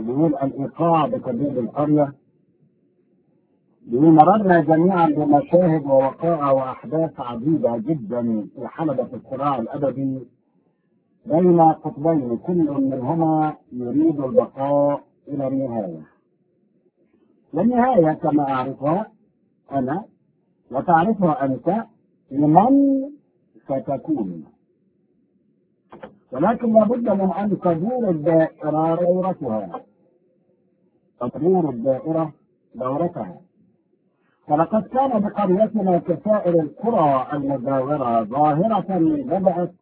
بيقول الإيقاع بتدريب القرية بيقول مررنا جميعا بمشاهد ووقائع وأحداث عديدة جدا في حلبة الصراع الأبدي بين قطبين كل منهما يريد البقاء إلى النهاية والنهاية كما أعرفها أنا وتعرفها أنت لمن ستكون ولكن لابد من أن تدور الدائرة دورتها تدور الدائرة دورتها ولقد كان بقريتنا كسائر القرى المجاورة ظاهرة بدأت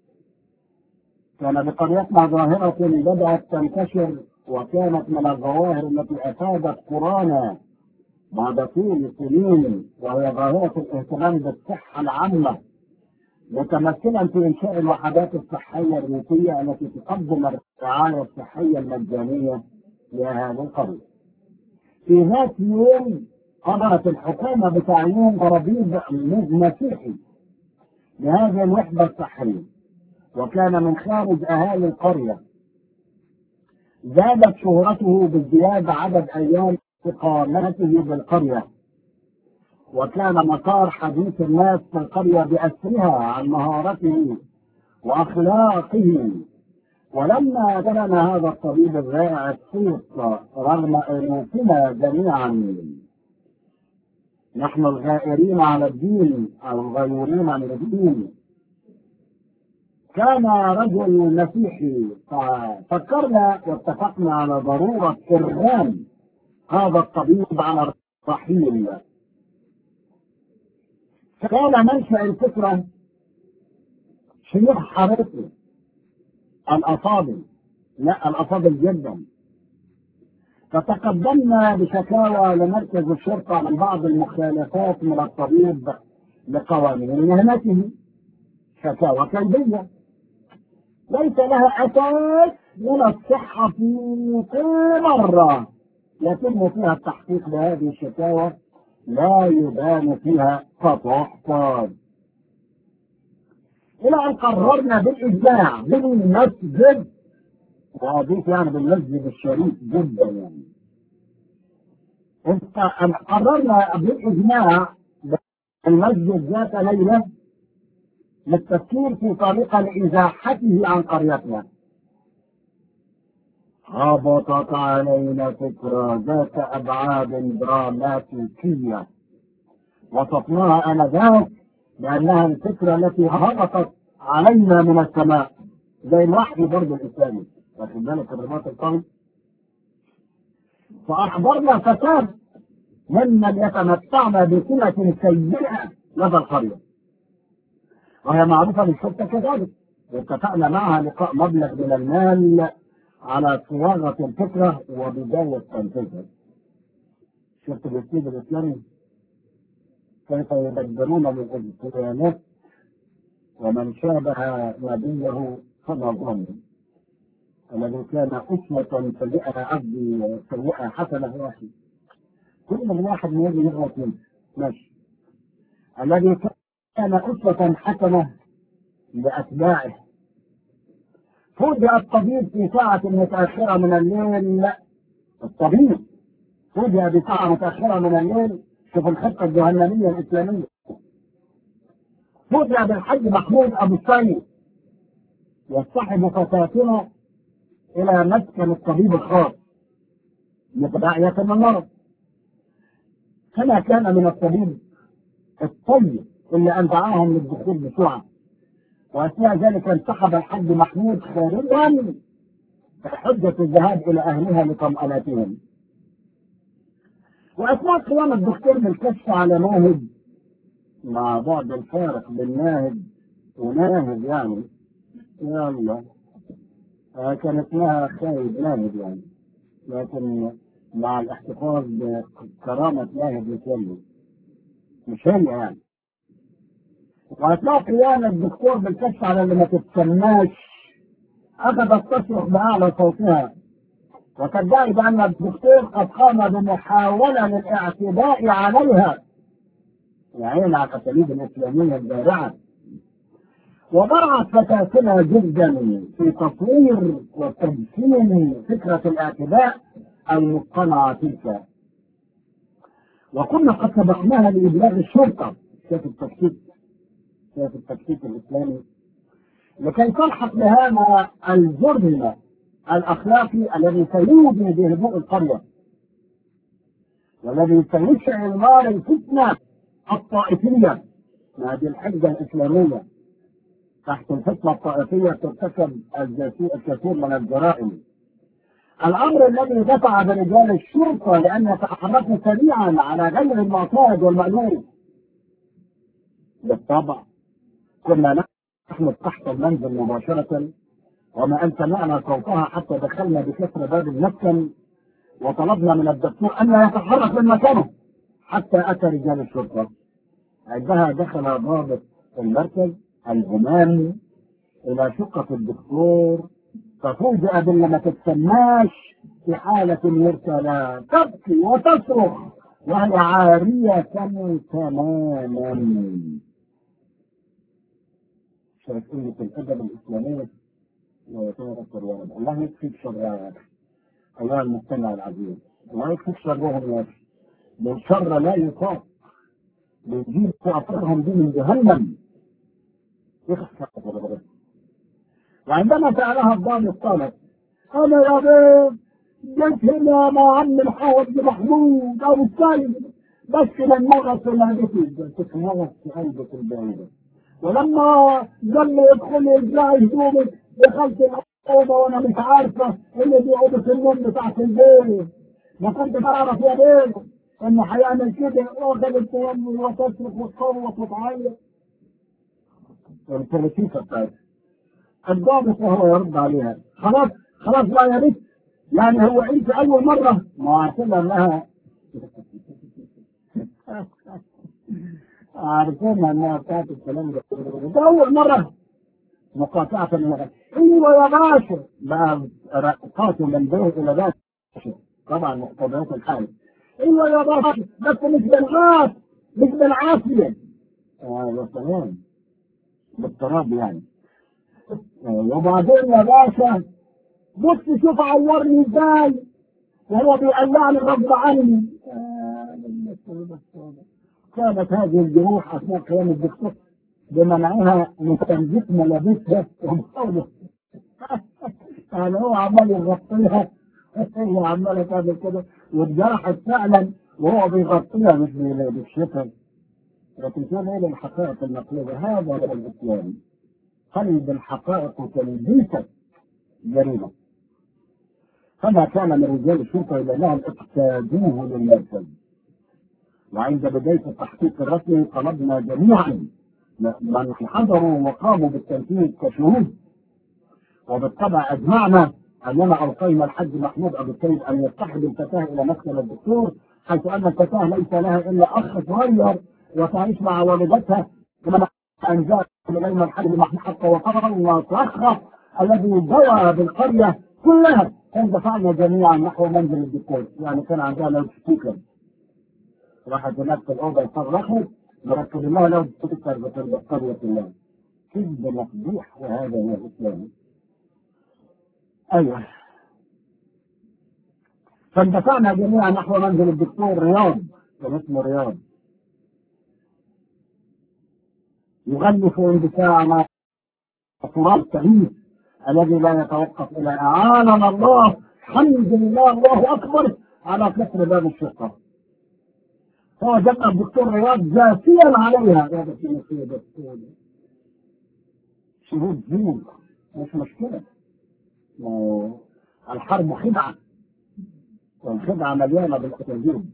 كان بقريتنا ظاهرة بدأت تنتشر وكانت من الظواهر التي أفادت قرانا بعد طول سنين وهي ظاهرة الاهتمام بالصحة العامة متمثلا في إنشاء الوحدات الصحية الريفية التي تقدم الرعاية الصحية المجانية لأهالي القرية. في ذات يوم قررت الحكومة بتعيين طبيب مسيحي لهذه الوحدة الصحية وكان من خارج أهالي القرية زادت شهرته بازدياد عدد أيام إقامته بالقرية وكان مسار حديث الناس في القرية بأسرها عن مهارته وأخلاقه ولما كان هذا الطبيب الرائع الصوت رغم أنوفنا جميعا نحن الغائرين على الدين أو الغيورين عن الدين كان رجل مسيحي ففكرنا واتفقنا على ضرورة إرغام هذا الطبيب على الرحيل كان منشأ الفكرة شيوخ حارتي الأفاضل لا الأفاضل جدا فتقدمنا بشكاوى لمركز الشرطة عن بعض المخالفات من الطبيب لقوانين مهنته شكاوى كلبية ليس لها أساس من الصحة في كل مرة يتم فيها التحقيق بهذه الشكاوى لا يبان فيها فتحفظ إلى أن قررنا بالإجماع بالمسجد وأضيف يعني بالمسجد الشريف جدا يعني قررنا بالإجماع المسجد ذات ليلة للتفكير في طريقة لإزاحته عن قريتنا هبطت علينا فكرة ذات أبعاد دراماتيكية وصفناها آنذاك بأنها الفكرة التي هبطت علينا من السماء زي الوحي برضه الإسلامي واخد بالك الرباط القوي فأحضرنا فساد ممن يتمتعن بصلة سيئة لدى القرية وهي معروفة للشرطة كذلك واتفقنا معها لقاء مبلغ من المال على صياغة الفكرة وبداية تنفيذها. شفت الأسلوب الإسلامي كيف يبدلون للإنسانات ومن شابه نبيه فما ظن الذي كان أسوة سيئة قصدي سيئة حسنة واحد كل واحد من يجي يغلط منه ماشي الذي كان أسوة حسنة لأتباعه فوجئ الطبيب في ساعة متأخرة من الليل لا الطبيب فوجئ بساعة متأخرة من الليل شوف الخطة الجهنمية الإسلامية فوجئ بالحج محمود أبو السيد يصطحب فتاتنا إلى مسكن الطبيب الخاص متداعية من المرض كما كان من الطبيب الطيب اللي أن دعاهم للدخول بسرعة وأثناء ذلك انسحب الحج محمود خارجا بحجة الذهاب إلى أهلها لطمأنتهم وأثناء قيام الدكتور بالكشف على ناهد مع بعد الفارق بين ناهد وناهد يعني يلا آه كان اسمها خالد ناهد يعني لكن مع الاحتفاظ بكرامة ناهد مكمل مش هي يعني وأثناء قيام الدكتور بالكشف على اللي ما تتسماش أخذت تصرخ بأعلى صوتها وتدعي بأن الدكتور قد قام بمحاولة للاعتداء عليها يا عيني على التقاليد الإسلامية البارعة وبرعت فتاتنا جدا في تطوير وتجسيم فكرة الاعتداء المصطنعة تلك وكنا قد سبقناها لإبلاغ الشرطة شاف التكتيك شاف التكتيك الإسلامي لكي تلحق بهذا الجرم الأخلاقي الذي سيودي بهدوء القرية والذي سيشعل نار الفتنة الطائفية هذه الحجة الإسلامية تحت الفتنة الطائفية ترتكب الكثير من الجرائم الأمر الذي دفع برجال الشرطة لأن يتحركوا سريعا على غير المعتاد والمألوف بالطبع كنا نحن تحت المنزل مباشرة وما أن سمعنا صوتها حتى دخلنا بكسر باب المسكن وطلبنا من الدكتور أن لا يتحرك من مكانه حتى أتى رجال الشرطة عندها دخل ضابط المركز الهمام إلى شقة الدكتور ففوجئ باللي ما تتسماش في حالة مرسلة تبكي وتصرخ وهي عارية تماما شايف قلة الأدب الإسلامية ويتذكر ولد الله يكفيك شر أيها المستمع العزيز الله يكفيك شرهم يا أخي بالشر لا يطاق بيجيب أطرهم دي من جهنم يخسر وعندما سألها الضابط قالت أنا يا بيت جيت هنا مع عم الحاج محمود أو السيد بس لما غسل هدفي تتمغص في قلبك البعيدة ولما قال لي ادخلي ارجعي هدومك دخلت الأوضة وأنا مش عارفة اللي دي أوضة النوم بتاعت البيت ما كنت بعرف يا بيت إنه هيعمل كده واخد تيمي وتصرخ وتصوت وتعيط البوليتيكا بتاعتها الضابط وهو يرد عليها خلاص خلاص بقى يا بنت يعني هو انت اول مره ما عارفين انها عارفين انها بتاعت الكلام ده ده اول مره مقاطعة المغرب ايوه يا باشا بقى قاتل من بيه الى باشا طبعا مقتضيات الحال ايوه يا باشا بس مش بالعاف مش بالعافيه اه يا سلام بالتراب يعني وبعدين يا باشا بص شوف عورني ازاي وهو بيقلعني غصب عني كانت هذه الجروح اثناء قيام الدكتور بمنعها من تنزيف ملابسها ومحاولة يعني هو عمال يغطيها هي عماله تعمل كده واتجرحت فعلا وهو بيغطيها مش بالشفا لكن كان ايه الحقائق النقليه هذا هو الاسلام قلب الحقائق وتلبيسه جريمه فما كان من رجال الشرطه الا انهم اقتادوه للمركز وعند بدايه التحقيق الرسمي طلبنا جميعا من حضروا وقاموا بالتنفيذ كشهود وبالطبع اجمعنا اننا القينا الحاج محمود ابو السيد ان يصطحب الفتاه الى مكتب الدكتور حيث ان الفتاه ليس لها الا اخ صغير وتعيش مع والدتها كما ان جاء الينا الحاج محمود حتى وقرر وترخص الذي دوى بالقريه كلها اندفعنا جميعا نحو منزل الدكتور يعني كان عندها لو سبيكر راحت هناك في الاوضه يصرخوا مركب لها لو سبيكر بالقريه كلها كذب مفضوح وهذا هو الاسلام ايوه فاندفعنا جميعا نحو منزل الدكتور رياض كان اسمه رياض يغلف اندفاعنا تراب كبير الذي لا يتوقف الى اعاننا الله الحمد لله الله اكبر على كسر باب الشقه فوجدنا الدكتور رياض جاسيا عليها يا دكتور شهود زين مش مشكله الحرب خدعة والخدعة مليانة بالأكاذيب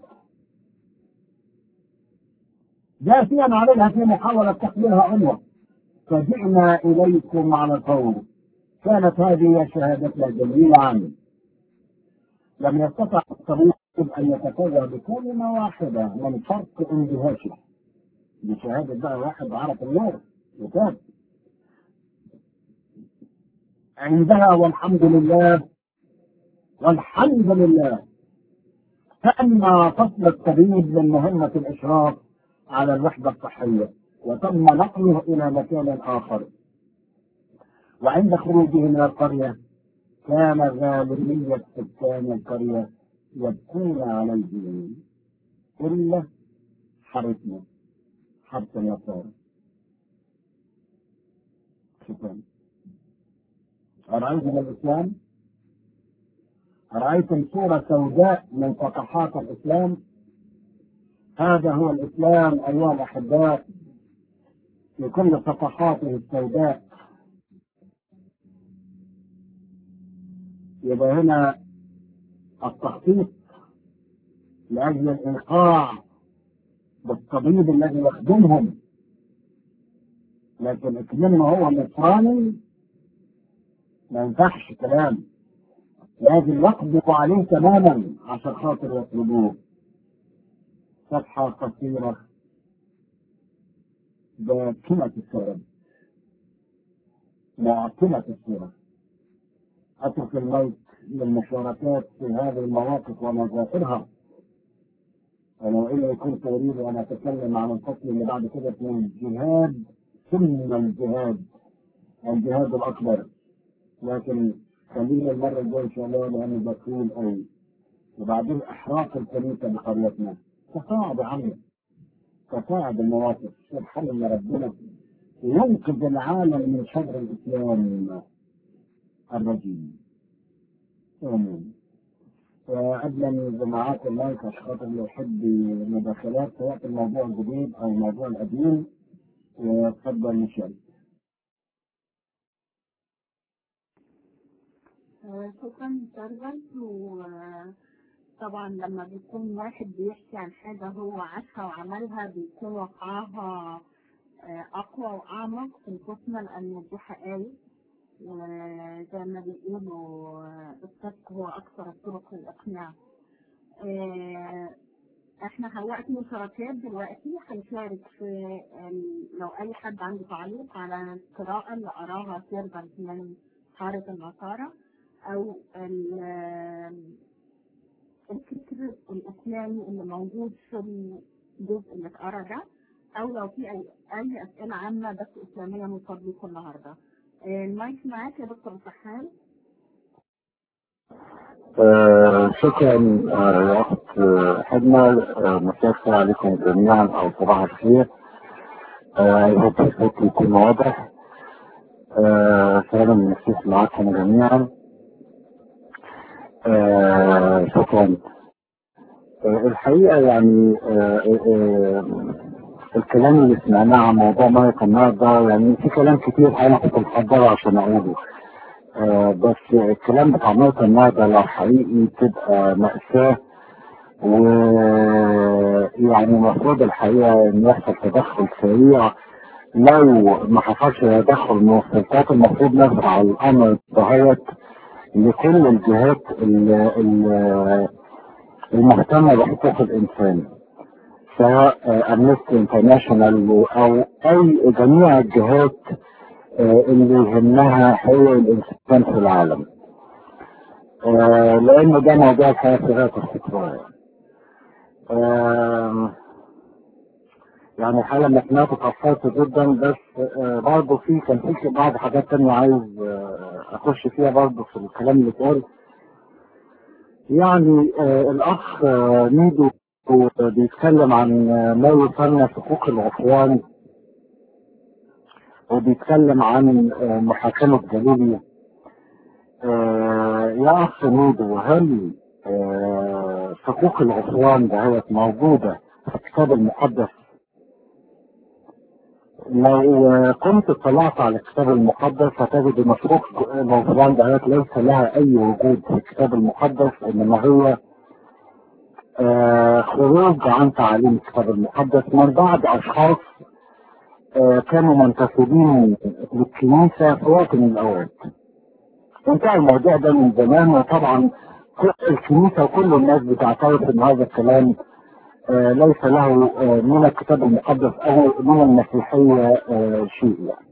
جاسيا عليها في محاولة تحميلها عنوة فجئنا إليكم على الفور كانت هذه شهادتنا جميعا لم يستطع الطبيب أن يتكلم بكلمة واحدة من فرق اندهاشه بشهادة بقى واحد عرف النور وتاب عندها والحمد لله والحمد لله تم فصل الطبيب من مهمة الإشراف على الوحدة الصحية وتم نقله إلى مكان آخر وعند خروجه من القرية كان غالبية سكان القرية يبكون عليه إلا حرسنا حرس النصارى شكرا أرأيتم الإسلام؟ أرأيتم صورة سوداء من صفحات الإسلام؟ هذا هو الإسلام أيها الأحباء في كل صفحاته السوداء يبقى هنا التخطيط لأجل الإيقاع بالطبيب الذي يخدمهم لكن اكملنا هو نصراني ما ينفعش كلام لازم يقبض عليه تماما عشان خاطر يطلبوه صفحة قصيرة باكلة السبب معقلة الصورة أترك الميت للمشاركات في هذه المواقف ومظاهرها أنا وإني كنت أريد أن أتكلم عن الفصل اللي بعد كده اسمه الجهاد ثم الجهاد الجهاد الأكبر لكن خلينا المرة الجاية إن شاء الله لأنه ده طويل قوي وبعدين إحراق الكنيسة بقريتنا تساعد عنه تساعد المواقف سبحان الله ربنا ينقذ العالم من شر الإسلام الرجيم آمين وقبل أن يبقى معاك المايك عشان خاطر اللي يحب مداخلات سواء في الموضوع الجديد أو الموضوع القديم وتفضل مشارك شكرا سيرفنت وطبعا لما بيكون واحد بيحكي عن حاجة هو عاشها وعملها بيكون وقعها أقوى وأعمق في نفوسنا لأن دي حقائق وزي ما بيقولوا الصدق هو أكثر الطرق للإقناع احنا وقت مشاركات دلوقتي هنشارك في لو أي حد عنده تعليق على القراءة اللي قراها سيرفنت من حارة النصارى أو الفكر الإسلامي اللي موجود في الجزء اللي اتقرا ده أو لو في أي, أي أسئلة عامة بس إسلامية من فضلكم النهاردة. المايك معاك يا دكتور سحال. آه شكرا يا أخت حدنا مساء الخير عليكم جميعا أو صباح الخير. آه الصوت يكون واضح. آه سلام المسيح معكم جميعا. آه شكرا آه الحقيقة يعني آه آه الكلام اللي سمعناه عن موضوع مية النهارده يعني في كلام كتير انا كنت محضره عشان اقوله آه بس الكلام بتاع مية النهارده لو حقيقي تبقى مأساة ويعني المفروض الحقيقة ان يحصل تدخل سريع لو ما حصلش تدخل من السلطات المفروض نزرع الامر دهيت لكل الجهات المهتمة بحقوق الإنسان سواء أمنستي انترناشونال أو أي جميع الجهات اللي يهمها حقوق الإنسان في العالم لأن ده موضوع الحياة في غاية الخطورة يعني الحقيقة لما سمعت اتأثرت جدا بس برضه في كان في بعض حاجات تانية عايز اخش فيها برضه في الكلام اللي اتقال يعني آه الاخ آه ميدو بيتكلم عن ما يسمى حقوق العصيان وبيتكلم عن آه محاكمة جليلي يا اخ ميدو هل حقوق العصيان دهيت موجودة في الكتاب المقدس لو كنت اطلعت على الكتاب المقدس هتجد ان حقوق الغفران دهيت ليس لها اي وجود في الكتاب المقدس انما هي آه خروج عن تعاليم الكتاب المقدس من بعض اشخاص آه كانوا منتسبين للكنيسة في وقت من الاوقات انتهى الموضوع ده من زمان وطبعا الكنيسة وكل الناس بتعترف ان هذا الكلام آه ليس له آه من الكتاب المقدس او من المسيحية آه شيء يعني.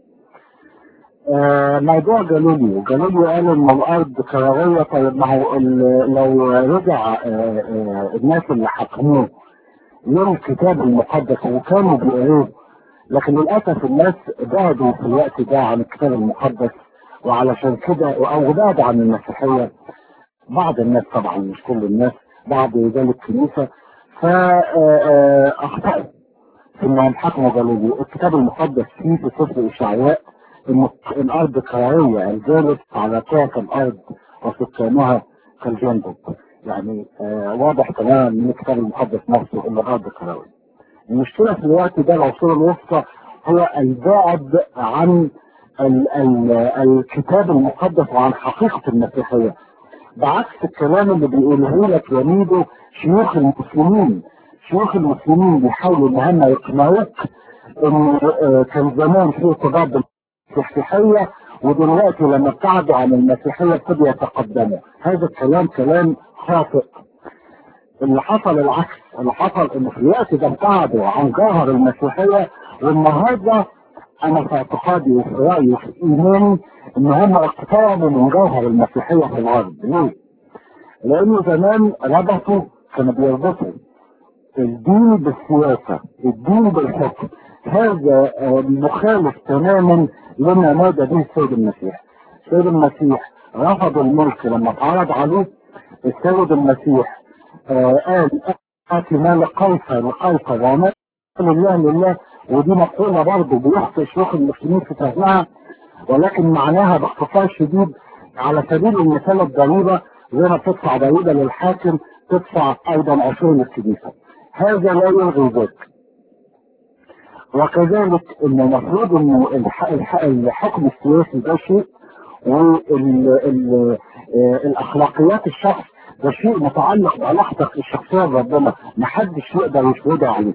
موضوع جالوليو جالوليو قال ان الارض كروية طيب ما هو لو رجع الناس اللي حكموه لهم الكتاب المقدس وكانوا بيقروه لكن للاسف الناس بعدوا في الوقت ده عن الكتاب المقدس وعلشان كده او بعدوا عن المسيحيه بعض الناس طبعا مش كل الناس بعض رجال الكنيسه فاخطأوا في انهم حكموا قالوا الكتاب المقدس فيه في سفر اشعياء ان الارض كرويه الجالس على كوكب الارض وسكانها كالجندب يعني آه واضح تماما من الكتاب المقدس نفسه ان الارض كرويه المشكله في الوقت ده العصور الوسطى هو البعد عن ال ال الكتاب المقدس وعن حقيقه المسيحيه بعكس الكلام اللي بيقوله لك يميده شيوخ المسلمين شيوخ المسلمين بيحاولوا ان هم يقنعوك ان آه كان زمان في ارتباط بالمسيحيه ودلوقتي لما ابتعدوا عن المسيحيه ابتدوا يتقدموا هذا الكلام كلام خاطئ اللي حصل العكس اللي حصل ان في الوقت ده ابتعدوا عن جوهر المسيحيه والنهارده انا في اعتقادي وفي رايي وفي ايماني ان هم اقتربوا من جوهر المسيحيه في الارض ليه؟ لانه زمان ربطوا كانوا بيربطوا الدين بالسياسه الدين بالحكم هذا مخالف تماما لما نادى به السيد المسيح السيد المسيح رفض الملك لما اتعرض عليه السيد المسيح آه قال اتي مال قيصر لقيصر ومال لله لله ودي مقولة برضه بيخطئ شيوخ المسلمين في فهمها ولكن معناها باختصار شديد على سبيل المثال الضريبة زي ما تدفع ضريبة للحاكم تدفع أيضا عشور للكنيسة هذا لا يلغي ذلك وكذلك ان المفروض ان الحكم السياسي ده شيء والاخلاقيات الشخص ده شيء متعلق بعلاقتك الشخصيه بربنا محدش يقدر يفرضها عليك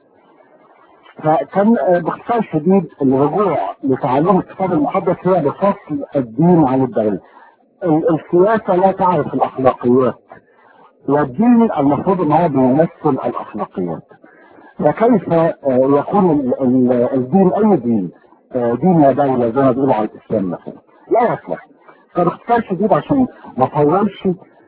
فكان باختصار شديد الرجوع لتعلم الكتاب المقدس هي بفصل الدين عن الدولة السياسة لا تعرف الأخلاقيات والدين المفروض ان هو بيمثل الأخلاقيات فكيف يكون الدين أي دين دين يا دولة زي ما بيقولوا على الإسلام مثلا لا يصلح فباختصار شديد عشان ما اطولش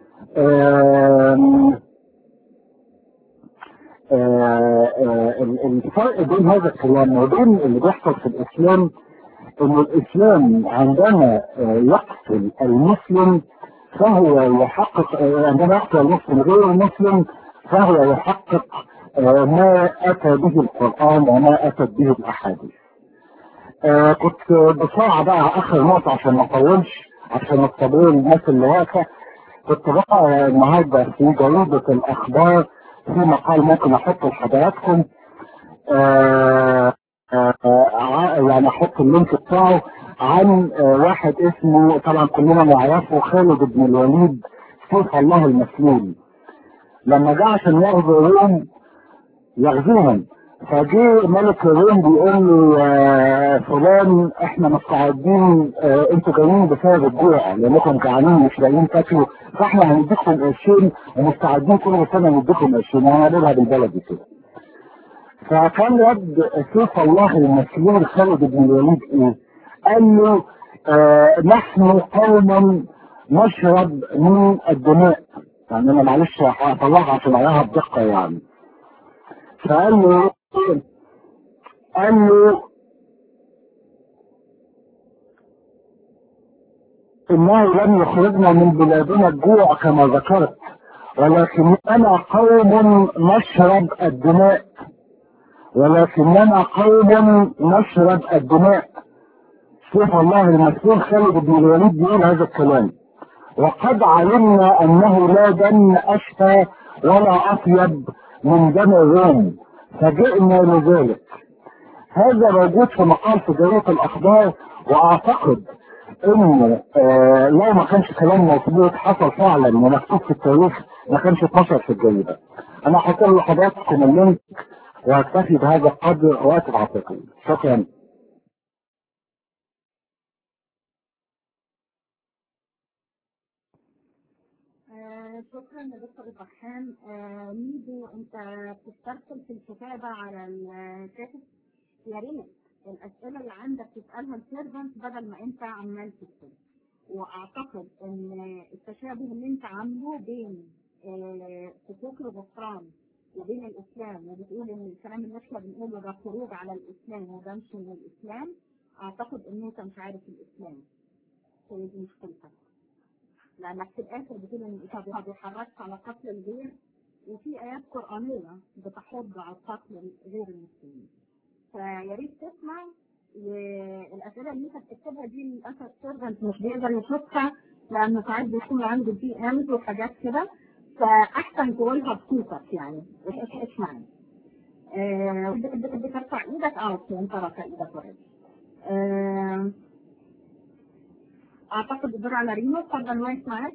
الفرق بين هذا الكلام وبين اللي بيحصل في الاسلام ان الاسلام عندما يقتل المسلم فهو يحقق عندما يقتل المسلم غير المسلم فهو يحقق ما اتى به القران وما اتت به الاحاديث. كنت بسرعه بقى اخر نقطه عشان ما اطولش عشان الطبيعي الناس اللي واقفه كنت بقى النهارده في جريده الاخبار في مقال ممكن احطه لحضراتكم آآ آآ يعني احط اللينك بتاعه عن واحد اسمه طبعا كلنا نعرفه خالد بن الوليد سيف الله المسلول لما جه عشان ياخذ الروم يغزوهم فجه ملك الروم بيقول له فلان احنا مستعدين اه انتوا جايين بسبب الجوع لانكم جعانين مش لاقيين تاكلوا فاحنا هنديكم قرشين ومستعدين كل سنه نديكم قرشين وانا هقولها بالبلدي كده. فكان رد سيف الله المسلول خالد بن الوليد ايه؟ قال له اه نحن قوم نشرب من الدماء يعني انا معلش هطلعها عشان اقراها بدقه يعني. فقال له قال له انه لم يخرجنا من بلادنا الجوع كما ذكرت ولكننا قوم نشرب الدماء ولكننا قوم نشرب الدماء سيف الله المسؤول خالد بن الوليد بيقول هذا الكلام وقد علمنا انه لا دم اشفى ولا اطيب من دم الروم فجئنا لذلك هذا موجود في مقال في جريدة الأخبار وأعتقد إن آه لو ما كانش كلام مظبوط حصل فعلا ومكتوب في التاريخ ما كانش اتنشر في الجريدة. أنا هحط لحضراتكم اللينك وأكتفي بهذا القدر وقت العاطفي. شكرا. شكرا يا دكتور ابراهيم آه ميدو انت بتسترسل في الكتابه على الكاتب يا ريت الاسئله اللي عندك تسالها السيرفنت بدل ما انت عمال تكتب واعتقد ان التشابه اللي انت عامله بين آه حقوق الغفران وبين الاسلام وبتقول ان الكلام اللي احنا بنقوله ده خروج على الاسلام وده مش من الاسلام اعتقد ان انت مش عارف الاسلام هي دي مشكلتك لانك في الاخر بتقول ان انت ما بيحركش على قتل الغير وفي ايات قرانيه بتحض على قتل غير المسلمين فيا ريت تسمع والاسئله اللي انت بتكتبها دي للاسف سيرفنت مش بيقدر يشوفها لانه ساعات بيكون عنده دي امز وحاجات كده فاحسن تقولها بصوتك يعني اسمعني آه بدك ترفع ايدك اه اوكي انت رافع ايدك اوريدي آه اعتقد الدور على ريمو اتفضل واقف معاك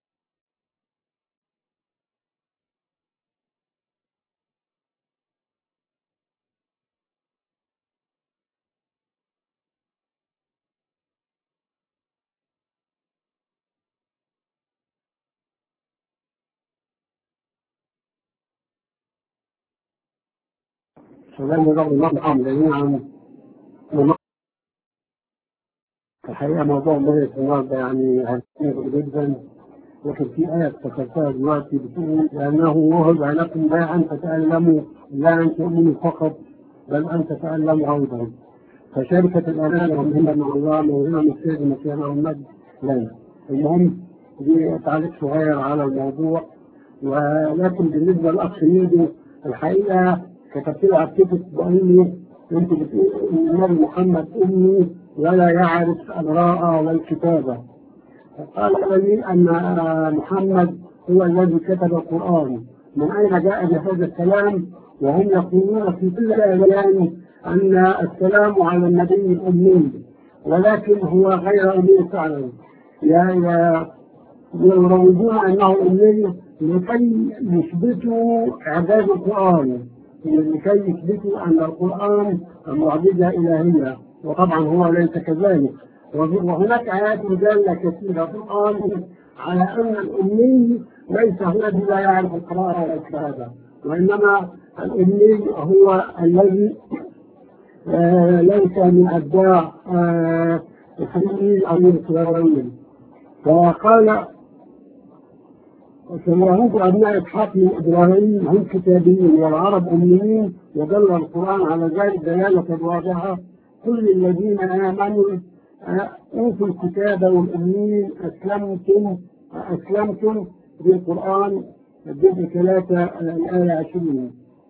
سلام الله المطعم جميعا الحقيقة موضوع مريض النهارده يعني هتكون جدا لكن في آية افتكرتها دلوقتي بتقول لأنه وهب لكم لا أن تتألموا لا أن تؤمنوا فقط بل أن تتألموا أيضا فشركة الأمانة مهمة مع الله موضوع مسير مسير المجد لنا المهم دي تعليق صغير على الموضوع ولكن بالنسبة للأخ ميدو الحقيقة كتبت له عكيتك بقول له انت بتقول ان النبي محمد امي ولا يعرف القراءة والكتابة قال لي ان محمد هو الذي كتب القرآن من اين جاء بهذا الكلام وهم يقولون في كل الاعلان ان السلام على النبي الامي ولكن هو غير امي فعلا يروجون انه امي لكي يثبتوا اعداد القرآن لكي يثبتوا أن القرآن معجزة إلهية وطبعا هو ليس كذلك وهناك آيات دالة كثيرة في القرآن على أن الأمي ليس هو الذي لا يعرف القراءة والكتابة وإنما الأمي هو الذي آه ليس من أتباع آه إسرائيل أو من إسرائيل وقال فاليهود أبناء إسحاق من إبراهيم هم كتابيين والعرب أميين ودل القرآن على ذلك دلالة واضحة كل الذين آمنوا أوتوا الكتاب والأميين أسلمتم أسلمتم بالقرآن الجزء ثلاثة الآية 20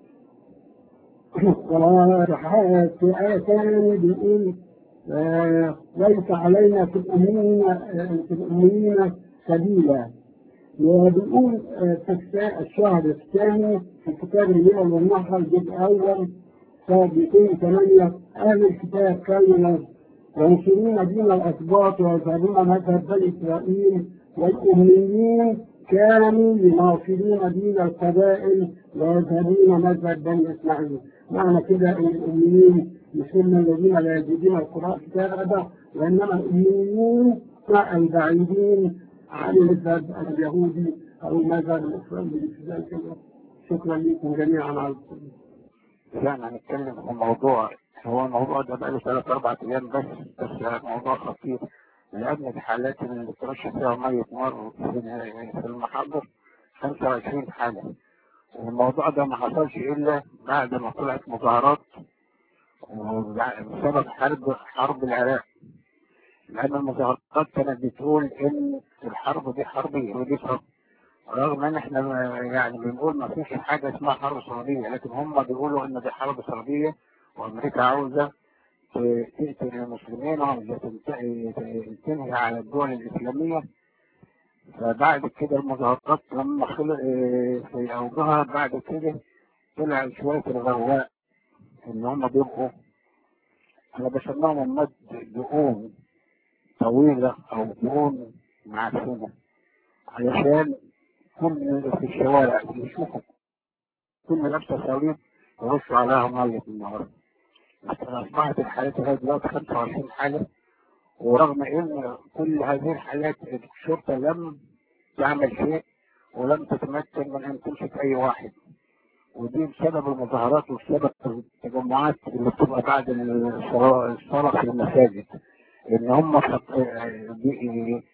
في آية ثانية بيقول ليس علينا في الأميين في الأميين سبيلا وبنقول في الشهر الثاني في كتاب الليل والنحل الجزء الأول صار 208 أهل الكتاب كانوا ينشرون دين الأسباط ويذهبون مذهب بني إسرائيل والأميين كانوا يناصرون دين القبائل ويذهبون مذهب بني إسماعيل معنى كده أن الأميين مش هم الذين لا يجدون القراء كتابا وإنما الأميين البعيدين عن المذهب اليهودي او المذهب الاسرائيلي في ذلك شكرا لكم جميعا على يعني هنتكلم في موضوع هو الموضوع ده بقاله ثلاث اربع ايام بس بس موضوع خطير لان الحالات اللي بترش فيها ميه نار في المحاضر 25 حاله والموضوع ده ما حصلش الا بعد ما طلعت مظاهرات بسبب حرب حرب العراق لأن المظاهرات كانت بتقول إن الحرب دي حرب ودي حرب رغم إن إحنا يعني بنقول ما فيش حاجة اسمها حرب صليبية لكن هم بيقولوا إن دي حرب صليبية وأمريكا عاوزة تقتل المسلمين وعاوزة تنهي على الدول الإسلامية فبعد كده المظاهرات لما خلق في أوجها بعد كده طلع شوية الغواء إن هم بيبقوا أنا بسميهم مد دقون طويلة أو دهون معفنة علشان كل في الشوارع يشوفوا كل لابسة صليب يرشوا عليها مية في النهار أصبحت الحالات لغاية دلوقتي 25 حالة ورغم إن كل هذه الحالات الشرطة لم تعمل شيء ولم تتمكن من أن تمسك أي واحد ودي بسبب المظاهرات وبسبب التجمعات اللي بتبقى بعد الصلاة في المساجد ان هم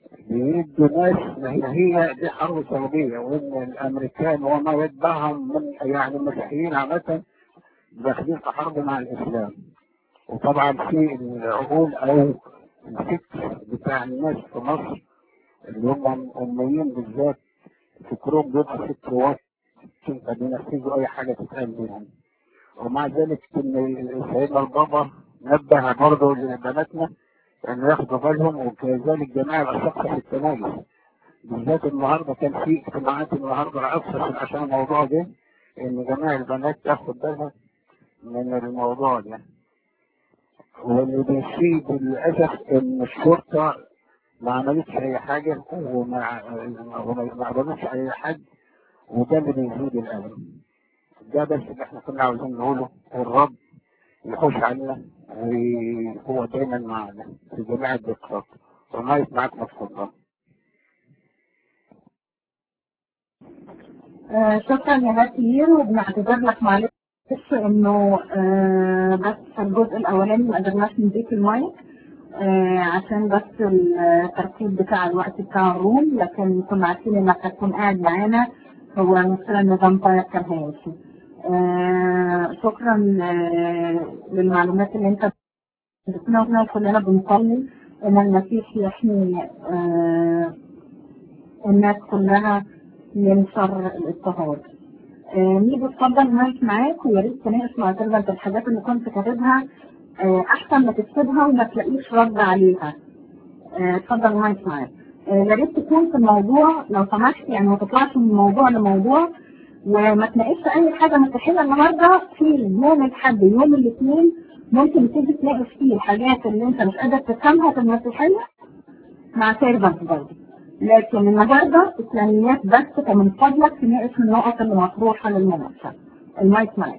بيدوا ناس ما هي هي دي حرب صليبية وإن الأمريكان وما يتبعهم من يعني المسيحيين عامة داخلين في حرب مع الإسلام وطبعا في العقول أو الفكر بتاع الناس في مصر اللي هم الأميين بالذات فكرهم بيبقى فكر واحد بينفذوا أي حاجة تتقال منهم ومع ذلك إن سيدنا البابا نبه برضه لبناتنا أن ياخدوا بالهم وكذلك جميع الأشخاص في التناجس بالذات النهارده كان في اجتماعات النهارده رأسس عشان الموضوع ده إن جميع البنات تاخد بالها من الموضوع ده واللي بيصيب للأسف إن الشرطة ما عملتش أي حاجة وما وما ما عملتش أي حد وده اللي بيزيد الألم ده بس اللي احنا كنا عاوزين نقوله والرب يخش علينا وهو دايما معنا في جميع الدقات وما يسمعك متفضل آه، شكرا يا هاتير وبنعتذر لك معلش انه آه، بس الجزء الاولاني ما قدرناش نديك المايك آه، عشان بس الترتيب بتاع الوقت بتاع الروم لكن كنا عارفين انك هتكون قاعد معانا هو المشكله النظام طيب كان هيمشي آه، شكرا آه، للمعلومات اللي انت اديتنا كلنا بنصلي ان المسيح يحمي آه، الناس كلها من شر الاضطهاد. آه، ميدو اتفضل المايك معاك ويا ريت تناقش مع سيرفنت الحاجات اللي كنت كاتبها آه، احسن ما تكتبها وما تلاقيش رد عليها. آه، اتفضل المايك معاك. آه، يا ريت تكون في الموضوع لو سمحت يعني ما تطلعش من موضوع لموضوع وما تناقشش اي حاجه مستحيله النهارده في يوم الاحد يوم الاثنين ممكن تيجي تناقش فيه الحاجات اللي انت مش قادر تفهمها في المسيحيه مع سيرفنت برضه لكن النهارده اسلاميات بس فمن فضلك تناقش النقط اللي مطروحه للمناقشه المايك معاك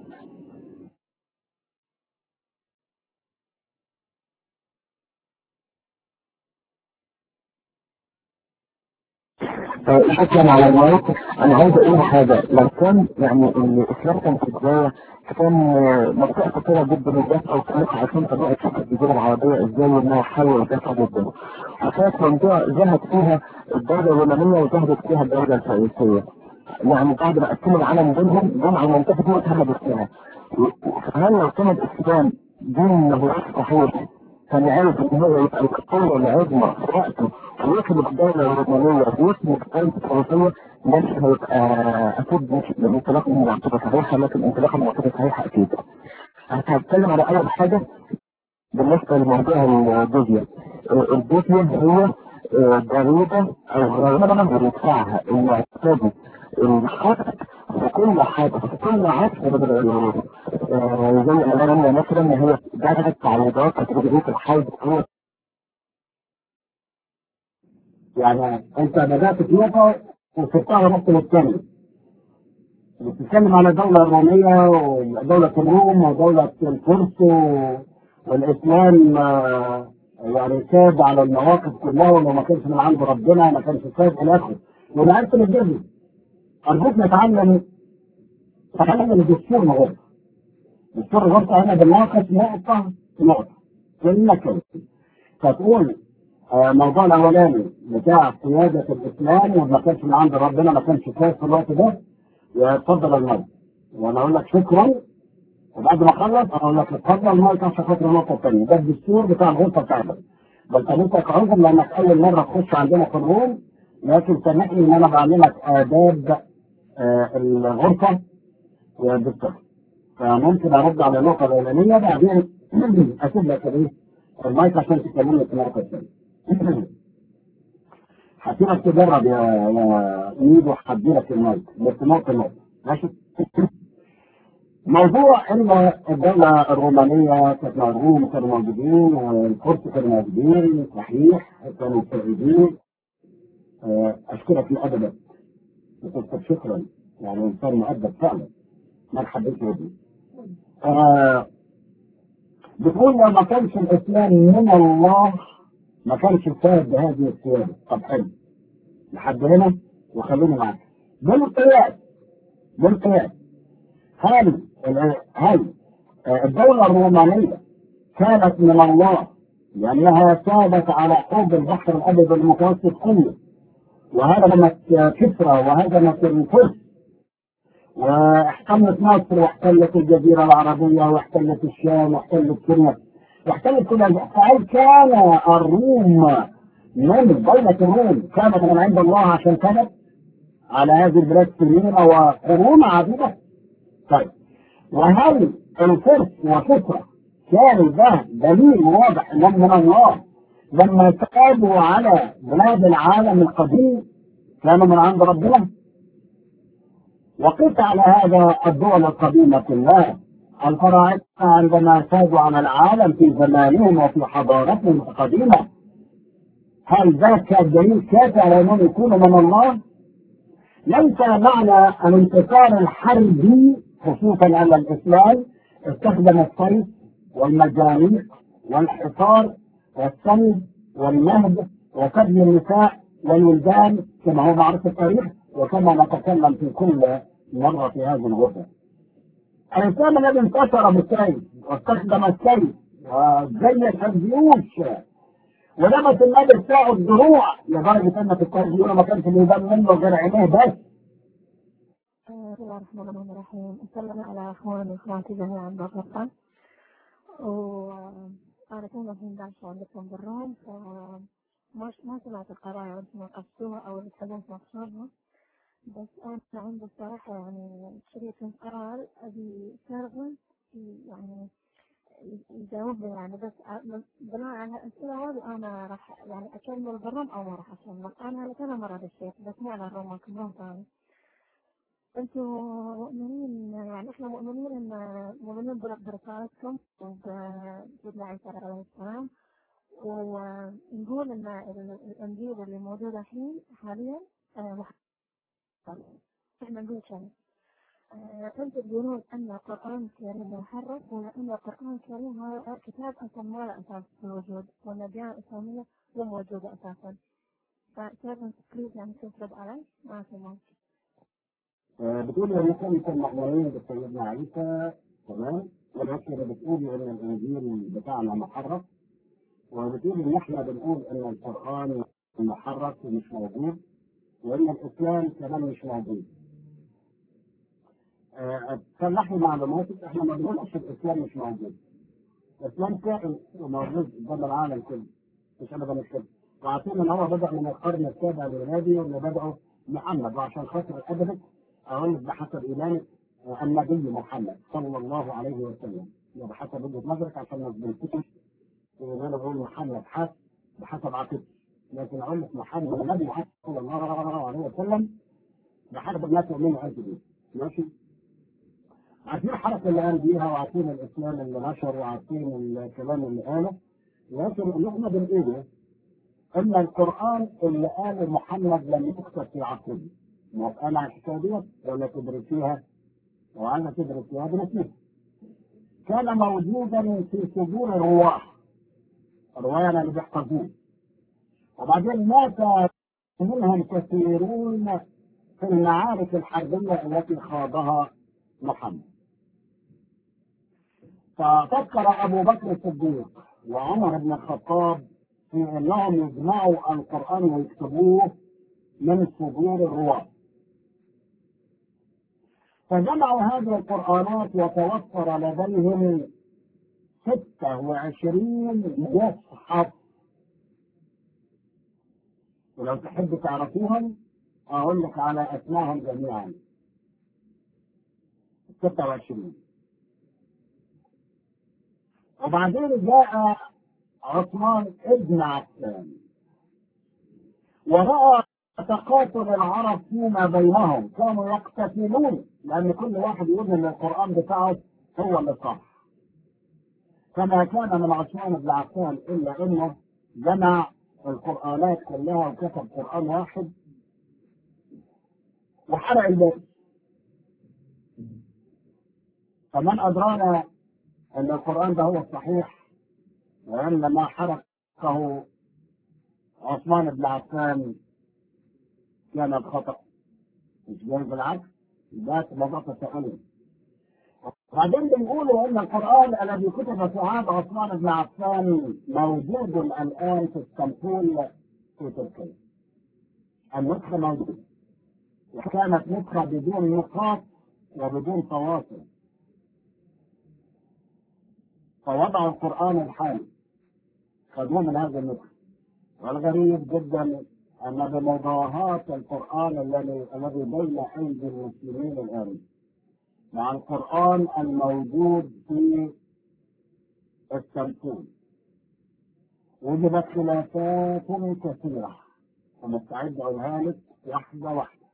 آه، شكرا على المايك انا عايز اقول حاجه لو كان يعني الاسلام كان في البدايه كان آه، منطقه خطيره جدا الناس او كانت عشان طبيعه شكل الجزيره العربيه ازاي انها حول واسعه جدا وكانت منطقه ذهب فيها الدوله الرومانيه وذهبت فيها الدوله الفارسيه يعني بعد ما قسموا العالم بينهم جم على المنطقه دي واتهمت فيها فهل لو كان الاسلام دين نبوات صحيح كان عارف ان هو يبقى القوة العظمى في وقته ويخلق الدولة الرومانية ويخلق الدولة الفرنسية مش هيبقى اكيد مش الانطلاق من المعتبر صحيحة لكن الانطلاق من المعتبر صحيحة اكيد. هتكلم على اول حاجة بالنسبة لموضوع الجزية. الجزية هي ضريبة او غرامة بندفعها المعتدي الخطأ في كل حاجة في كل عصر بدل العلوم زي ما قلنا مثلا ان هي درجة تعويضات تدريبية الحيض هو يعني انت بدات في نقطه وسبتها نقطه للثانيه بتتكلم على الدوله الروميه ودوله الروم ودوله الفرس و- والاسلام آه، يعني ساد على المواقف كلها ولو ما كانش من عند ربنا ما كانش ساد الى اخره ونعرف الجزء ارجوك نتعلم نتعلم الدستور الغرفه الدستور الغرفه هنا بنناقش نقطه نقطه كلمه كلمه فتقول آه، الموضوع الاولاني بتاع قياده الاسلام وما كانش من عند ربنا ما كانش كويس في الوقت ده يتفضل المايك وانا اقول لك شكرا وبعد ما اخلص اقول لك اتفضل المايك عشان خاطر النقطه الثانيه ده الدستور بتاع الغرفه بتاعتك بل انت كعذر لانك اول مره تخش عندنا في الروم لكن سامحني ان انا بعلمك اداب آه، الغرفه والدكتور فممكن ارد على النقطه الاولانيه بعدين اسيب لك الايه المايك عشان تكلمني في النقطه الثانيه هسيبك تجرب يا يا ميدو هديلك المايك بس نقطه نقطه ماشي موضوع ان الدولة الرومانية كانت الروم كانوا موجودين والفرس كانوا موجودين صحيح كانوا مستعدين آه، اشكرك لادبك وتكتب شكرا يعني انسان مؤدب فعلا ما حبيت يدي آه بتقول لو ما كانش الاسلام من الله ما كانش الفائد بهذه السياده طب حلو لحد هنا وخليني معاك بالقياس بالقياس هل هل آه، الدولة الرومانية كانت من الله لأنها ثابت على حوض البحر الأبيض المتوسط كله وهدمت كسرى وهدمت الفرس واحتلت مصر واحتلت الجزيرة العربية واحتلت الشام واحتلت سوريا واحتلت كل هذا فهل كان الروم من دولة الروم كانت من عند الله عشان كانت على هذه البلاد سنين وقرون عديدة طيب وهل الفرس وكسرى كان ده دليل واضح انهم من الله لما تابوا على بلاد العالم القديم كانوا من عند ربنا وقيس على هذا الدول القديمة كلها الفراعنة عندما سادوا على العالم في زمانهم وفي حضارتهم القديمة هل ذاك الدليل كافي على انهم يكونوا من الله؟ ليس معنى الانتصار الحربي خصوصا على الاسلام استخدم السيف والمجانيق والحصار والسند والنهب وسبي النساء والولدان كما هو معروف في التاريخ وكما نتكلم في كل مرة في هذه الغرفة. الإنسان الذي انتصر بالسيف واستخدم السيف وزيت الجيوش ولبس النبي بتاعه الدروع لدرجة أن في الترجمة ما كانش بيبان منه غير عينيه بس. بسم الله الرحمن الرحيم أسلم على أخواني وأخواتي جميعا بغرفة وأنا كنا الحين داخلة عندكم بالروم فما ما سمعت القراءة وأنتم ناقشتوها أو اللي تحبون تناقشوها بس أنا عندي الصراحة يعني شريك قرار أبي سيرفنت يعني يجاوبني يعني بس بناء على الأسئلة هذه أنا راح يعني أكمل بالروم أو ما راح أكمل أنا كذا مرة دشيت بس مو على الروم مالكم روم ثاني انتم مؤمنين يعني احنا مؤمنين ان مؤمنين برسالتكم وبسيدنا عيسى عليه السلام ونقول ان الانجيل اللي موجود الحين حاليا محرف احنا نقول كذا انتم تقولون ان القران الكريم محرف ولا ان القران الكريم هذا كتاب اصلا ما له اساس في الوجود وان الديانه الاسلاميه مو موجوده اساسا فكيف بليز يعني تفرض علي ما في ممكن بتقول ان احنا كنا مؤمنين بسيدنا عيسى تمام ولكن بتقول ان الانجيل بتاعنا محرف وبتقول ان احنا بنقول ان القران محرف ومش موجود وان الاسلام كمان مش موجود. تصلح لي معلوماتك احنا ما بنقولش الاسلام مش موجود. الاسلام كائن وموجود قدام العالم كله مش ابدا مش كده. وعارفين ان هو بدا من القرن السابع الميلادي واللي بداه محمد وعشان خاطر ادبك اقول لك بحسب ايمانك النبي محمد صلى الله عليه وسلم بحسب وجهه نظرك عشان ما تبنتكش ان انا بقول محمد حس بحسب عقيدتي لكن اقول لك محمد النبي حس صلى الله عليه وسلم بحسب ما تؤمنوا انت بيه ماشي عارفين الحركه اللي قام بيها وعارفين الاسلام اللي نشر وعارفين الكلام اللي قاله لكن اللي احنا بنقوله ان القران اللي قاله محمد لم يكتب في عقيدته مسألة عن حسابية ولا تدرسيها وأنا تدرسيها بنفسها كان موجودا في صدور الرواح الرواية اللي بيحفظوه وبعدين مات منهم كثيرون في المعارك الحربية التي خاضها محمد ففكر أبو بكر الصديق وعمر بن الخطاب في أنهم يجمعوا القرآن ويكتبوه من صدور الرواة فجمعوا هذه القرآنات وتوفر لديهم ستة وعشرين مصحف ولو تحب تعرفوهم أقول لك على أسمائهم جميعا ستة وعشرين وبعدين جاء عثمان ابن عفان ورأى تقاتل العرب فيما بينهم كانوا يقتتلون لأن كل واحد يقول إن القرآن بتاعه هو اللي صح فما كان من عثمان بن عفان إلا إنه جمع القرآنات كلها وكتب قرآن واحد وحرق الباقي فمن أدرانا أن القرآن ده هو الصحيح وأن ما حرقه عثمان بن عفان كان الخطأ مش جاي بالعكس ده موضوع تساؤلي بعدين بنقولوا ان القران الذي كتب في عهد عثمان بن عفان موجود الان في اسطنبول في تركيا. النسخه موجوده. وكانت نسخه بدون نقاط وبدون تواصل. فوضعوا القران الحالي خذوه من هذا النسخه. والغريب جدا ان بمضاهاة القران الذي الذي بين ايدي المسلمين الان مع القرآن الموجود في اسطنبول وجدت خلافات كثيرة ومستعد أقولها لك واحدة واحدة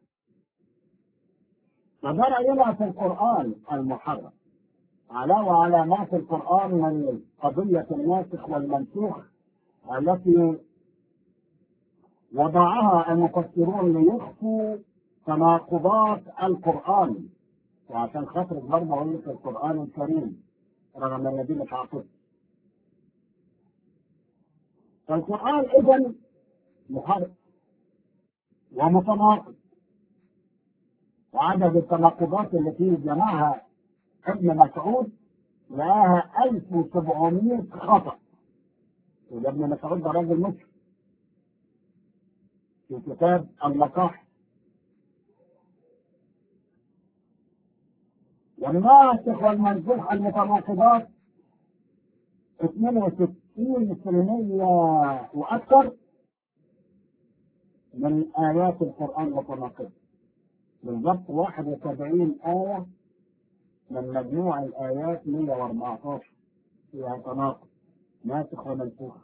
فجرى لنا في القرآن المحرم علاوة على ما في القرآن من قضية الناسخ والمنسوخ التي وضعها المفسرون ليخفوا تناقضات القرآن وعشان خاطرك برضه اقول لك القران الكريم رغم ان دي مش عاطفه فالقران اذا محرف ومتناقض وعدد التناقضات اللي فيه جمعها ابن مسعود لقاها 1700 خطأ وده ابن مسعود ده راجل مسلم في كتاب النصائح والناسخ والمنسوخ المتناقضات 62% واكثر من ايات القران متناقضه بالضبط 71 ايه من مجموع الايات 114 فيها تناقض ناسخ ومنسوخ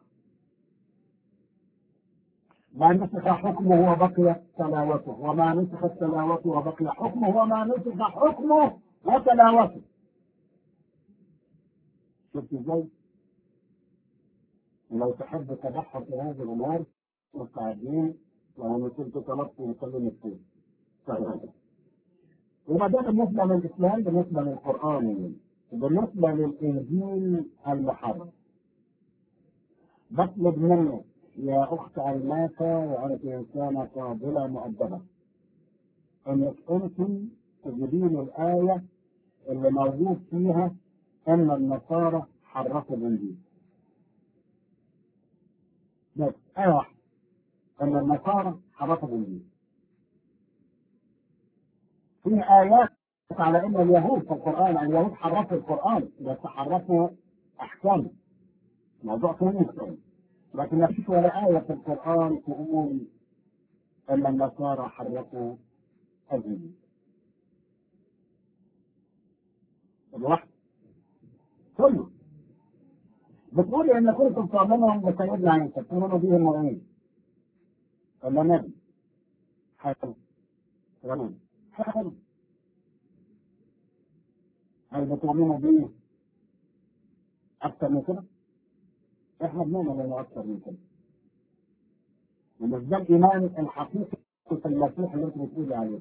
ما نسخ حكمه وبقيت تلاوته وما نسخت تلاوته وبقي حكمه وما نسخ حكمه وتلاوته شفت ازاي؟ لو تحب تبحر في هذه الامور مستعدين لو انا كنت طلبت نكلمك فيه. طيب. وما ده بالنسبه للاسلام بالنسبه للقران بالنسبه للانجيل المحرم بطلب منك يا اخت علماكه وانت انسانه فاضله مؤدبه انك انت تجيبين الآية اللي موجود فيها أن النصارى حرفوا الإنجيل. بس آية واحدة أن النصارى حرفوا الإنجيل. في آيات على أن اليهود في القرآن اليهود حرفوا القرآن بس حرفوا أحكام موضوع ثاني ثاني لكن ما فيش ولا آية في القرآن تقول أن النصارى حرفوا الإنجيل. الواحد كله بتقول ان كنتم تؤمنهم بسيدنا عيسى تؤمنوا به المؤمنين ولا نبي حلو تمام حلو هل بتؤمنوا به اكثر من كده؟ احنا بنؤمن انه اكثر من كده ومش ده الايمان الحقيقي في المسيح اللي انت بتقولي عليه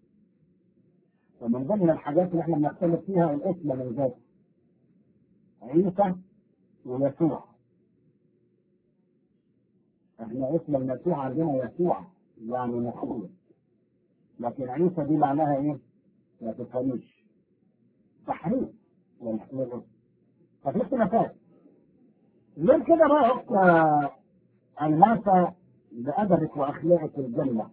ومن ضمن الحاجات اللي احنا بنختلف فيها الاسم من ذاته عيسى ويسوع احنا اسم المسيح عندنا يسوع يعني مسيح لكن عيسى دي معناها ايه؟ ما تفهميش تحريف ففي اختلافات غير كده بقى اخت الماسة بأدبك وأخلاقك الجنة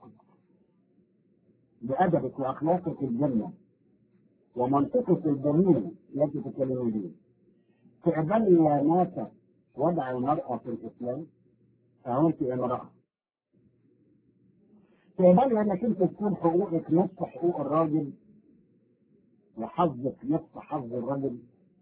بأدبك وأخلاقك الجنة ومنطقك الجميل التي تتكلمون به تقبلي يا ناسا وضع المرأة في الإسلام أو أنت امرأة تقبلي أنك أنت تكون حقوقك نصف حقوق الراجل وحظك نصف حظ الرجل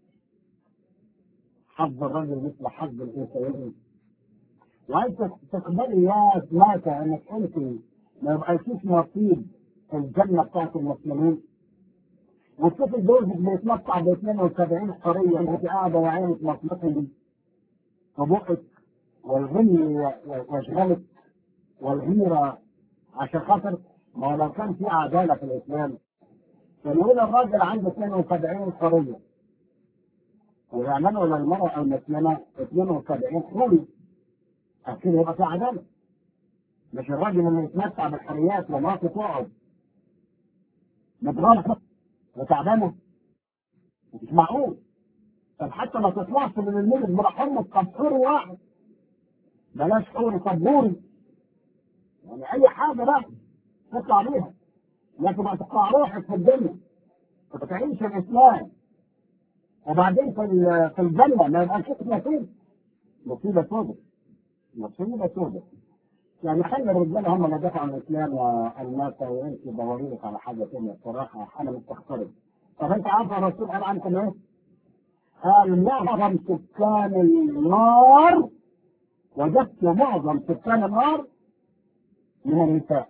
حظ الرجل مثل حظ الانثيين وانت تقبلي يا ناسا انك انت ما يبقاش نصيب في الجنه بتاعت المسلمين وتشوف جوزك بيتمتع ب 72 حريه وانت قاعده يا عيني تمطمطي في بقك والغني يشغلك والغيره عشان خاطر ما هو لو كان في عداله في الاسلام كان يقول الراجل عنده 72 حريه ويعملوا للمرأة المسلمة 72 حرية أكيد يبقى في عدالة مش الراجل اللي يتمتع بالحريات ومراته تقعد متغلطة وتعبانة مش معقول طب حتى ما تطلعش من الملك برحمة كفور واحد بلاش حور صبوري يعني اي حاجه بقى تطلع بيها لكن ما تطلع روحك في الدنيا وتعيش الاسلام وبعدين في ال- في الجنه ما يبقاش لك نصيب مصيبه سودة مصيبه سودة يعني خلي الرجاله هم اللي دافعوا عن الاسلام والناس وانت دوري لك على حاجه ثانيه الصراحه انا مستغرب طب انت عارف الرسول قال عنكم ايه؟ قال معظم سكان النار وجدت معظم سكان النار من النساء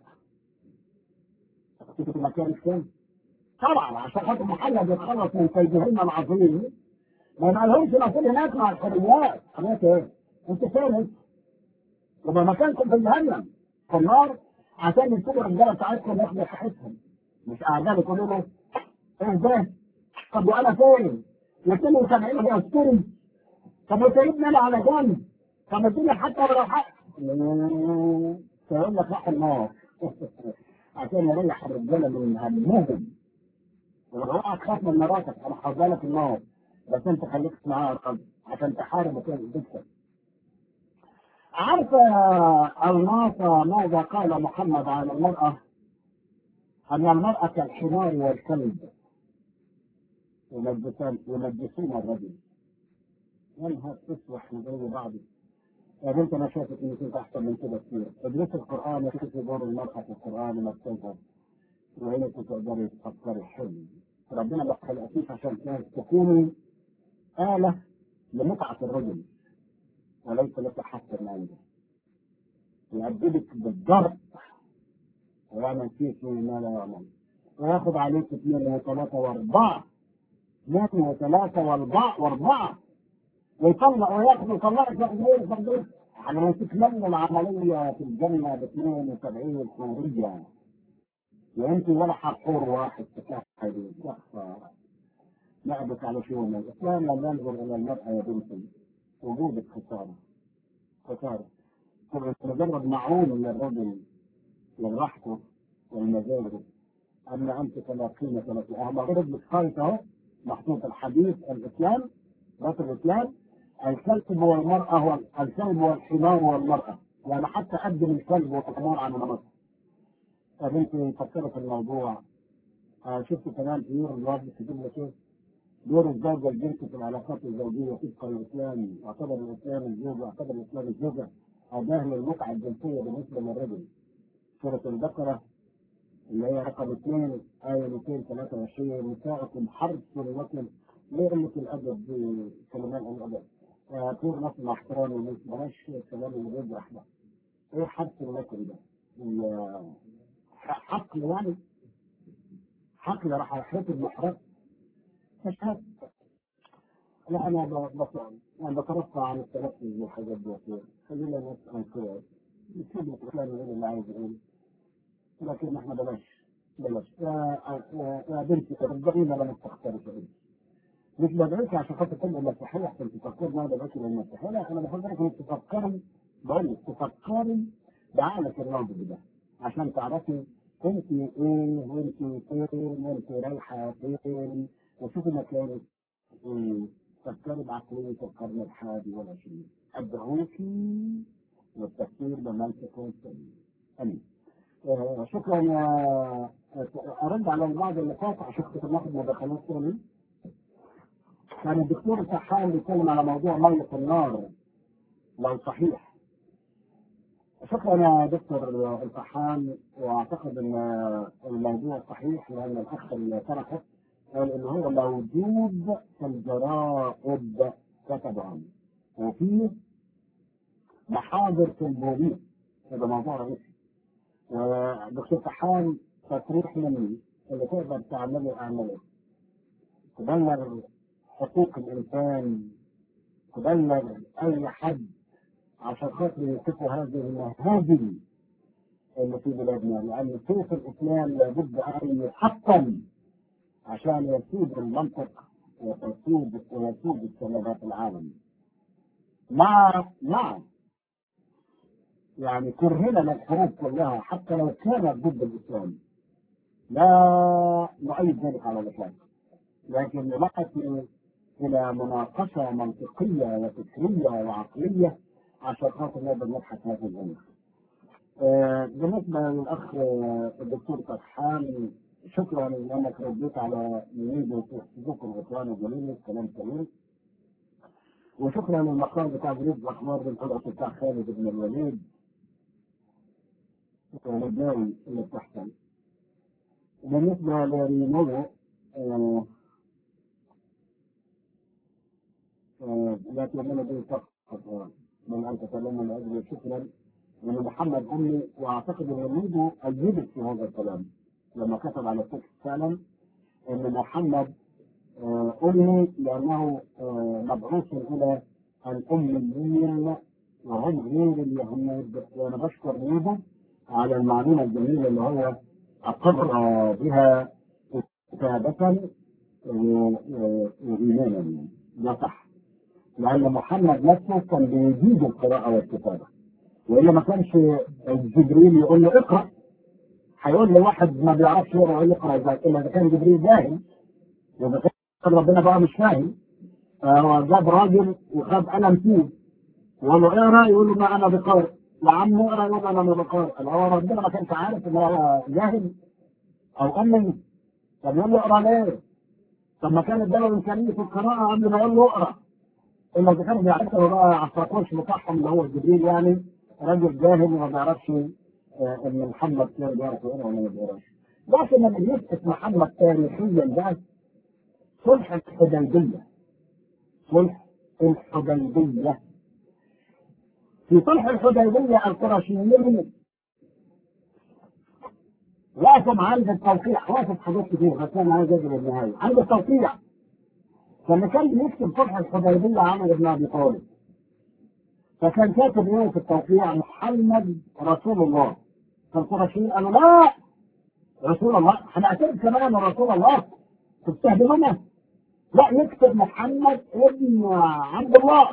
في مكان الثاني طبعا عشان خاطر محمد يتخلص من كيدهن العظيم ما يبقالهمش نصيب هناك مع الحريات حريات ايه؟ انت فين انت؟ يبقى مكانكم في جهنم في النار عشان يكتبوا الرجاله بتاعتكم ياخدوا صحتهم مش قاعدين يقولوا له ايه ده؟ طب وانا فين؟ 270 يا استوري طب وسايبني انا على جنب طب اديني حتى ولو حق سيقول لك راح النار عشان يريح الرجاله من همهم اوعى تخاف من مراتك انا حاضر لك النار بس انت خليك معاها القلب عشان تحارب وتقدر تكسب عارفة الماطة ماذا قال محمد عن المرأة؟ أن المرأة كالحمار والكلب يلبسون يلبسون الرجل يا نهار تصبح من غير بعض يا بنت انا شايفك انك انت احسن من كده كتير ادرس القران وشوفي دور المرأة في القران وما بتظهر وهنا تقدري تفكري حلو ربنا ما خلقكيش عشان تكوني آلة لمتعة الرجل وليس لك حق من عنده يأدبك بالضرب ويعمل فيك ما لا يعمل وياخذ عليك اثنين وثلاثة وأربعة اثنين وثلاثة وأربعة وأربعة ويطلع وياخذ ويطلعك ياخذ ايه ياخذ ايه على تكمل العملية في الجنة ب 72 حورية وانت ولا حقور واحد تكحل يخفى لعبك على شو من الاسلام لم ينظر الى المرأة يا بنتي وجودك خسارة خسارة مجرد معون للرجل لراحته ولمزاجه اما انت فلا قيمة لك اهم رجلك خالص اهو محطوط الحديث الاسلام راس الاسلام الكلب والمرأة هو الكلب والحمار والمرأة يعني حتى قدم الكلب والحمار عن المرأة يا بنتي فكرت في الموضوع آه شفت كمان في نور الواد كتب لك ايه دور الزوجة البنت في العلاقات الزوجية طبقا للإسلام يعتبر الإسلام الزوجة يعتبر الإسلام الزوجة أداة للمتعة الجنسية بالنسبة للرجل سورة البقرة اللي هي رقم اثنين آية 223 نساءكم حرث لكم ليه قلة الأدب دي كلمات الأدب آه طول نفس مع احترامي ليك بلاش الكلام اللي بيجرح ده ايه حرث لكم ده؟ حقل يعني حقل راح احرق المحرق مش عارف لا انا بطلع انا بترفع عن التلفز والحاجات دي كتير خلينا نسال كده نسيب الكلام اللي عايز يقول لكن احنا بلاش بلاش يا, يا, يا بنتي ترجعينا لما تختاري شيء مش بدعيك عشان خاطر تبقى مسيحية عشان تفكر ما بدعيك للمسيحية لا انا بفكرك انك تفكري بقول لك تفكري بعقلك الناضج ده عشان تعرفي انت ايه وانت فين وانت رايحه فين وشوفي مكانك ايه فكري بعقلية القرن الحادي والعشرين أدعوكي للتفكير بمنطق سليم أمين آه شكرا آه أرد على البعض اللي فات عشان كنت بناخد مداخلات تاني كان الدكتور سحان بيتكلم على موضوع مية النار لو صحيح شكرا يا دكتور الفحام واعتقد ان الموضوع صحيح لان الاخ اللي طرحه قال ان هو موجود في الجرائد كتب عنه وفي محاضر في البوليس هذا موضوع رئيسي ودكتور فحام تصريح مني اللي تقدر تعمله اعمله تبلغ حقوق الانسان تبلغ اي حد عشان خاطر يوقفوا هذه المهازل اللي في بلادنا لان سيف الاسلام لابد ان يحطم عشان يسود المنطق ويسود ويسود السلامات العالم مع مع يعني كرهنا الحروب كلها حتى لو كانت ضد الاسلام لا نؤيد ذلك على الاطلاق لكن نأتي إلى مناقشة منطقية وفكرية وعقلية عشان خاطر نقدر نبحث هذه الأمور. آه، بالنسبة للأخ آه، الدكتور فتحان شكرا لأنك رديت على يريد ذكر غفران الجميل كلام سليم وشكرا للمقال بتاع جريد الأخبار بالقدرة بتاع خالد بن الوليد اللبناني اللي بتحصل بالنسبة لرينو آه، آه، لا تؤمن به فقط بل أن تكلموا لأجل شكرا من محمد أمي وأعتقد أن رينو أيدت في هذا الكلام لما كتب على التكست فعلا أن محمد آه، أمي لأنه آه، مبعوث إلى الأميين وهم غير اليهود وأنا بشكر رينو على المعلومة الجميلة اللي هو أقر بها كتابة وإيمانا ده صح لأن محمد نفسه كان بيجيد القراءة والكتابة وإلا ما كانش جبريل يقول له اقرأ هيقول له واحد ما بيعرفش يقرأ يقول له اقرأ إذا إلا إذا كان جبريل جاهل وإذا كان ربنا بقى مش فاهم هو جاب راجل وخد قلم فيه وقال له اقرأ يقول له ما أنا بقارئ يا عم اقرأ يقول أنا ما بقارئ هو ربنا ما كانش عارف إن هو جاهل أو أمني طب يقول له اقرأ ليه؟ طب ما كان اداله إمكانية في القراءة قبل ما يقول له اقرأ إلا إذا كانوا بيعرفوا بقى عفراكوش بتاعهم اللي هو جبريل يعني راجل جاهل وما بيعرفش آه، إن محمد كان بيعرف يقرأ ولا ما بيقراش. لكن اللي بيثبت محمد تاريخيا ده صلح الحديبية. صلح الحديبية. في صلح الحديبية القرشيين وقفوا عند التوقيع وقفت حاجات كتير بس انا عايز اجيب النهايه عند التوقيع لما كان بيكتب صلح الحديبيه عمرو بن ابي طالب فكان كاتب ايه في التوقيع محمد رسول الله فالقرشيين قالوا لا رسول الله هنعترف كمان رسول الله تستهبلونا لا نكتب محمد ابن عبد الله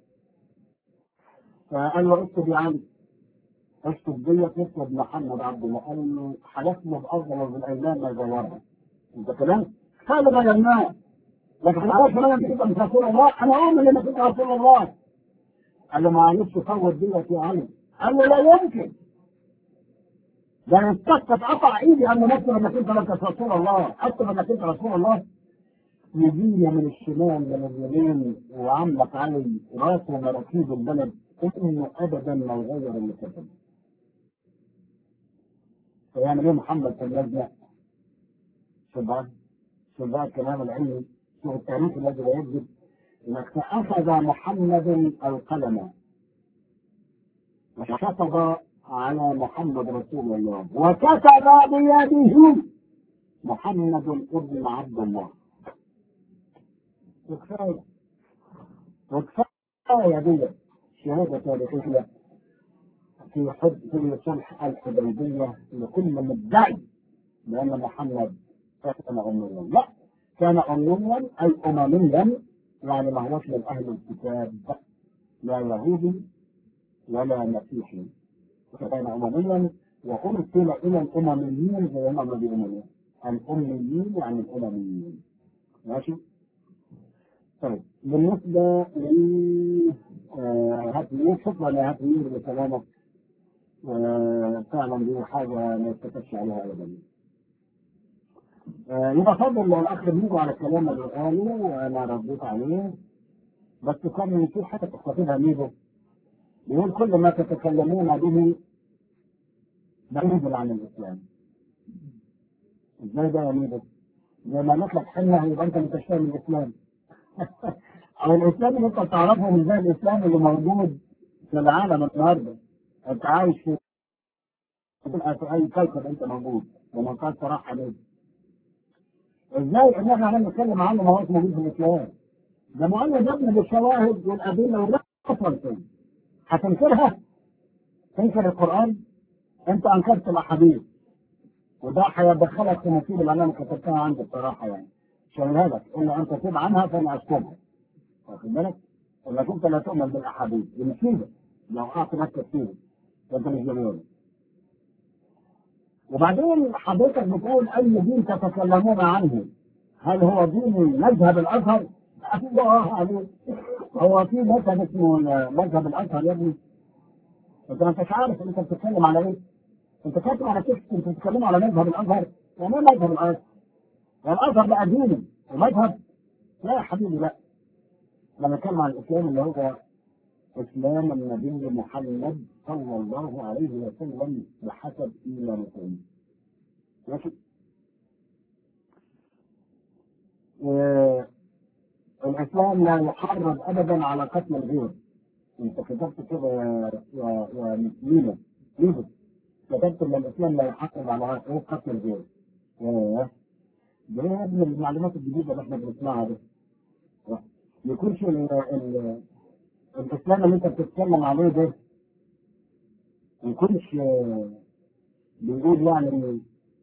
فقال له اكتب يا عم اكتب ديت نكتب محمد عبد الله قال له حلفنا بافضل من الايمان ما يغيرها انت كلام قال غيرناه لكن انا عارف انا انت مش رسول الله انا اؤمن انك انت رسول الله قال له معلش فوت ديت يا علي قال له لا يمكن ده انا استسقط قطع ايدي ان نكتب انك انت لك رسول الله اكتب انك انت رسول الله يجيني من الشمال من اليمين وعملك علي راسه مراكيب البلد انه ابدا ما يغير اللي كتبه فيعمل ايه محمد في اللجنه؟ شوف بقى شوف بقى الكلام العلمي شوف التاريخ الذي لا يكذب انك اخذ محمد القلم وكتب على محمد رسول الله وكتب بيده محمد ابن عبد الله وكفايه وكفايه دي شهاده تاريخيه في حد في صلح الحديبيه لكل مدعي بان محمد كان اميا لا كان اميا اي امميا يعني ما هوش من اهل الكتاب لا يهودي ولا مسيحي كان امميا وارسل الى الامميين زي ما هم بيقولوا الاميين يعني الامميين ماشي طيب بالنسبه ل هاتمير شكرا يا هاتمير لكلامك فعلا دي حاجه ما يتكتش عليها ابدا يبقى فضل لو الاخ بيجوا على الكلام اللي قاله وانا رديت عليه بس كان في حاجه تستفيدها ميزه بيقول كل ما تتكلمون به بعيد عن الاسلام ازاي ده يا ميزه؟ زي ما نطلق حنه يبقى انت مش فاهم الاسلام او الاسلام اللي انت تعرفه مش زي الاسلام اللي موجود في العالم النهارده انت عايش في في اي كوكب انت موجود ومنطقه صراحه منه ازاي ان احنا هنتكلم عنه ما هوش موجود في الاسلام ده مؤلف ابن بالشواهد والادله والرفض هتنكرها تنكر القران انت انكرت الاحاديث وده هيدخلك في مصيبه اللي انا كتبتها عندي بصراحه يعني شايلها لك ان انت تب عنها فانا اشكرها واخد بالك؟ انك انت لا تؤمن بالاحاديث دي مصيبه لو قعدت نفسك فيها فانت مش جميل وبعدين حضرتك بتقول اي دين تتكلمون عنه هل هو دين مذهب الازهر؟ الله عليك هو في مذهب اسمه مذهب الازهر يا ابني انت ما انتش عارف انت بتتكلم على ايه؟ انت كاتب على كيف انت بتتكلم على مذهب الازهر يعني ايه مذهب الازهر؟ يعني الازهر بقى دين ومذهب لا يا حبيبي لا لما نتكلم عن الاسلام اللي هو اسلام النبي محمد صلى الله عليه وسلم بحسب ايمانكم ماشي الاسلام لا يحرض ابدا على قتل الغير انت كتبت كده يا يا يا ميلو ميلو كتبت ان الاسلام لا يحرض على ايه قتل الغير ايه ده يا ابن المعلومات الجديده اللي احنا بنسمعها دي يكونش ال ال الاسلام اللي انت بتتكلم عليه ده يكونش بيقول يعني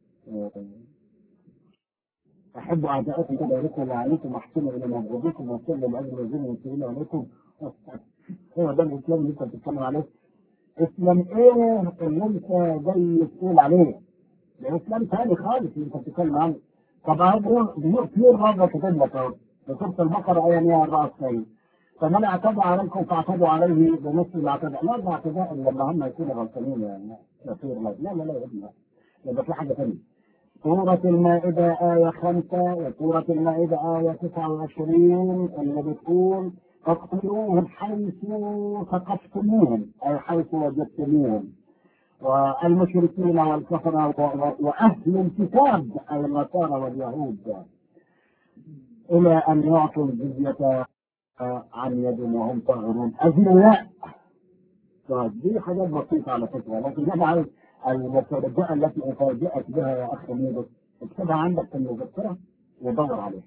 احب اعداءكم كده يريكم وعليكم واحسنوا الى موجودكم وصلوا لاجل الذين ينصرون عليكم هو ده الاسلام اللي انت بتتكلم عليه اسلام ايه اللي انت جاي تقول عليه ده اسلام ثاني خالص اللي انت بتتكلم عنه طب اهو كتير مره كاتب لك اهو في سوره البقره ايه 194 فمن اعتدى عليكم فاعتدوا عليه بمثل ما اعتدى لا ده اعتداء لما هم يكونوا غلطانين يعني لا لا لا يا ابني يبقى في حاجه ثانيه سورة المائدة آية خمسة وسورة المائدة آية تسعة وعشرين اللي بتقول اقتلوهم حيث ثقفتموهم أي حيث وجدتموهم والمشركين والكفرة وأهل الكتاب أي النصارى واليهود إلى أن يعطوا الجزية عن يد وهم صاغرون أذنياء دي حاجات بسيطة على فكرة لكن طبعا المفاجأة التي أفاجأت بها يا أخ ميدو اكتبها عندك في المذكرة ودور عليها.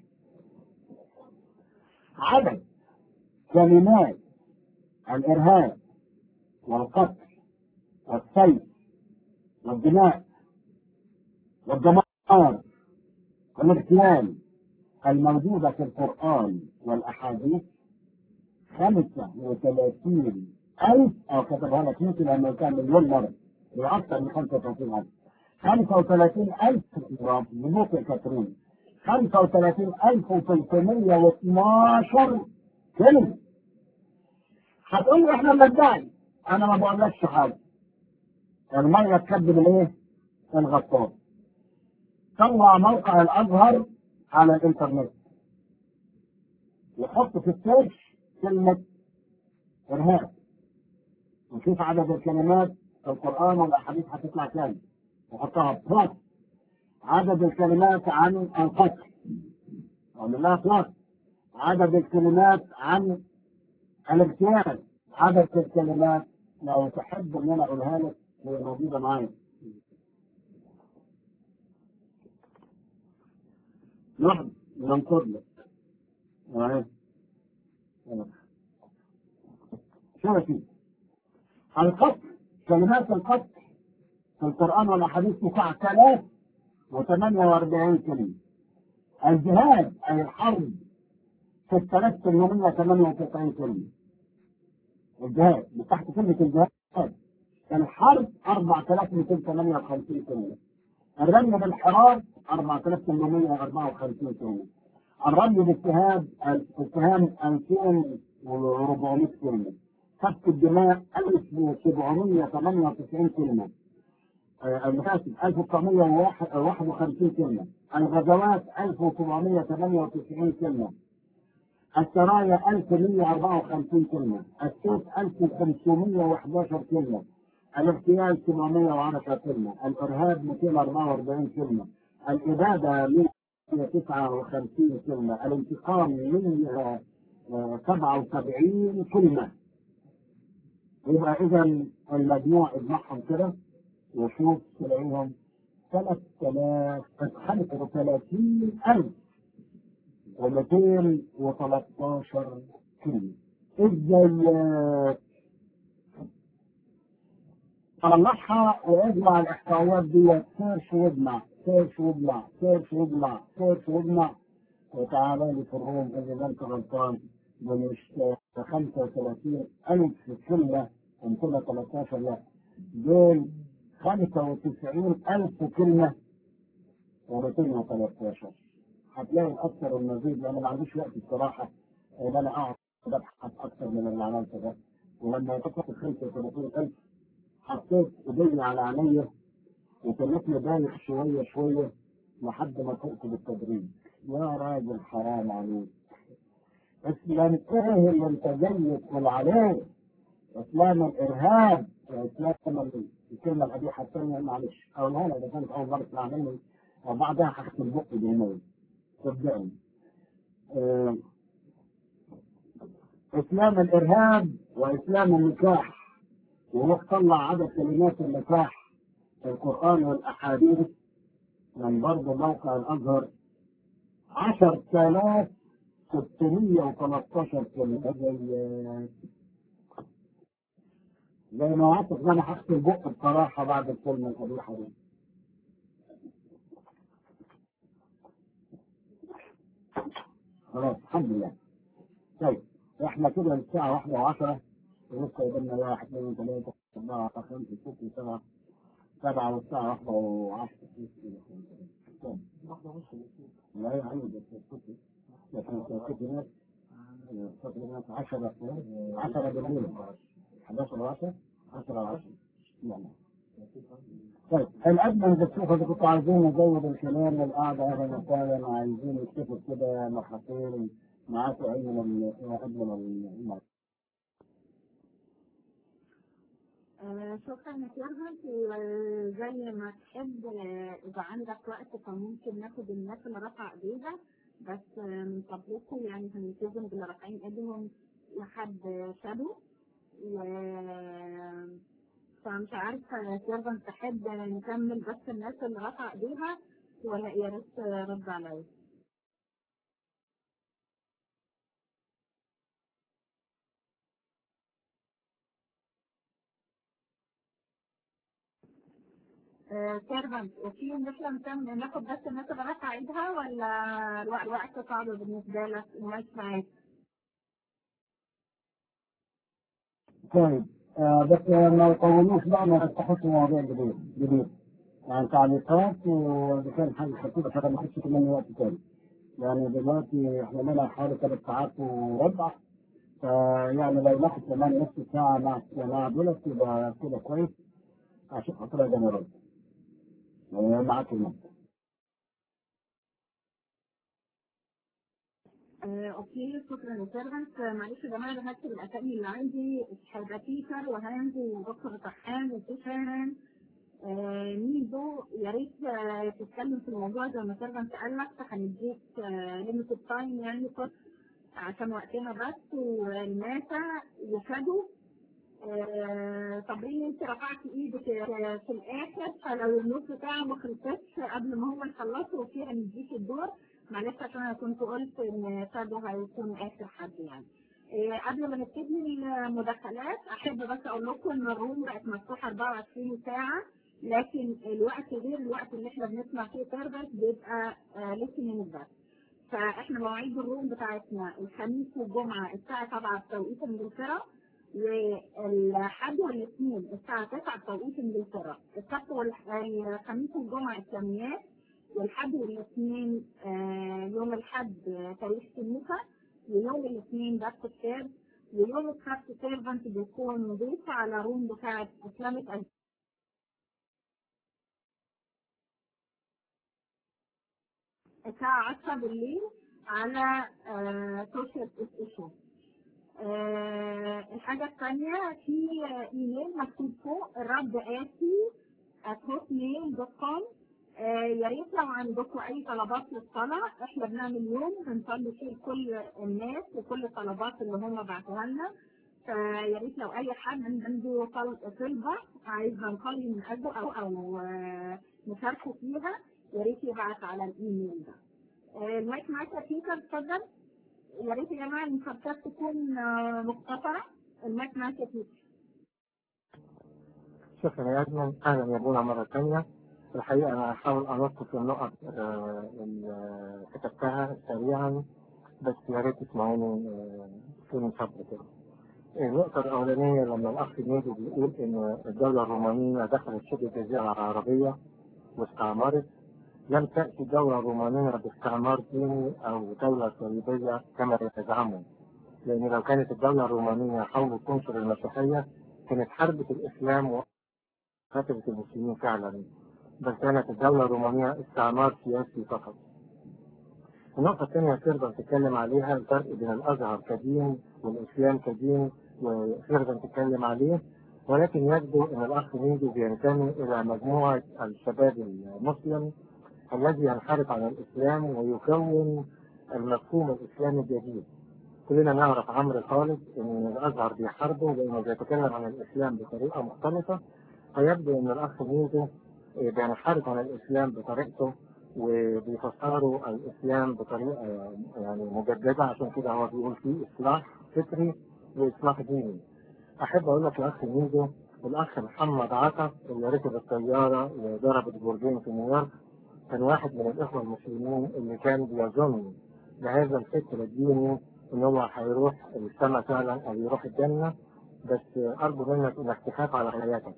عدد كلمات الإرهاب والقتل والسيف والدماء والدمار والاغتيال الموجودة في القرآن والأحاديث خمسة وثلاثين ألف أو كتبها لك يمكن لما كان مليون مرة بأكثر من 35 ألف 35 ألف بنوك الكاترين 35 ألف و312 كلمة هتقول لي احنا بندعي انا ما بقولكش حاجة المية تكذب الايه؟ الغطاس طلع موقع الازهر على الانترنت يحط في السيرش كلمة ارهاب وشوف عدد الكلمات في القرآن والأحاديث هتطلع كام وحطها بلس عدد الكلمات عن القتل أقول لها بلس عدد الكلمات عن الاغتيال عدد الكلمات لو تحب ان انا اقولها لك هي موجوده معايا نحن ننقر لك شو فيه القتل كلمات القتل في القرآن والأحاديث 9048 كلمة الجهاد أي الحرب 6898 كلمة الجهاد من تحت كلمة الجهاد الحرب 4258 كلمة الرمي بالحرار 4854 كلمة الرمي بالسهام السهام 2400 كلمة سفك الدماء 1798 كلمة المكاسب 1951 كلمة الغزوات 1798 كلمة السرايا 1154 كلمة السيف 1511 كلمة الاغتيال 710 كلمة الإرهاب 244 كلمة الإبادة 159 كلمة الانتقام 177 كلمة يبقى إذا المجموع اجمعهم كده وشوف تلاقيهم 3035 ألف و213 كلمة ازاي طلعها واجمع الاحصائيات دي سيرش واجمع سيرش واجمع سيرش واجمع سيرش واجمع وتعالى لي في الروم اذا انت غلطان دول مش 35 ألف كلمة 213 لا دول 95 ألف كلمة و213 هتلاقي اكثر المزيد لان ما عنديش وقت الصراحه ان انا اقعد ابحث اكثر من اللي عملته ده ولما كنت 35000 حطيت ايدي على عينيا وكلتني دايخ شويه شويه لحد ما فقت بالتدريج يا راجل حرام عليك اسلام ايه اللي انت جاي تقول عليه اسلام الارهاب اسلام ال- الكلمه القبيحه الثانيه معلش اقولها لك اذا كانت اول مره تسمع مني وبعدها هختم بقي بالموت صدقني آه، اسلام الارهاب واسلام النكاح وهو طلع عدد كلمات النكاح في القران والاحاديث من برضه موقع الازهر 10613 كلمه زي زي ما وعدتك إن انا هختم بق بصراحه بعد الكلمه القبيحه دي خلاص الحمد لله طيب احنا كده الساعة واحدة وعشرة ولسه قدامنا واحد اثنين ثلاثة أربعة خمسة ستة سبعة سبعة والساعة واحدة وعشرة طيب. لا يا عم بس الصوت لكن الصوت هناك الصوت هناك عشرة عشرة بالليل 11 و10 10 و10 يعني طيب الأدنى اللي بتشوفه اللي كنتوا عايزين نزود الكلام والقعدة أهلا وسهلا عايزين نكتفوا كده مرحبتين معاكم أي من ال- قبل ما ال- آه، شكرا يا سيرفنت زي ما تحب آه، اذا عندك وقت فممكن ناخد الناس اللي رفع ايديها بس آه، من فضلكم يعني هنلتزم باللي رافعين ايديهم لحد شادو و فمش عارفه يا سيرفنت تحب نكمل بس الناس اللي رفع ايديها ولا يا ريت رد عليا سيرفنت وفي مثلا نكمل ناخد بس الناس اللي رافعه ايدها ولا الوقت الوقت صعب بالنسبه لك ومش معاك طيب آه بس ما يطولوش بقى ما تفتحوش مواضيع جديد جديد يعني تعليقات وإذا كان حاجة خطيرة فما ناخدش كمان وقت تاني يعني دلوقتي احنا لنا حوالي ثلاث ساعات وربع فيعني لو ناخد كمان نص ساعة مع الجماعة دول يبقى كده كويس عشان خاطر يا جماعة معاك المنطق آه، اوكي شكرا يا سيرفنت آه، معلش يا جماعه انا هكتب الاسامي اللي عندي هيبقى بيتر وهانز ودكتور طحان وسوشان آه، ميدو يا ريت آه، تتكلم في الموضوع زي ما سيرفنت قال لك هنديك ليميتد تايم يعني بس عشان وقتنا بس والناسا وشادو آه، صابرين انت رفعتي ايدك آه، في الاخر فلو النص ساعه ما خلصتش قبل ما هم يخلصوا وفيها نديك الدور معلش عشان انا كنت قلت ان شادو هيكون اخر حد يعني آه، قبل ما نبتدي المداخلات احب بس اقول لكم ان الروم بقت مفتوحه 24 ساعه لكن الوقت غير الوقت اللي احنا بنسمع فيه سيرفيس بيبقى ليسننج بس فاحنا مواعيد الروم بتاعتنا الخميس والجمعه الساعه 7 بتوقيت انجلترا والحد والاثنين الساعة 9 بتوقيت انجلترا، السبت والخميس والجمعة إسلاميات، والحد والاثنين آه، يوم الحد آه، تاريخ كنيسة، ويوم الاثنين درس كتاب، ويوم السبت سيرفنت بيكون ضيف على روم بتاعة إسلامك الساعة 10 بالليل على سوشيال ايشو. آه، الحاجة الثانية في آه، ايميل مكتوب فوق الرد آتي hotmail.com آه، يا ريت لو عندكم أي طلبات للصلاة احنا بنعمل يوم بنصلي فيه لكل الناس وكل الطلبات اللي هم بعتوها لنا فيا ريت لو أي حد عنده طل- طلبة عايز نصلي من أجله أو أو آه، نشاركه فيها يا ريت يبعت على الإيميل ده. آه، المايك معاك يا بيتر اتفضل. يا ريت يا جماعه المشاركات تكون آه، مختصره المايك معاك يا بيتر شكرا يا أجمل أهلا يا أبونا مرة ثانية الحقيقة أنا هحاول ألطف النقط آه، اللي كتبتها سريعا بس يا ريت تسمعوني آه، بدون صبر كده. النقطة الأولانية لما الأخ نادي بيقول إن الدولة الرومانية دخلت شبه الجزيرة العربية واستعمرت لم تأتي دولة رومانية باستعمار ديني أو دولة صليبية كما يزعمون لأن لو كانت الدولة الرومانية حاولت تنشر المسيحية كانت حربت الإسلام وقتلت المسلمين فعلا بل كانت الدولة الرومانية استعمار سياسي فقط النقطة الثانية تقدر تتكلم عليها الفرق بين الأزهر كدين والإسلام كدين وتقدر تتكلم عليه ولكن يبدو أن الأخ ميدو بينتمي إلى مجموعة الشباب المسلم الذي ينحرف عن الإسلام ويكون المفهوم الإسلامي الجديد كلنا نعرف عمرو خالد أن الأزهر بيحاربه لأنه بيتكلم عن الإسلام بطريقة مختلفة فيبدو أن الأخ ميدو بينحرف عن الإسلام بطريقته وبيفسروا الإسلام بطريقة يعني مجددة عشان كده هو بيقول فيه إصلاح فكري وإصلاح ديني. أحب أقول لك الأخ ميدو الأخ محمد عطا اللي ركب الطيارة وضرب البرجين في نيويورك كان واحد من الإخوة المسلمين اللي كان بيظن بهذا الفكر الديني إن هو هيروح السماء فعلا أو يروح الجنة بس أرجو منك إنك تخاف على حياتك.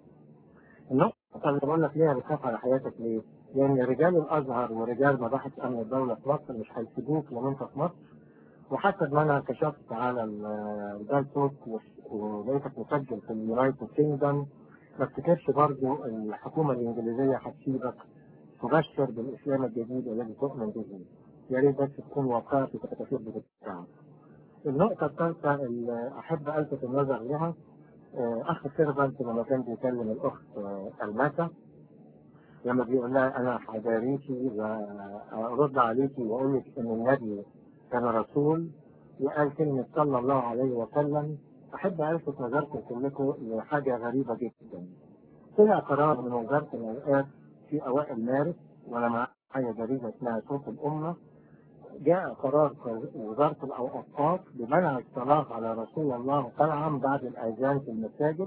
النقطة اللي بقول لك ليه بتخاف على حياتك ليه؟ لأن رجال الأزهر ورجال مباحث أمن الدولة في مصر مش هيسيبوك لو أنت في مصر وحسب ما أنا كشفت على الجال توك ولقيتك مسجل في اليونايتد كينجدم ما افتكرش برضه الحكومة الإنجليزية هتسيبك تبشر بالإسلام الجديد الذي تؤمن به. يا ريت بس تكون واقعي في التفاسير بتاعك. النقطة الثالثة اللي أحب ألفت النظر لها أخ سيرفنت لما كان بيكلم الأخت الماسة لما بيقول لها أنا حذاريكي وأرد عليكي وأقول لك إن النبي كان رسول وقال كلمة صلى الله عليه وسلم أحب ألفت نظركم كلكم لحاجة غريبة جدا. طلع قرار من وزارة الأوقاف في أوائل مارس وأنا معايا جريدة اسمها صوت الأمة جاء قرار وزارة الأوقاف بمنع الصلاة على رسول الله طبعا بعد الأذان في المساجد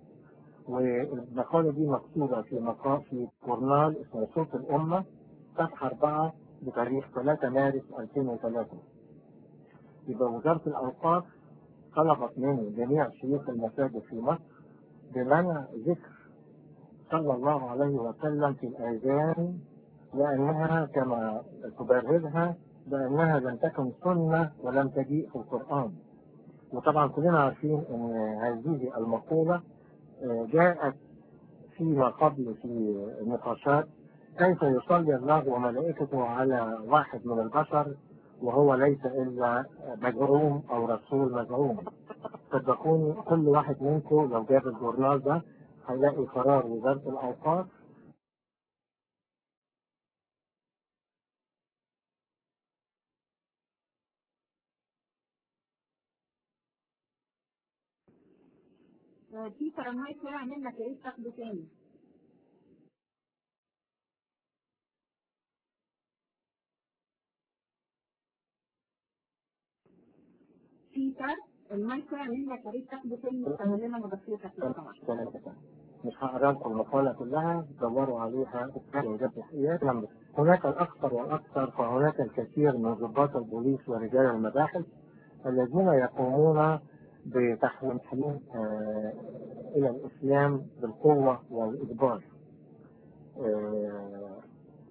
والمقالة دي مكتوبة في مقال في جورنال اسمه صوت الأمة صفحة 4 بتاريخ 3 مارس 2003 يبقى وزارة الأوقاف طلبت من جميع شيوخ المساجد في مصر بمنع ذكر صلى الله عليه وسلم في الأذان لأنها كما تبررها بأنها لم تكن سنة ولم تجيء في القرآن وطبعا كلنا عارفين أن هذه المقولة جاءت فيما قبل في نقاشات كيف يصلي الله وملائكته على واحد من البشر وهو ليس إلا مزعوم أو رسول مزعوم صدقوني كل واحد منكم لو جاب الجورنال ده هيلاقي قرار وزارة الأوقاف بيتر المايك وقع منك يا ريت تاخده تاني بيتر المايك وقع منك يا ريت تاخده تاني وتعمل لنا مداخلتك لو سمحت مش هقرا لكم المقالة كلها دوروا عليها هناك الأكثر والأكثر فهناك الكثير من ضباط البوليس ورجال المباحث الذين يقومون بتحويل آه إلى الإسلام بالقوة والإجبار. آه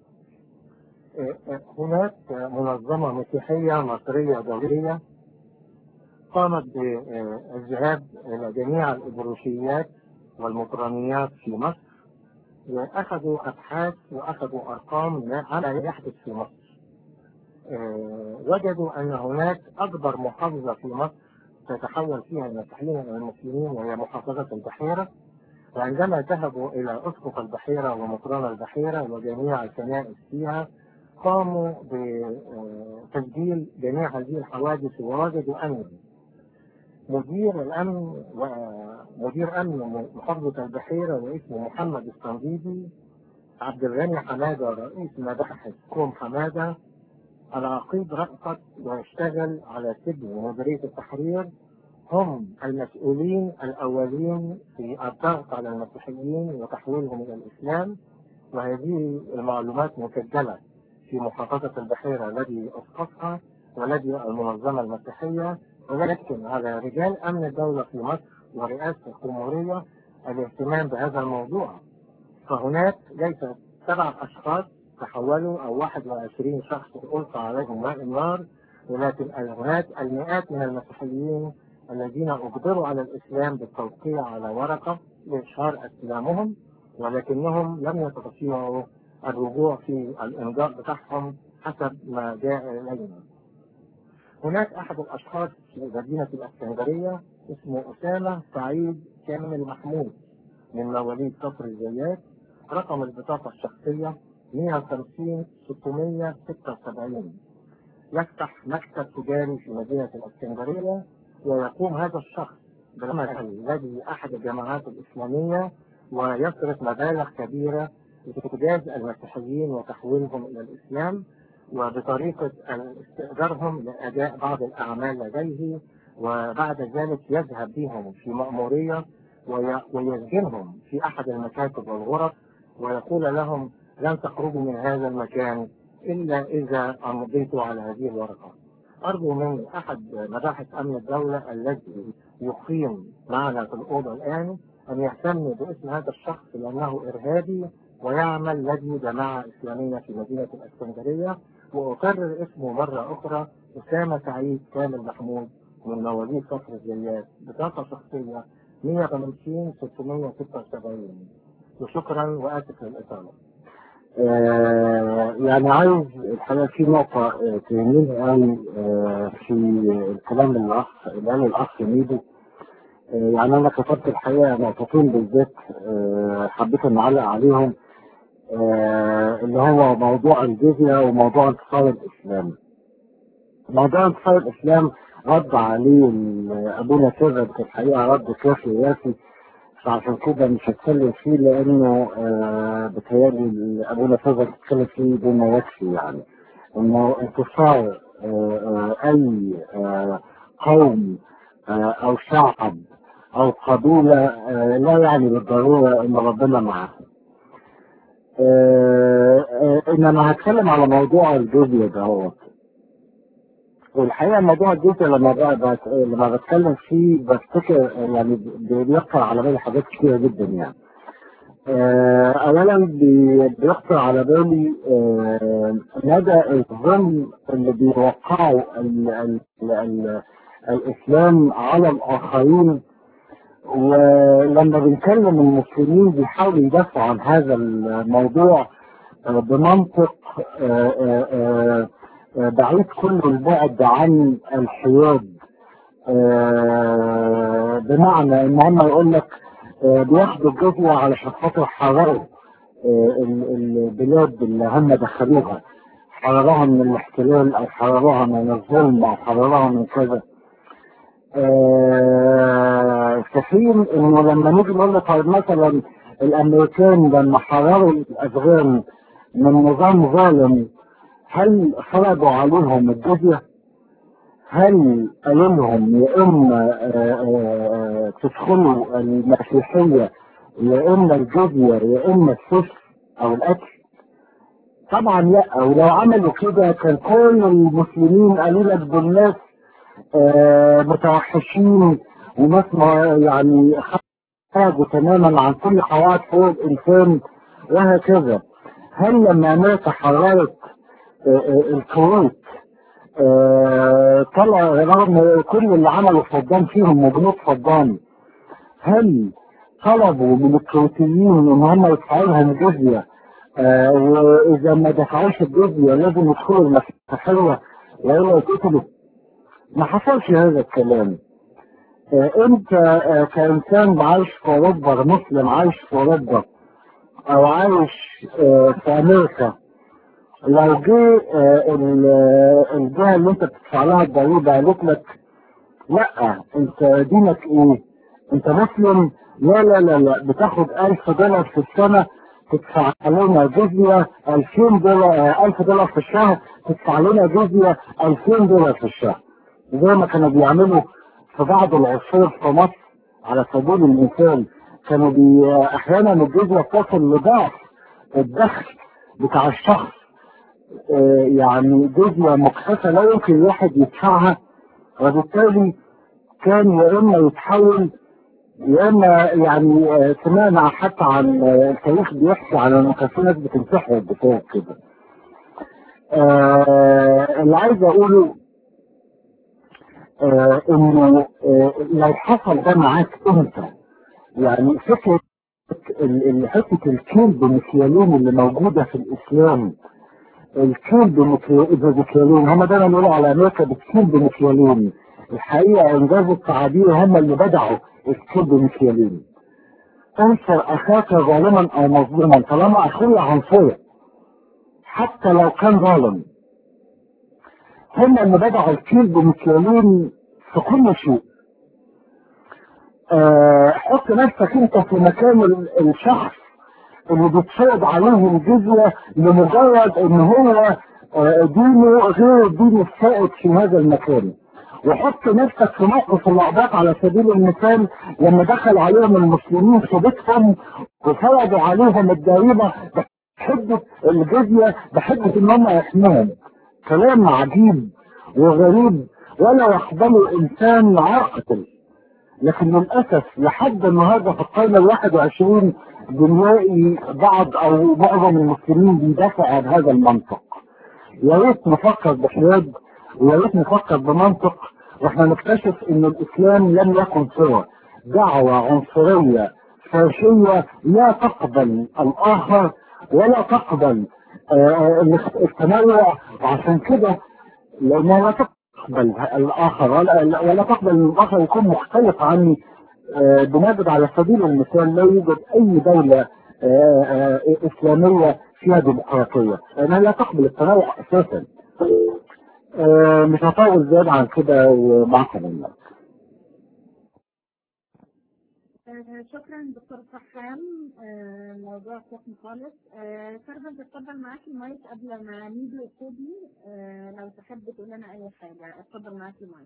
آه هناك منظمة مسيحية مصرية دولية قامت بالذهاب إلى جميع الإبروشيات والمطرانيات في مصر وأخذوا أبحاث وأخذوا أرقام على يحدث في مصر. وجدوا أن هناك أكبر محافظة في مصر تتحول فيها المسيحيين الى المسلمين وهي محافظة البحيرة وعندما ذهبوا إلى أسقف البحيرة ومطران البحيرة وجميع الكنائس فيها قاموا بتسجيل جميع هذه الحوادث ووجدوا أن مدير الأمن ومدير أمن محافظة البحيرة واسمه محمد الصنديدي عبد الغني حمادة رئيس مباحث كوم حمادة العقيد رأفت ويشتغل على سجن مديرية التحرير هم المسؤولين الأولين في الضغط على المسيحيين وتحويلهم إلى الإسلام وهذه المعلومات مسجلة في محافظة البحيرة الذي أسقطها والذي المنظمة المسيحية ولكن على رجال أمن الدولة في مصر ورئاسة الجمهورية الاهتمام بهذا الموضوع فهناك ليس سبعة أشخاص تحولوا أو 21 شخص ألقى عليهم ماء النار ولكن المئات المئات من المسيحيين الذين أجبروا على الإسلام بالتوقيع على ورقة لإشهار إسلامهم ولكنهم لم يستطيعوا الرجوع في الإمضاء بتاعهم حسب ما جاء إلينا. هناك أحد الأشخاص في مدينة الإسكندرية اسمه أسامة سعيد كامل محمود من مواليد كفر الزيات رقم البطاقة الشخصية 150 676 يفتح مكتب تجاري في مدينة الإسكندرية ويقوم هذا الشخص بالعمل الذي أحد الجماعات الإسلامية ويصرف مبالغ كبيرة لإحجاز المسيحيين وتحويلهم إلى الإسلام وبطريقة استئجارهم لأداء بعض الأعمال لديه وبعد ذلك يذهب بهم في مأمورية وي- ويسجنهم في أحد المكاتب والغرف ويقول لهم لن تخرجوا من هذا المكان إلا إذا أمضيتوا على هذه الورقة أرجو من أحد مباحث أمن الدولة الذي يقيم معنا في الأوضة الآن أن يهتم باسم هذا الشخص لأنه إرهابي ويعمل لدي جماعة إسلامية في مدينة الإسكندرية وأكرر اسمه مرة أخرى أسامة سعيد كامل محمود من مواليد كفر الزيات بطاقة شخصية 150 676 وشكرا وآسف للإطالة. آه، يعني عايز الحقيقة في نقطة آه، تهمني قوي آه، في الكلام اللي الأخ اللي قاله الأخ ميدو آه، يعني أنا كتبت الحقيقة نقطتين بالذات آه، حبيت أن أعلق عليهم آه، اللي هو موضوع الجزية وموضوع انتصار الإسلام. موضوع انتصار الإسلام رد عليه ال- أبونا سيرت الحقيقة رد كافي ويافي فعشان كده مش هتكلم فيه لانه آه بتهيألي ابونا فضل اتكلم فيه بما يكفي يعني انه انتصار آه آه اي آه قوم آه او شعب او قبيله آه لا يعني بالضروره ان ربنا معه. آه آه انما هتكلم على موضوع الجزية دهوت والحقيقه موضوع الجزء لما بقى بقى لما بتكلم فيه بفتكر يعني بيخطر على بالي حاجات كتيره جدا يعني. آه، اولا بي- بيخطر على بالي آه، مدى الظلم اللي بيوقعوا ال ال ال الاسلام على الاخرين ولما بنكلم المسلمين بيحاولوا يدافعوا عن هذا الموضوع آه، بمنطق آه، آه، آه، آه، بعيد كل البعد عن الحياد آه، بمعنى ان هم يقول لك آه، بياخدوا الجزية علشان خاطر حرروا آه، ال- البلاد اللي هم دخلوها حرروها من الاحتلال او حرروها من الظلم او حرروها من كذا آه، في حين انه لما نيجي نقول لك طيب مثلا الامريكان لما حرروا الافغان من نظام ظالم هل فرضوا عليهم الجزيه؟ هل قالوا لهم يا اما آه، آه، تدخلوا المسيحيه يا اما الجزيه يا اما السفر او القتل؟ طبعا لا ولو عملوا كده كان كل المسلمين قالوا لك دول ناس آه، متوحشين وناس ما- يعني خرجوا تماما عن كل قواعد حقوق الانسان وهكذا هل لما امريكا حررت آه، آه، الكويت آه، طلع رغم كل اللي عمله صدام فيهم وجنود صدام هل طلبوا من الكويتيين ان هم يدفعوا لهم جزيه آه، واذا ما دفعوش الجزيه لازم يدخلوا المسيحيه والا يتقتلوا ما حصلش هذا الكلام آه، انت آه، كانسان عايش في اوروبا مسلم عايش في اوروبا او عايش آه، في امريكا لو جه آه، ال- آه، الجهه اللي انت بتدفع لها الضريبه قالت لك لا انت دينك ايه؟ انت مسلم؟ لا لا لا لا بتاخد 1000 دولار في السنه تدفع لنا جزيه 2000 دولار آه، 1000 دولار في الشهر تدفع لنا جزيه 2000 دولار في الشهر زي ما كانوا بيعملوا في بعض العصور في مصر على سبيل المثال كانوا بي احيانا الجزيه تصل لضعف الدخل بتاع الشخص آه، يعني جزيه مكثفه لا يمكن الواحد يدفعها وبالتالي كان يا اما يتحول يا اما يعني آه، سمعنا حتى عن آه، التاريخ بيحكي عن ان كان في ناس بتنتحر بسبب كده آه اللي عايز اقوله آه انه آه لو حصل ده معاك انت يعني فكره ال- ال- حته الكلب مكيالين اللي موجوده في الاسلام الكلب مكيالين هم دايما يقولوا على امريكا بالكلب مكيالين الحقيقه انجاز التعابير هم اللي بدعوا الكلب مكيالين انصر اخاك ظالما او مظلوما طالما اخويا عنصري حتى لو كان ظالم هم اللي بدعوا الكلب مكيالين في كل شيء أه حط نفسك انت في مكان ال- الشخص اللي بيتفرض عليه الجزية لمجرد ان هو آه، دينه غير الدين السائد في هذا المكان وحط نفسك في موقف الاعضاء على سبيل المثال لما دخل عليهم المسلمين في بيتهم وفرضوا عليهم الجريمة بحجة الجزية بحجة ان هم يحموهم كلام عجيب وغريب ولا يقبله انسان عاقل لكن للاسف لحد النهارده في القرن الواحد وعشرين بنلاقي بعض او معظم المسلمين بيدافع عن هذا المنطق يا ريت نفكر بحياد ويا ريت نفكر بمنطق واحنا نكتشف ان الاسلام لم يكن سوى دعوة عنصرية فاشية لا تقبل الاخر ولا تقبل آه، التنوع وعشان كده لانها لا تقبل الاخر ولا, ولا تقبل ان الاخر يكون مختلف عني آه، بنجد على سبيل المثال لا يوجد اي دولة آه، آه، اسلامية فيها ديمقراطية لانها لا تقبل التنوع اساسا آه، مش هطول زيادة عن كده ومعكم الله آه، شكرا دكتور فرحان آه، موضوع سخن خالص آه، سربا اتفضل معاك المايك قبل ما نيجي وكودي آه، لو تحب تقول لنا اي حاجه اتفضل معاك المايك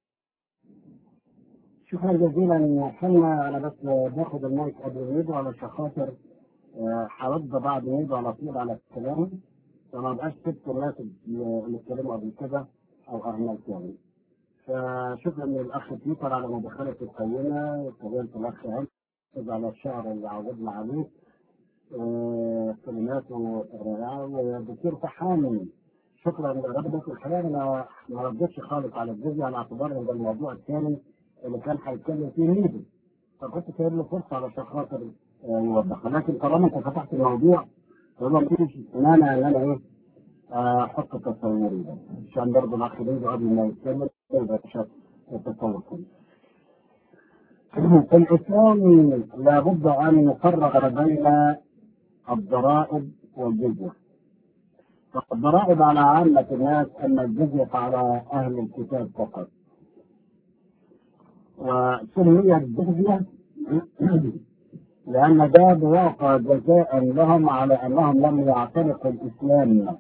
شكرا جزيلا حنا انا بس باخد المايك قبل ميدو علشان خاطر آه، هرد بعد ميدو على طول على الكلام فما بقاش سبت الناس اللي اتكلموا قبل كده او اهملت يعني فشكرا للاخ بيتر على مداخلته القيمه وكذلك الاخ عز على الشعر اللي عودنا عليه آه، كلماته رائعه والدكتور فحامي شكرا لرغبتك الحقيقه انا ما ردتش خالص على الجزء على اعتبار ان ده الموضوع الثاني اللي كان هيتكلم فيه ميدو فكنت سايب له فرصه علشان خاطر آه، يوضحها لكن طالما انت فتحت الموضوع فما فيش مانع ان انا ايه آه، احط تصوري ده عشان برضه الاخ ميدو قبل ما يتكلم يبقى شاف التصور كله. الإسلام لابد أن يفرق بين الضرائب والجزية. الضرائب على عامة الناس أما الجزية على أهل الكتاب فقط. وسميت جزية لأن ده بواقع جزاء لهم على أنهم لم يعتنقوا الإسلام.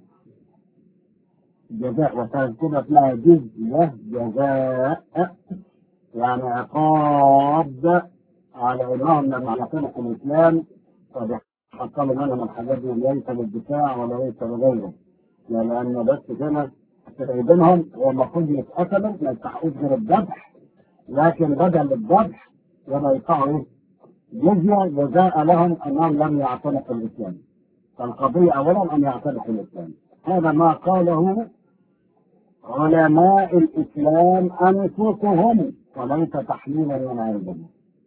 جزاء وكان كده اسمها جزية جزاء يعني عقاب على انهم لم يعتنقوا الاسلام فبيحصلوا منهم الحاجات دي ليس للدفاع ولا ليس لغيره يعني لان بس كده في بينهم هو المفروض يتقتلوا ما يستحقوش غير الذبح لكن بدل الذبح يبقى يدفعوا ايه؟ جزية جزاء لهم انهم لم يعتنقوا الاسلام فالقضية اولا ان يعتنقوا الاسلام هذا ما قاله علماء الاسلام انفسهم وليس تحليلا من عندهم.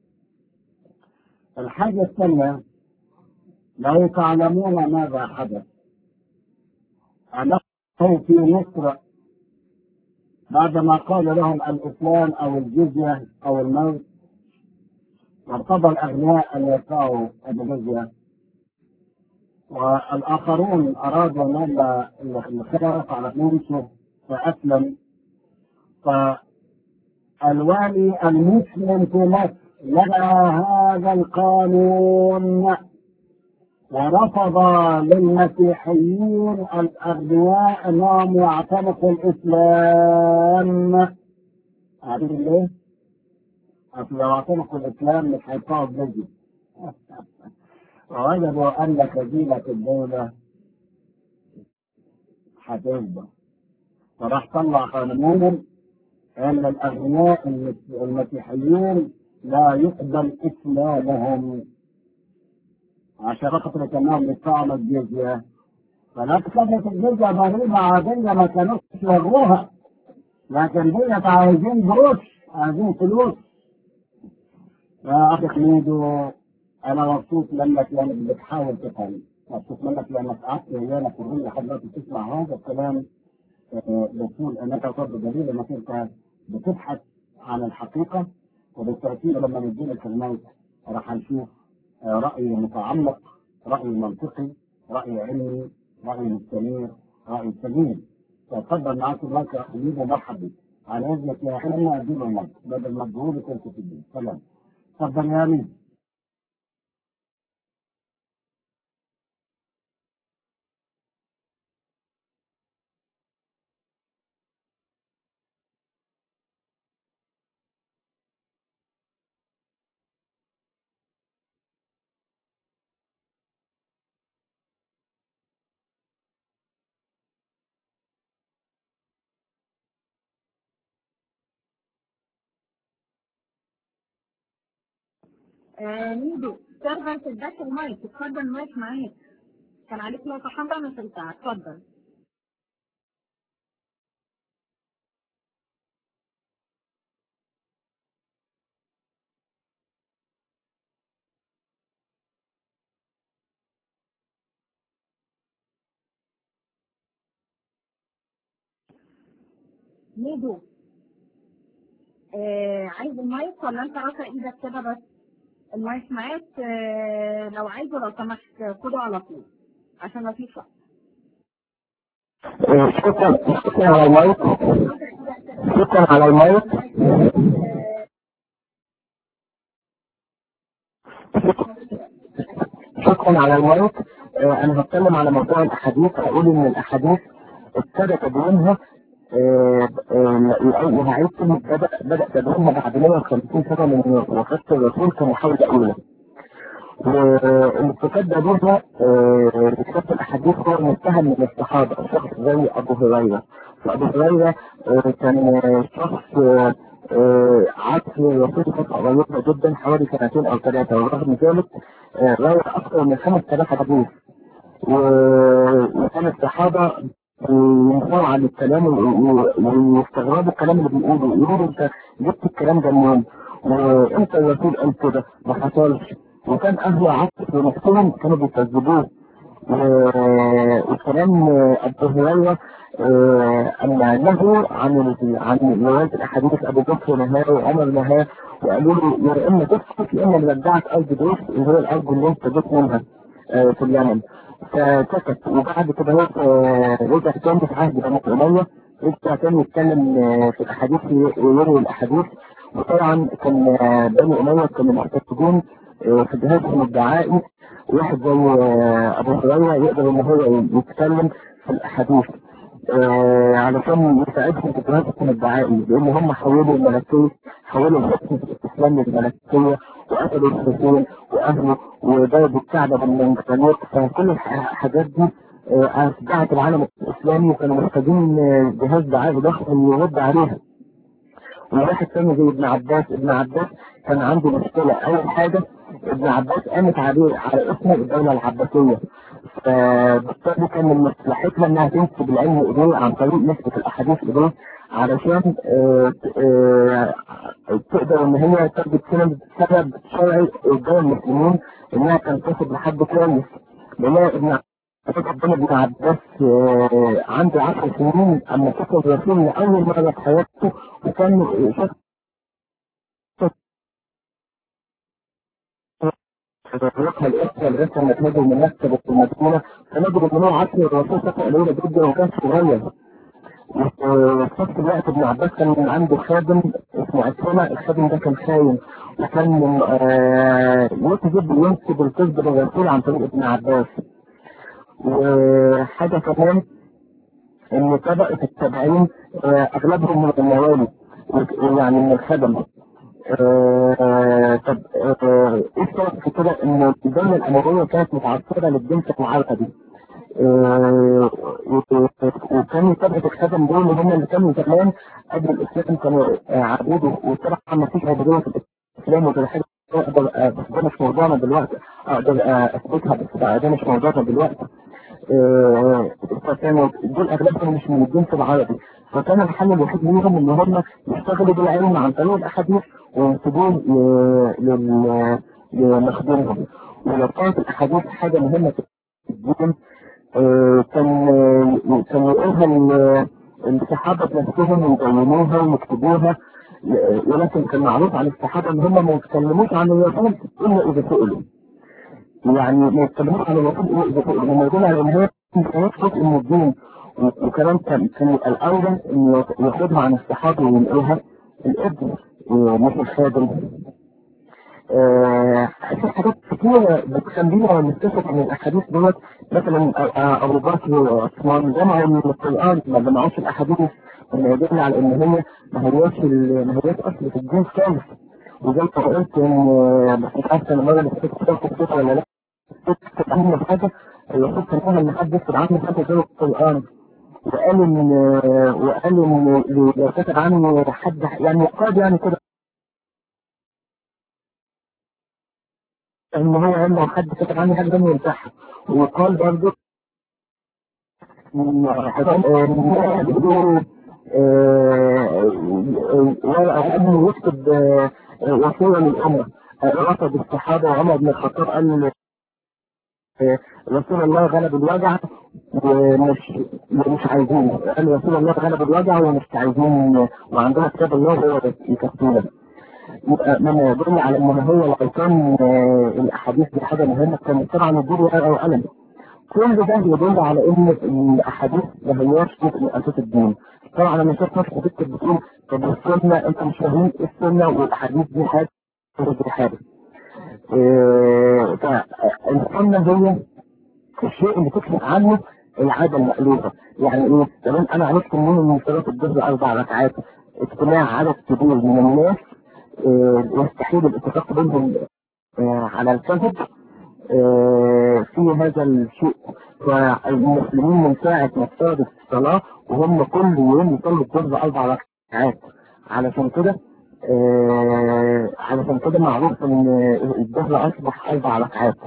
الحاجة الثانية لو تعلمون ماذا حدث أنه في مصر بعدما قال لهم الإسلام أو الجزية أو الموت وارتضى الأغنياء أن يدفعوا الجزية والآخرون أرادوا أن الخلاف على يمشوا فأسلم فالوالي المسلم في مصر لغى هذا القانون ورفض للمسيحيين الأغنياء أنهم يعتنقوا الإسلام عارفين ليه؟ أصل لو اعتنقوا الإسلام مش هيدفعوا الجزية ووجدوا أن خزينة الدولة هتفضل فراح طلع قانون ان الاغنياء المسيحيين لا يقبل اسلامهم عشان خاطر كانهم يدفعوا الجزيه فناس كانت الجزء ضريبة عادية ما كانوش يلغوها لكن ديت عايزين قروش عايزين فلوس يا أخي حميدو أنا مبسوط منك لأنك بتحاول تفهم مبسوط منك لأنك قعدت ويانا في الروم لحد دلوقتي تسمع هذا الكلام آه، بتقول أنك تعتبر دليل أنك أنت بتبحث عن الحقيقة وبالتأكيد لما ندينا الكلمات راح نشوف آه، رأي متعمق رأي منطقي رأي علمي رأي مستنير رأي سليم فاتفضل معاك المايك يا حبيبي ومرحبا بك على اذنك يا حلمي اديله المايك بدل ما تقولي كنت في الدين سلام اتفضل يا امين آه ميدو سيرفنت اداك المايك اتفضل المايك معاك كان عليك نقطة حمراء ما شلتها اتفضل ميدو آه عايز المايك ولا انت رافع ايدك كده بس المايك معاك آه لو عايزه لو سمحت خده على طول عشان ما فيش وقت آه، شكرا شكرا على المايك شكرا على المايك شكرا على المايك آه، انا هتكلم على موضوع الاحاديث اقول ان الاحاديث ابتدى تدوينها آه، آه، وهعيد كلمة بدأ بدأ تدوينها بعد 150 سنة من وفاة الرسول كمحاولة أولى. والابتكار ده دورها كتابة الأحاديث هو المتهم من الصحابة شخص زي أبو هريرة فأبو هريرة آه، كان آه، شخص آه، آه، عاش في وسيلة فترة قريبة جدا حوالي سنتين أو ثلاثة ورغم ذلك آه، روى أكثر من 5000 حديث و- وكان الصحابة ينفعوا عن الكلام و- و- ويستغربوا الكلام اللي بيقوله يقولوا انت جبت الكلام ده منين؟ وانت الرسول قال كده ما حصلش وكان اهل عصر نفسهم كانوا بيكذبوه و- وكلام ابو هريره آه، ان له عن ال- عن روايه الاحاديث ابو بكر نهاه وعمر نهاه وقالوا له يا اما تسكت يا اما نرجعك ارض دوس اللي هي الارض اللي انت جيت منها آه، في اليمن فسكت وبعد كده هو آه، رجع تاني في عهد بني أمية رجع تاني يتكلم آه، في الأحاديث ويروي الأحاديث وطبعا كان آه، بني أمية كانوا معتقدين آه، في جهازهم الدعائي واحد زي آه، أبو هريرة يقدر إن هو يتكلم في الأحاديث آه، علشان يساعدهم في جهازهم الدعائي لأن هم حولوا الملكية حولوا الحكم في الإسلام للملكية وقتلوا الحسين وأهله وضربوا الكعبة بالمنجنيق فكل الح- الحاجات دي آه، أتبعت العالم الإسلامي وكانوا محتاجين آه، جهاز دعائي ضخم يرد عليها وواحد تاني زي ابن عباس ابن عباس كان عنده مشكلة أول حاجة ابن عباس قامت عليه على اسم الدولة العباسية فبالتالي كان من مصلحتها انها تنسب العلم اليه عن طريق نسبة الاحاديث اليه علشان آه، آه، تقدر ان هي تجد سبب سبب شرعي قدام المسلمين انها تنتسب لحد كويس لان ابن عباس عبد الله بن عباس آه، عنده 10 سنين اما شاف الرسول لاول مره في حياته وكان شاف رقم الاسره لغايه لما تنزل من مكتب في المدينه فنجد ان هو عصر الرسول فتره قليله جدا وكان صغير وفي نفس الوقت ابن عباس كان عنده خادم اسمه عكرمة الخادم ده كان خاين وكان من آه يكذب وينسب الكذب للرسول عن طريق ابن عباس وحاجة كمان ان طبقة التابعين آه اغلبهم من الموالي يعني من الخدم آه طب آه ايه السبب في كده ان الدولة الاموية كانت متعصبة للجنس العربي آه، وكانوا طبقة الخدم دول هم اللي كانوا زمان قبل الإسلام كانوا آه، عبيد وطبعا ما فيش عبودية في الإسلام وده حاجة أقدر آه، بس ده مش موضوعنا دلوقتي أقدر آه، أثبتها بس ده ده مش موضوعنا دلوقتي آه، فكانوا دول اغلبهم مش موجودين في العربي فكان الحل الوحيد ليهم ان هم يشتغلوا بالعلم عن طريق الاحاديث وينسبوه ل- لل- لمخدومهم ولو كانت الاحاديث حاجه مهمه في الدين آه، كان آه، كان يقولها ال- الصحابه نفسهم يدونوها ويكتبوها آه، ولكن كان معروف عن الصحابه ان هم ما يتكلموش عن اليهود الا اذا سئلوا يعني ما يتكلموش عن الوصول الى اذا سئلوا هم يقولوا على ان هي كانت جزء من الدين و- وكمان كان كان الاولى انه ياخدها عن الصحابه وينقلها الابن آه، مش الخادم آه، في حاجات كتيرة بتخلينا نكتشف ان الاحاديث ديت مثلا آه، آه، ابو بكر وعثمان جمعوا من القران ما جمعوش الاحاديث اللي يدل على ان هي ما هياش ال- ما هياش اصل في الدين خالص وزي ما قلت ان آه، بس مش عارف انا مره اللي فاتت كتبت الصوت ولا لا كتبت عنه حاجه المفروض كان هو اللي حد يكتب عنه حاجه زي القران وقال ان آه، وقال ان لو كتب عنه حد يعني وقال يعني كده ان هو قال لو حد كتب عني حاجه ثانيه يمسحها وقال برضه إن حاجات- آه، إن بيقولوا، آه، آه، انه يكتب آه، آه، وصيه للامه آه، رفض الصحابه وعمر بن الخطاب قال آه، رسول الله غلب الوجع ومش مش عايزين قال رسول الله غلب الوجع ومش عايزين وعندنا كتاب الله هو يكفينا يبقى من يدل على ان هو لو كان آه، الاحاديث دي حاجه مهمه كان طبعا يدور ورقه وقلم كل ده يدل على ان الاحاديث ما هياش جزء من اساس الدين طبعا انا شفت ناس بتكتب بتقول طب السنه انت مش فاهمين ايه السنه والاحاديث دي حاجه ودي حاجه آه، فالسنه هي الشيء اللي تكتب عنه العادة المألوفة يعني ايه كمان انا عرفت منين ان صلاة الظهر اربع ركعات اجتماع عدد كبير من الناس آه، يستحيل الاتفاق بينهم آه، على الكذب آه، في هذا الشيء فالمسلمين من ساعة ما ابتدت الصلاة وهم كل يوم يصلوا الظهر أربع ركعات علشان كده آه، علشان كده معروف ان الظهر أصبح أربع ركعات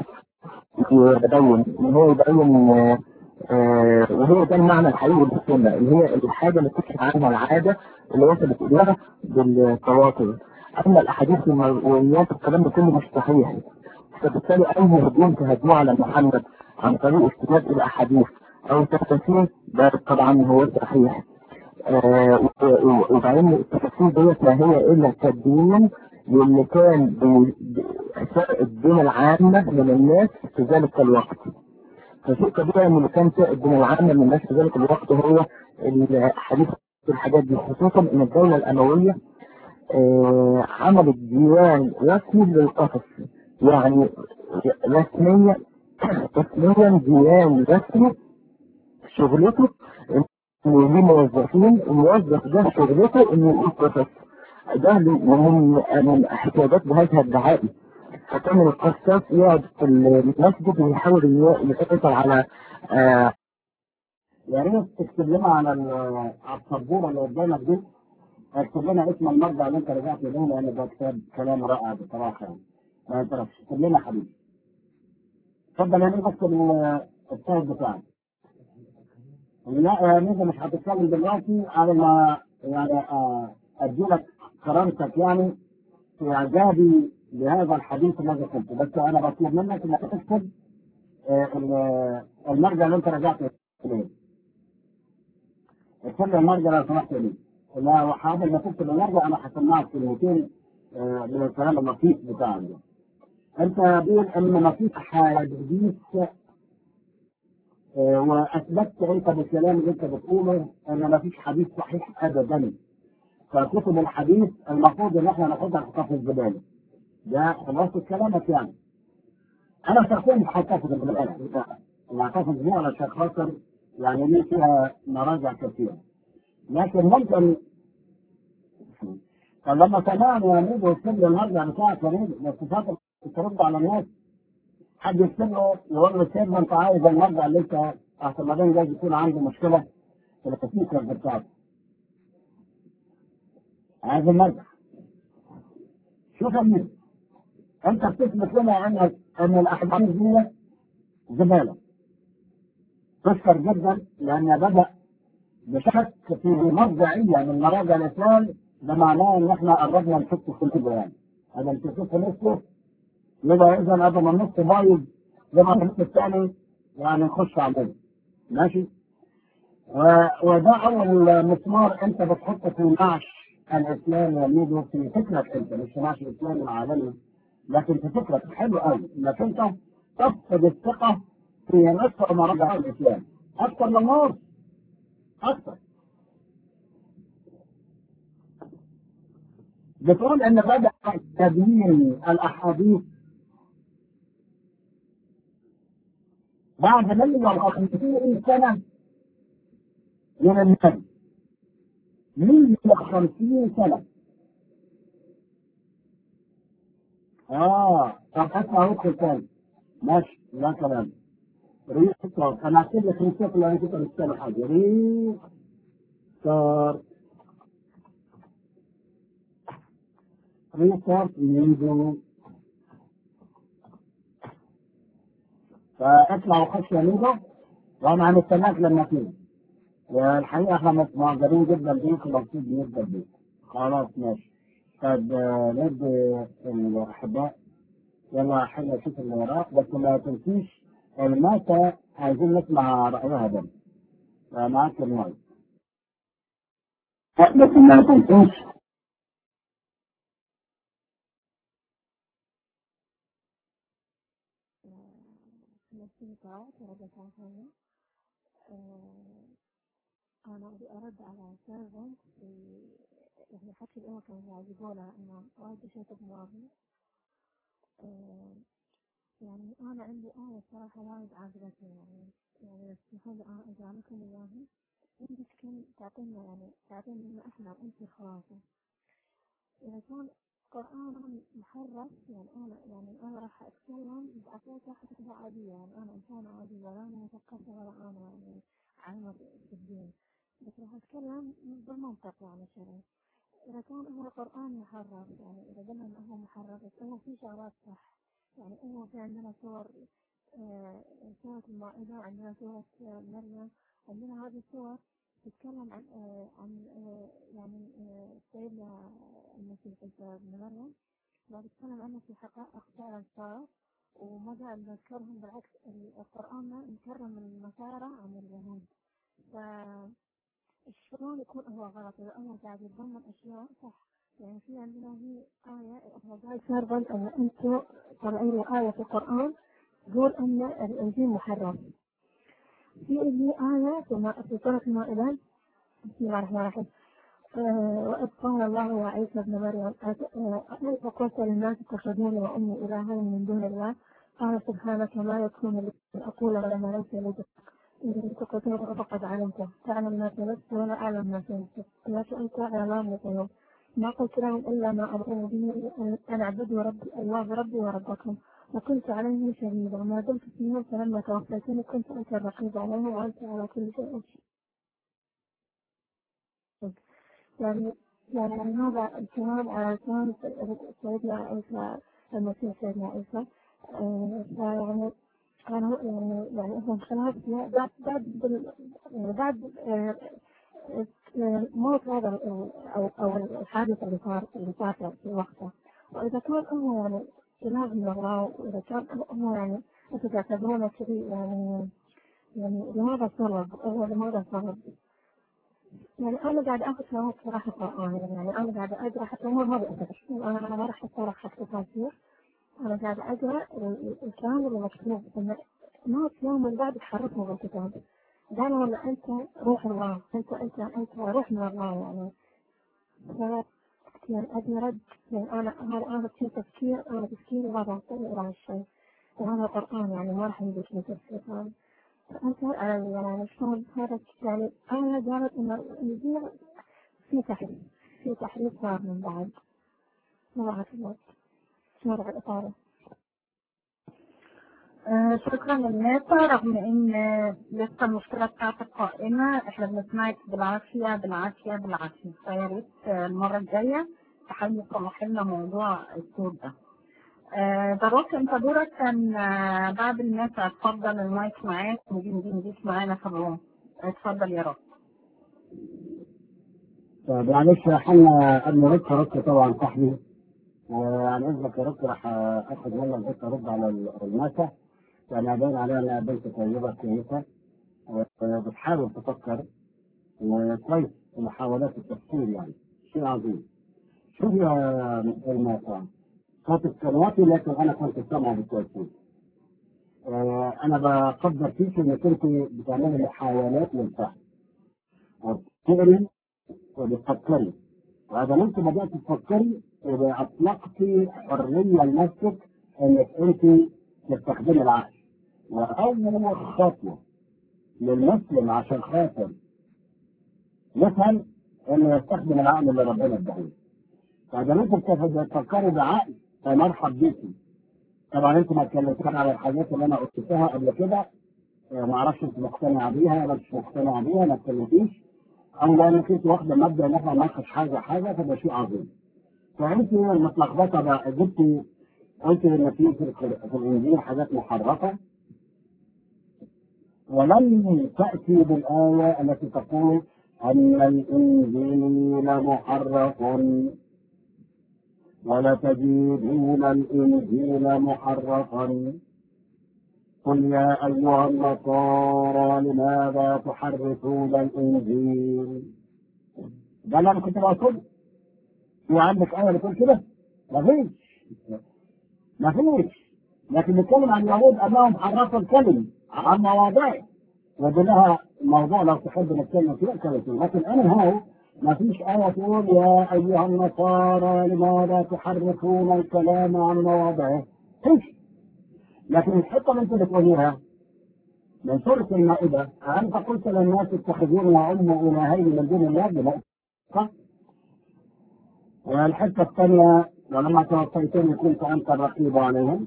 يبين ان هو يبين آه، آه، وهو ده المعنى الحقيقي للسنة اللي هي الحاجة اللي تكشف عنها العادة اللي وصلت إليها بالتواتر أما الأحاديث المرويات الكلام ده كله مش صحيح فبالتالي أي هجوم تهجموه على محمد عن طريق استناد إلى أحاديث أو تفاسير ده طبعا هو صحيح آه، و- و- وبعدين التفاسير ديت ما هي إلا تبيين للي كان بي- بي- سائد بين العامة من الناس في ذلك الوقت فشيء كبير ان اللي كان سائد بين العامة من الناس في ذلك الوقت هو الحديث في الحاجات دي خصوصا ان الدولة الأموية آه، عملت ديوان رسمي للقصص يعني رسميا رسميا ديوان رسمي شغلته انه ليه موظفين الموظف ده شغلته انه يقول قصص ده من من احتياجات جهازها الدعائي فكان القصاص يقعد في المسجد ويحاول إن يسيطر على آه يا ريت تكتب لنا على ال- على السبوره اللي قدامك دي اكتب لنا اسم المرجع اللي انت رجعت له لان ده كتاب كلام رائع بصراحه يعني ما ينفعش اكتب لنا حبيبي اتفضل يا نيجا اكتب ال- السايد بتاعك لا يا نيجا مش هتتكلم دلوقتي على ما يعني آه، اديلك كرامتك يعني في اعجابي بهذا الحديث الذي قلته بس انا بطلب منك انك تكتب آه، ال- المرجع اللي انت رجعت اليه اكتب لي المرجع لو سمحت لي لا وحاضر ما تكتب المرجع انا هسمعك كلمتين آه، من الكلام اللطيف بتاعك ده انت بيقول ان مفيش حديث آه، واثبتت انت بالكلام اللي انت بتقوله ان مفيش حديث صحيح ابدا فكتب الحديث المفروض ان احنا ناخدها نحطها في الزباله ده خلاصه كلامك يعني انا شخصيا مش هحتفظ بالآلة انا هحتفظ بيها علشان خاطر يعني ليه فيها مراجع كثيره لكن ممكن فلما سمعنا يا ميدو يكتب لي المرجع بتاعك يا ميدو بس فاكر ترد على الناس حد يكتب له يقول له سيد انت عايز المرجع اللي انت احتمالين جايز يكون عنده مشكله في التفكير بتاعته عايز المرجع شوف يا ميدو انت بتثبت لنا انك ان الاحاديث دي زباله تشكر جدا لأن بدأ بشك في مرجعية من مراجع الإسلام ده معناه إن إحنا قربنا نشك في الكتب يعني هذا الكتب في نصه يبقى إذا قبل ما النص بايظ زي ما النص الثاني يعني نخش عليه ماشي و- وده أول مسمار أنت بتحطه في نعش الإسلام يميل في فكرك أنت مش في نعش الإسلام العالمي لكن في فكرك حلو قوي إنك أنت تفقد الثقة في نص مراجع الإسلام أكثر من النص أكثر بتقول ان بدأ تبيين الاحاديث بعد 150 سنة من النبي 150 سنة اه طب اسمع ادخل تاني ماشي لا كلام ريح صار انا اكتب لك ريسيت اللي انا كنت بستنى حاجه ريح صار ريسيرش منذ فاطلع وخش يمينه وانا هنستناك لما تيجي والحقيقه احنا معجبين جدا بيك ومبسوط جدا بيك خلاص ماشي طب آه، ندي الاحباء يلا حلو اشوف اللي وراك بس ما تنسيش الماتا عايزين نسمع رايها ده معاك المايك بس ما تنسوش نفسي ساعات ورد ثانية أنا أبي أرد على سيرفنت في يعني حتى الأول كانوا يعجبونا إنه وايد شيء مواضيع يعني أنا عندي آية صراحة وايد عجبتني يعني يعني اسمحوا لي أنا أقرأ لكم إياها يمكن تعطينا يعني تعطينا إحنا وأنت الخلاصة إذا كان القرآن محرف يعني أنا يعني أنا راح أتكلم بأساس حسبة عادية يعني أنا إنسانة عادية لا أنا مثقفة ولا أنا يعني عالمة في الدين بس راح أتكلم بالمنطق يعني شرعي إذا كان هو القرآن محرف يعني إذا قلنا إنه هو محرف بس هو في شغلات صح يعني هو في عندنا صور آه، سورة المائدة عندنا سورة آه، مريم عندنا هذه الصور تتكلم عن آه، عن آه، يعني آه، سيدنا المسيح عيسى بن مريم لا تتكلم عنه في حقائق فعلا صارت وما قاعد نذكرهم بالعكس القرآن ما مكرم النصارى عن اليهود فشلون يكون هو غلط إذا هو قاعد يتضمن أشياء صح يعني في عندنا هي آية هو قال سربا أن أنتم طلعوا لي آية في القرآن تقول أن الإنجيل محرم في اللي آية في ما- في سورة المائدة بسم الله الرحمن الرحيم آه، وإذ قال الله يا عيسى ابن مريم أت- آه، أأنت قلت للناس اتخذوني وأمي إلهين من دون الله قال سبحانك ما يكون لي أن أقول ما ليس لي بحق إن كنت قلته فقد علمته تعلم ما في نفسي ولا أعلم ما في نفسك إنك أنت علام الغيوب ما قلت لهم إلا ما أمرني به أن- أن اعبدوا ربي الله ربي وربكم وكنت عليهم شهيدا وما دمت فيهم فلما توفيتني كنت أنت الرقيب عليهم وأنت على كل شيء شهيد يعني يعني هذا الكلام على لسان سيدنا عيسى المسيح سيدنا عيسى آه، فيعني كان هو- يعني يعني هو خلاص بعد بعد بال- يعني بعد آه، آه، موت هذا ال- او او الحادث اللي صار اللي صار في وقته واذا كان هو يعني اله من الله واذا كان هو يعني انتم تعتبرونه كذي يعني يعني لماذا السبب؟ هو لماذا السبب؟ يعني انا قاعد اخذ شهادة صراحة قرآن يعني انا قاعد اقرا حتى هو ما بأثر انا انا ما راح اتطرق حق تفاسير انا قاعد اقرا ال- الكلام اللي مكتوب ان ناس يوم من بعد تحرفوا بالكتاب قالوا ولا انت روح الله انت انت انت روح من الله يعني ف يعني ابي رد يعني انا انا انا في تفكير انا تفكيري ما راح الى هالشيء وهذا قرآن يعني ما راح يجيك من تفكير ثاني فانت يعني يعني شلون هذا يعني انا قالت ان الانجيل في تحريف في تحريف صار من بعد ما اعرف الله شارع الاطاله آه، شكرا للناس رغم ان آه، لسه المشكله بتاعتك قائمه احنا بنسمعك بالعافيه بالعافيه بالعافيه فيا ريت آه، المره الجايه تحاولوا تصلحي لنا موضوع الصوت ده آه، باروك انت دورك كان آه، بعد الناس اتفضل المايك معاك ودي ودي وديك معانا في الروم اتفضل يا رب طيب معلش يا حنا قبل ما رد رد طبعا صاحبي وعن اذنك يا رد راح اخد منك بس ارد على الماسة يعني باين عليها انها بنت طيبه كويسه وبتحاول تفكر وكويس في محاولات التفكير يعني شيء عظيم شوف يا الماسة صوت السماواتي لكن انا كنت سامعه بالتاكيد آه، انا بقدر فيك انك انت بتعملي محاولات للفهم وبتقري وبتفكري وهذا ما انت بدات تفكري يبقى اطلقتي حريه لنفسك انك انت تستخدمي العقل واول خطوه للمسلم عشان خاطر يفهم انه يستخدم العقل اللي ربنا اداهوله فاذا انت بتفكري بعقل فمرحب بيكي طبعا انت ما اتكلمتش على الحاجات اللي انا قلتها قبل كده اه، ما اعرفش انت مقتنعه بيها ولا مش مقتنعه بيها ما اتكلمتيش او لانك انت واخده مبدا ان احنا نناقش حاجه حاجه فده شيء عظيم فانت متلخبطه بقى جبتي قلت ان في في في الانجيل حاجات محرفه ولم تاتي بالايه التي تقول ان الانجيل محرف ولتجدون الإنجيل محرفا قل يا أيها النصارى لماذا تحرفون الإنجيل ده اللي أنا كنت بقصده في عندك آية بتقول كده؟ مفيش مفيش لكن نتكلم عن اليهود أنهم حرفوا الكلم عن مواضيع ودي لها موضوع لو تحب نتكلم فيه نتكلم فيه لكن أنا هو ما فيش آية تقول يا أيها النصارى لماذا تحرفون الكلام عن مواضعه؟ فيش لكن الحتة اللي أنت بتقوليها من سورة المائدة أنت قلت للناس اتخذوني وأمي إلهين من دون الله بنقطة صح؟ والحتة الثانية ولما توفيتني كنت أنت الرقيب عليهم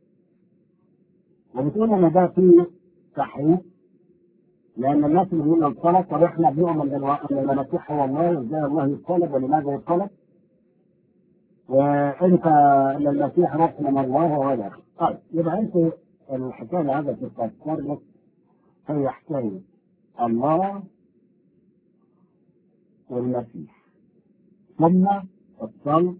وبتقول إن ده فيه تحريف لان الناس اللي بيقولوا الطلب طب احنا بنؤمن بالوا- ان المسيح هو الله وازاي الله يطلب ولماذا يطلب؟ وانت ان المسيح روح من الله وهذا طيب يبقى انت الحكايه اللي عايزه تتذكر لك هي حكايه الله والمسيح ثم الصلب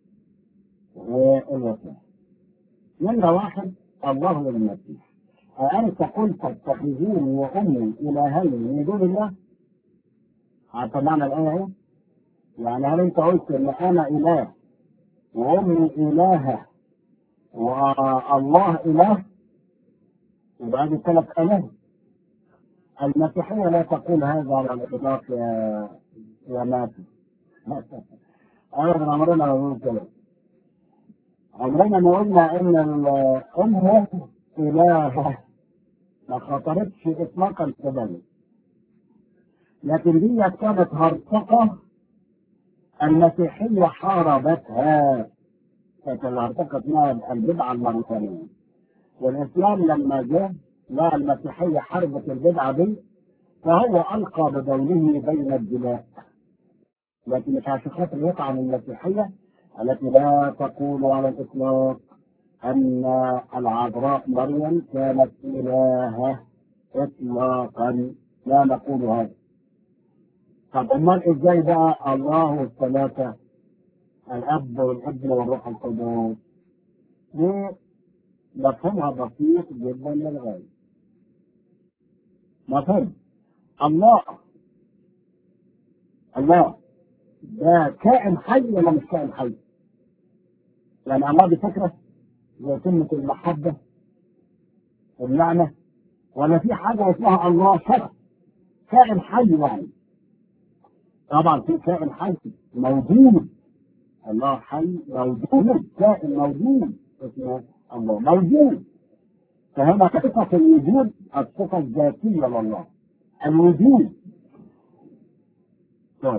والوفاه نمره واحد الله والمسيح أأنت قلت اتخذوني وأمي إلهين من دون الله؟ عارف معنى الآية إيه؟ يعني هل أنت قلت إن أنا إله وأمي إلهة والله إله؟ يبقى هذه ثلاث آلهة. المسيحية لا تقول هذا على الإطلاق يا يا ماتي. أبدا عمرنا ما بنقول كده. عمرنا ما قلنا إن الأم إلهة ما خطرتش إطلاقا في بالي لكن دي كانت هرطقة المسيحية حاربتها كانت الهرطقة اسمها البدعة المريطانية والإسلام لما جاء لا المسيحية حاربت البدعة دي فهو ألقى بدوله بين الدماء لكن مش عشان خاطر يطعن المسيحية التي لا تقول على الإطلاق أن العذراء مريم كانت إلهة إطلاقا لا نقول هذا طب أمال إزاي بقى الله الثلاثة الأب والابن والروح القدس دي مفهومها بسيط جدا للغاية مفهوم الله الله ده كائن حي ولا مش كائن حي؟ يعني الله دي فكره زي كلمة المحبة اللعنة ولا في حاجة اسمها الله شخص كائن حي يعني طبعا في كائن حي موجود الله حي موجود كائن موجود اسمه الله موجود فهنا صفة الوجود الصفة الذاتية لله الوجود طيب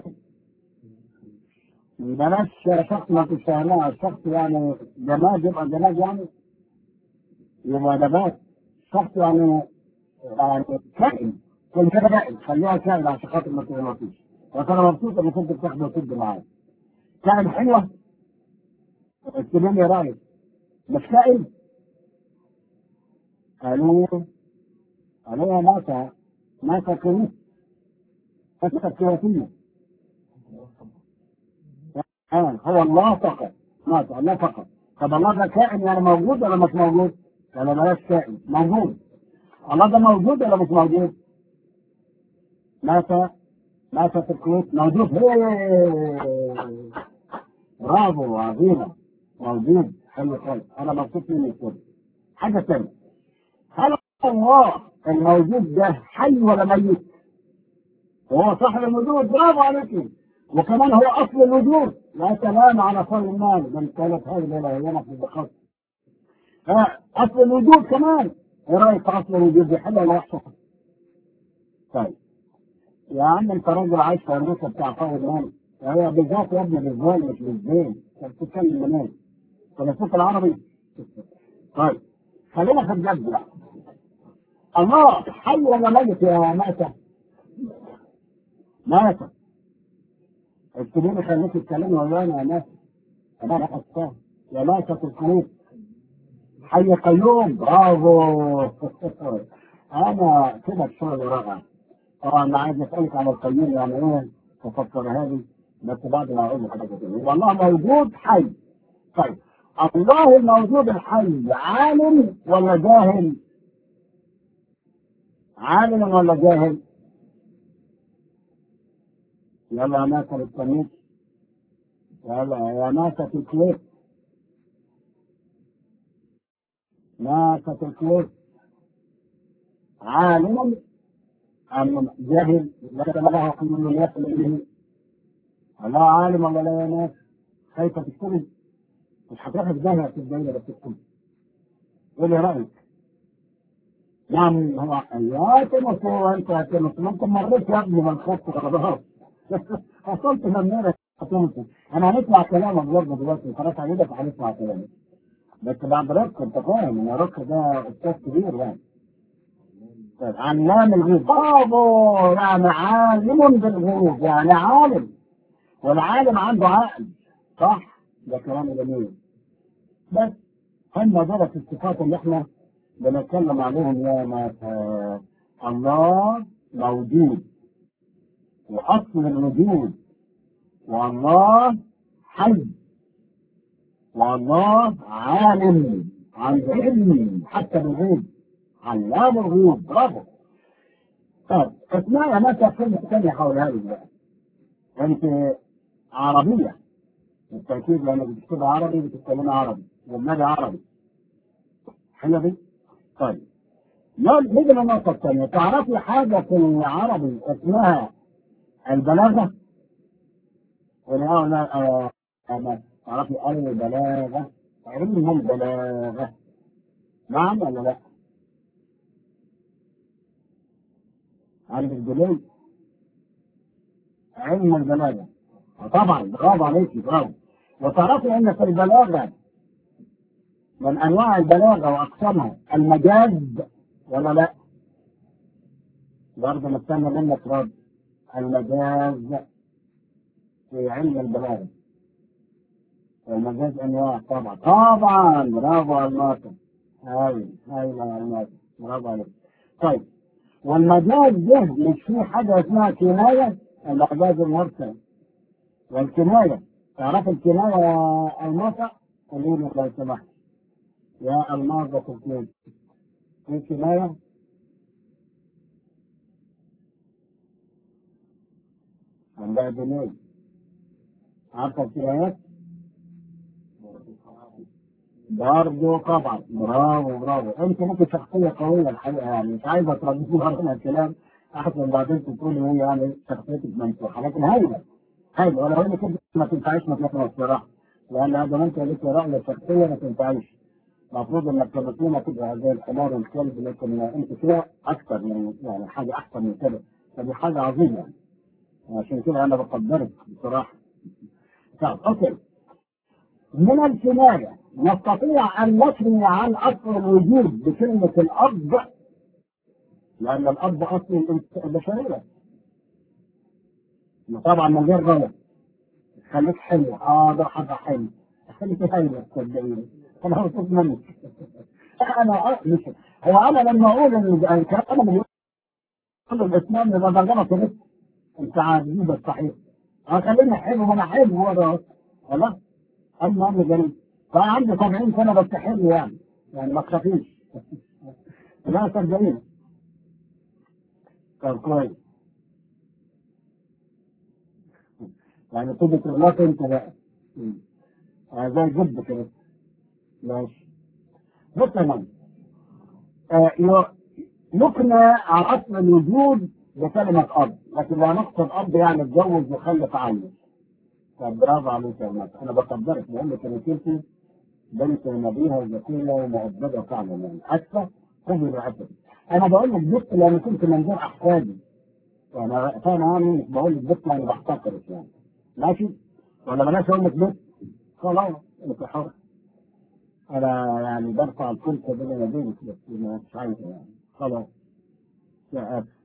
بلاش شخص ما تشتغلها الشخص يعني جماد يبقى جماد يعني يبقى نبات شخص يعني يعني كائن كل كده كائن خليها كائن عشان خاطر ما تغلطيش وأنا مبسوط انك انت بتاخد وتد معايا كائن حلوة اكتبوا لي رايك مش سائل قالوا قالوا يا مات مات كنيس مات كواتية آه هو الله فقط مات الله فقط طب الله ده كائن يعني موجود ولا مش موجود؟ ولا بلاش كائن موجود الله ده موجود ولا مش موجود؟ مات مات في الكويت موجود هي برافو عظيمة موجود حلو خالص أنا مبسوط مني كده حاجة ثانية هل الله الموجود ده حي ولا ميت؟ وهو صاحب الوجود برافو عليك وكمان هو أصل الوجود لا سلام على صار المال من كانت هذه الأيام في البخار أصل الوجود كمان إيه رأيك في أصل الوجود دي حلوة ولا وحشة؟ طيب يا عم أنت راجل عايش في أمريكا بتاع فوض مال هي بالذات يا ابني بالزين مش بالزين انت بتتكلم منين؟ في الصوت العربي طيب خلينا في الجد بقى الله حي ولا ميت يا مأتة؟ مأتة الكبير خليك تتكلمي ويانا يا مأتة انا حساه يا مأتة الكبير حي قيوم برافو انا كده بشغل رائع طبعا انا عايز اسالك على القيوم يعني ايه تفكر هذه بس بعد ما اقول لحضرتك يبقى الله موجود حي طيب الله الموجود الحي عالم ولا جاهل؟ عالم ولا جاهل؟ يلا يا ناس التمييز يلا يا ناس الكويت ناس الكويت عالم أم جاهل لا له كل يصل إليه الله عالم ولا لا يا ناس خايفة تكتبي مش هتروح تجاهل في الدولة بس تكتبي ايه اللي رأيك؟ نعم هو يا تنس هو انت يا تنس ما انت مريت يا ابني من خط خلاص وصلت للنار تنس انا هنسمع كلامك برضه دلوقتي خلاص عيدك هنسمع كلامك بس بعد رك انت فاهم ان رك ده استاذ كبير يعني طيب علام الغيب برافو يعني عالم بالغيب يعني عالم والعالم عنده عقل صح ده كلام جميل بس هم دول الصفات اللي احنا بنتكلم عليهم يا ناس الله موجود واصل الوجود والله حي والله عالم عنده علم حتى بالغيب علام الغيوب برافو طيب اسمعي مثلا كلمة ثانية حول هذه بقى انت عربية بالتأكيد لأنك بتكتبها عربي بتتكلمها عربي والنبي عربي حلو دي؟ طيب نيجي للنقطة الثانية تعرفي حاجة في العربي اسمها البلاغة؟ ولا اه لا آه آه تعرفي البلاغة؟ علم البلاغة نعم ولا لا؟ عندك دليل علم البلاغة طبعا برافو عليك برافو وتعرفي ان في البلاغة من انواع البلاغة واقسامها المجاز ولا لا؟ برضه مستنى منك رد المجاز في علم البلاغة المجاز انواع طبعا طبعا برافو على الناصر هاي هاي يا الناصر برافو عليك طيب والمجاز ده مش فيه حاجة اسمها كناية المجاز المرسل والكناية تعرف الكناية يا الموسى قولي لي لو سمحت يا الماظة في الكليب في كناية عندها جنيه عارفة الكنايات؟ برضه طبعا برافو برافو انت ممكن شخصيه قويه الحقيقه يعني مش عايزه ترددي لنا الكلام احسن بعدين تقولي هي يعني شخصيتك ممسوحه لكن هايله هايله ولو انك كنت ما تنفعيش مطلقا الصراحه لان هذا ما انت لك رأي شخصيه ما تنفعيش المفروض انك تمثلنا تبقى زي الحمار والكلب لكن انت كده اكثر من يعني حاجه احسن من كده فدي حاجه عظيمه يعني عشان كده انا بقدرك بصراحه طب اوكي من الكنايه نستطيع أن نثني عن أصل الوجود بكلمة الأب لأن الأب أصل البشرية طبعا من غير غلط خليك حلو اه ده حاجة حلو خليك هايلة صدقيني انا مبسوط منك انا مش هو انا لما اقول ان الكلام اللي بيقول الاسلام يبقى ده غلط يا بنت انت عاجبني الصحيح اه خليني حلو وانا حلو هو ده خلاص اما انا جريء فانا عندي 70 سنه بس حلو يعني يعني ما تخافيش لا صدقيني طب كويس يعني تبقى تغلط انت بقى مم. آه زي جد كده ماشي بص يا مان آه يو- يقنع على اصل الوجود بكلمة أب لكن لا نقصد أب يعني اتجوز وخلف عنه طب برافو عليك يا مان أنا بقدرك بقول لك إن كنت بنت نبيها وذكية ومؤدبة فعلا يعني أسفة خذي بعسل أنا بقول لك بنت لأن كنت منظور أحفادي يعني فاهم يعني مش بقول لك بنت يعني بحتقرك يعني ماشي ولا بلاش أقول لك بنت خلاص أنت حر أنا يعني برفع الكلفة بين يديك بس مش عايز يعني خلاص يا أب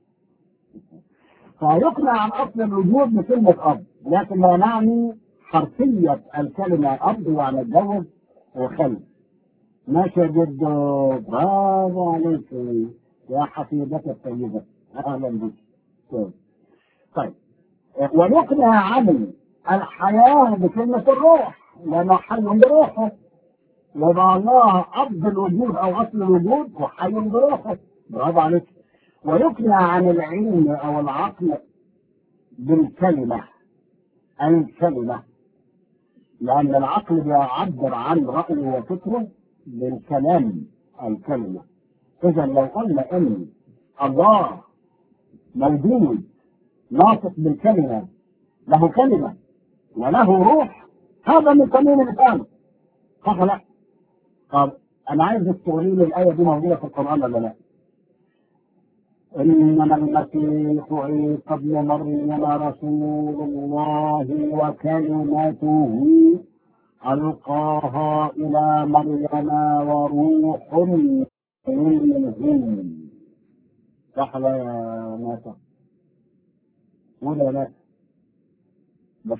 فيقنع عن أصل الوجود بكلمة أب لكن لا نعني حرفية الكلمة أب يعني اتجوز وخلف ماشي يا جدو برافو عليك يا حفيدتي الطيبة أهلا بك كويس. طيب ونقنع عن الحياة بكلمة الروح لأنه حي بروحه يبقى الله أب الوجود أو أصل الوجود وحي بروحه برافو عليك ويقنع عن العلم أو العقل بالكلمة الكلمة لأن العقل بيعبر عن رأيه وفكره بالكلام الكلمة إذا لو قلنا إن الله موجود ناطق بالكلمة له كلمة وله روح هذا من قانون الإنسان صح ولا لا؟ طب أنا عايزك تقولي لي الآية دي موجودة في القرآن ولا لا؟ إنما المسيح عيسى ابن مريم رسول الله وكلمته ألقاها إلى مريم وروح منه صح ولا يا ناسا؟ قول يا ناسا بس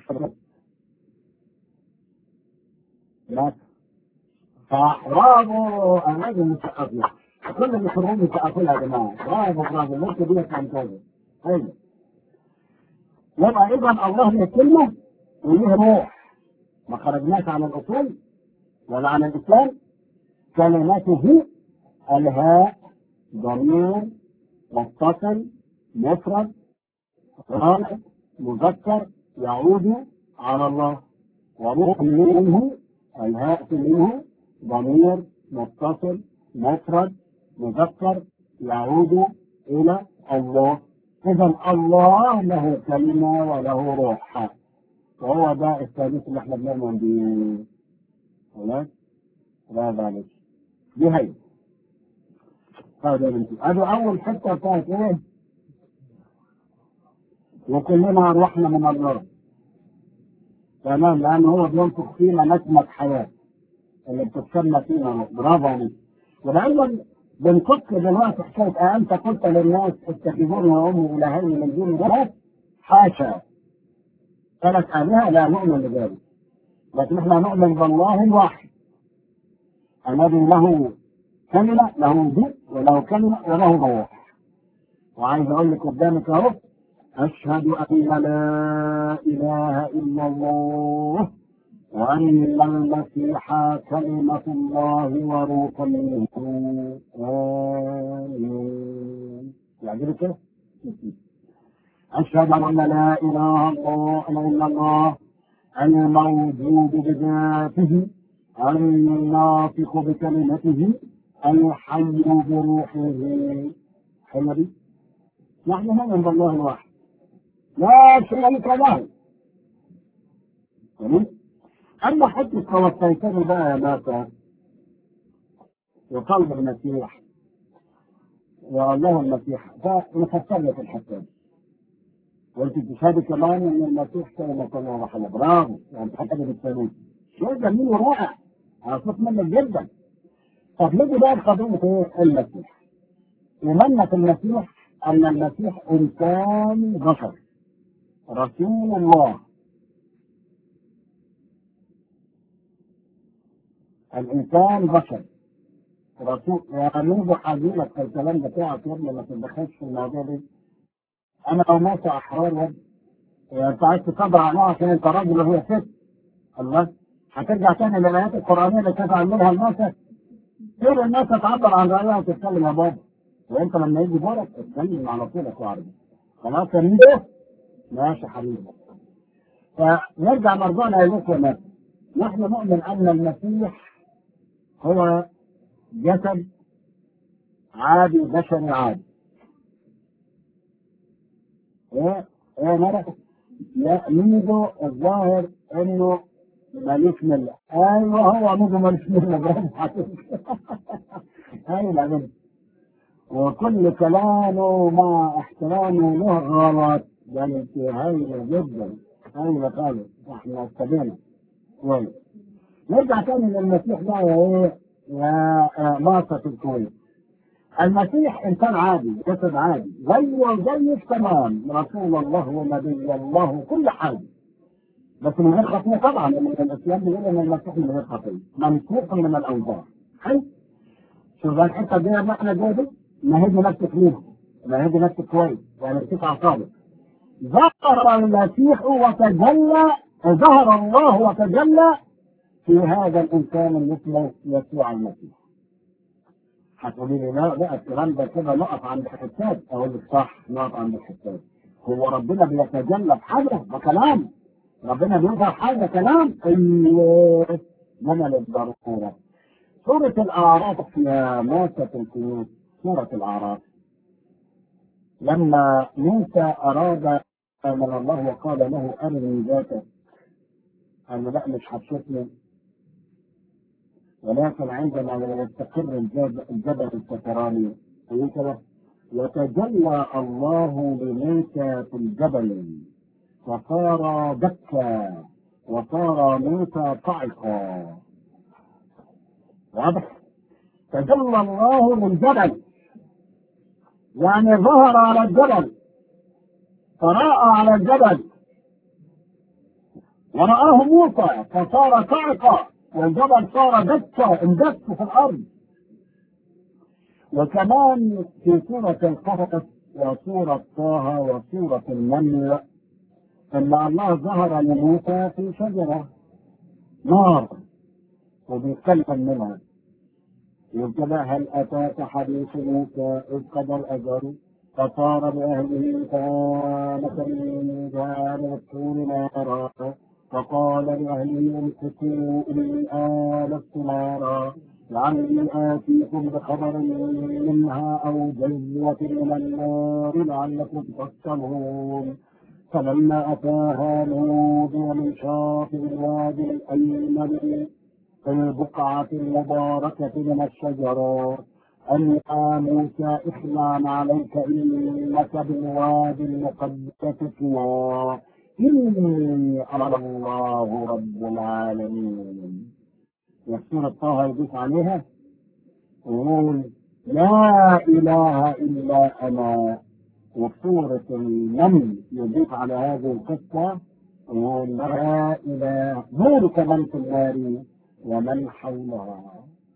ناسا صح برافو أنا لازم نسقف لك كل اللي يخرجون يسقفوا لها يا جماعة برافو برافو النقطة دي ممتازة حلو يبقى إذا الله له كلمة وليه روح ما خرجناش عن الأصول ولا عن الإسلام كلمته الهاء ضمير متصل مفرد رائع مذكر يعود على الله وروح منه الهاء منه ضمير متصل مفرد مذكر يعود إلى الله إذا الله له كلمة وله روح وهو ده الثالث اللي احنا بنؤمن بيه خلاص؟ لا ذلك دي هي طيب يا بنتي ادي اول حته بتاعت ايه؟ وكلنا روحنا من الله تمام لان هو بينفخ فينا نسمة حياة اللي بتتسمى فينا برافو عليك ولأن بنفك دلوقتي حكاية أنت قلت للناس اتخذوني وأمي إلهين من دون الله حاشا ثلاث آلهة لا نؤمن بذلك لكن احنا نؤمن بالله الواحد الذي له كلمة له وجود وله كلمة وله روح وعايز أقول لك قدامك أهو أشهد أن لا إله إلا الله وأن المسيح كلمة الله وروح منه آمين يعجبك كده؟ أشهد أن لا إله إلا الله الموجود بذاته الناطق بكلمته الحي بروحه حلوة دي؟ نحن نؤمن بالله الواحد لا شريك له جميل أما حتة توفيتني بقى يا ماتا وقلب المسيح والله المسيح فنفسر لك الحتة دي وانت تشهدي كمان ان المسيح كلمة الله وحده برافو يعني حتى بالثالوث شيء جميل ورائع انا مبسوط منك جدا طب نيجي بقى لقضية ايه المسيح إيماننا في المسيح أن المسيح إنسان بشر رسول الله الإنسان بشر رسول يا مين حاجيلك في الكلام بتاعك يا ابني ما تتدخلش في الموضوع ده أنا لو ماشي أحرار يا ابني يعني أنت عايز تصبر عليها عشان أنت راجل وهي ست الله هترجع تاني للآيات القرآنية اللي كانت عاملها الناس غير الناس تعبر عن رأيها وتتكلم يا بابا وأنت لما يجي دورك اتكلم على طول يا عربي خلاص يا ميدو ماشي حبيبي فنرجع مرجعنا إليك يا ناس نحن نؤمن أن المسيح هو جسد عادي بشري عادي ايه ايه مرة لا ميدو الظاهر انه ماليش ملة ايوه هو ميدو ماليش ملة برافو عليك ايوه بعدين وكل كلامه مع احترامه له غلط ده انت هايلة جدا هايلة خالص احنا استبينا كويس نرجع تاني للمسيح بقى يا ايه يا مارسة الكويت المسيح انسان عادي جسد عادي زيه زيك تمام رسول الله ونبي الله كل حاجه بس من غير خطيه طبعا لان الاسلام بيقول ان المسيح من غير خطيه ممسوح من الاوزار حلو شوف بقى الحته دي اللي احنا جايه دي مهدي نفسك ليها مهدي نفسك كويس يعني ارتفع صادق ظهر المسيح وتجلى ظهر الله وتجلى في هذا الانسان اللي اسمه يسوع المسيح هتقولي لي لا لا الكلام ده كده نقف عند الحساب اقول لك صح نقف عند الحساب هو ربنا بيتجلى بحاجه ده كلام ربنا بيظهر حاجه كلام ايوه من للضروره سورة الأعراف يا موسى الكنوز سورة الأعراف لما موسى أراد من الله وقال له أرني ذاتك قال له لا مش هتشوفني ولكن عندما يستقر الجبل, الجبل ستراني كده وتجلى الله لموسى في الجبل فصار دكا وصار موسى صعقا واضح تجلى الله للجبل يعني ظهر على الجبل فراى على الجبل ورآه موسى فصار صعقا والجبل صار دكة اندك في الأرض وكمان في سورة القصص وسورة طه وسورة النمل أن الله ظهر لموسى في شجرة نار وبيتكلم منها يقول هل أتاك حديث موسى إذ قضى الأجر فصار بأهله كانت من جانب الطول نارا فقال لأهله امسكوا إني آلست نارا لعلي آتيكم بخبر منها أو جزوة من النار لعلكم تصطلون فلما أتاها نودي من شاطئ الوادي الأيمن في البقعة المباركة من الشجرة أن يا موسى اخلع عليك إنك بالوادي المقدس طوى إني أنا الله رب العالمين يسير طه يضيف عليها ويقول لا إله إلا أنا وسورة النمل يضيف على هذه القصة ويقول لا إله ذلك من في النار ومن حولها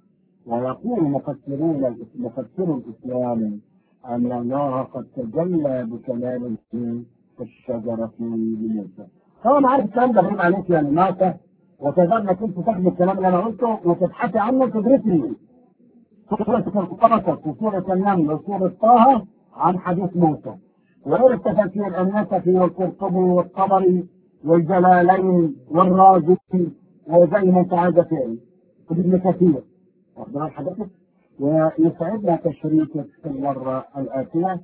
ويقول مفسرون مفسر الإسلام أن الله قد تجلى بكلامه في الشجرة لموسى. طبعا عارف الكلام ده بيقول عليك يا موسى وتقدر انك انت تاخد الكلام اللي انا قلته وتبحثي عنه وتدرسي سورة القصص وسورة النمل وسورة طه عن حديث موسى. وغير التفاسير النسفي والقرطبي والطبري والجلالين والرازي وزي ما انت عايزه تعمل ابن كثير واخد بال حضرتك ويسعدنا تشريكك في المره الاتيه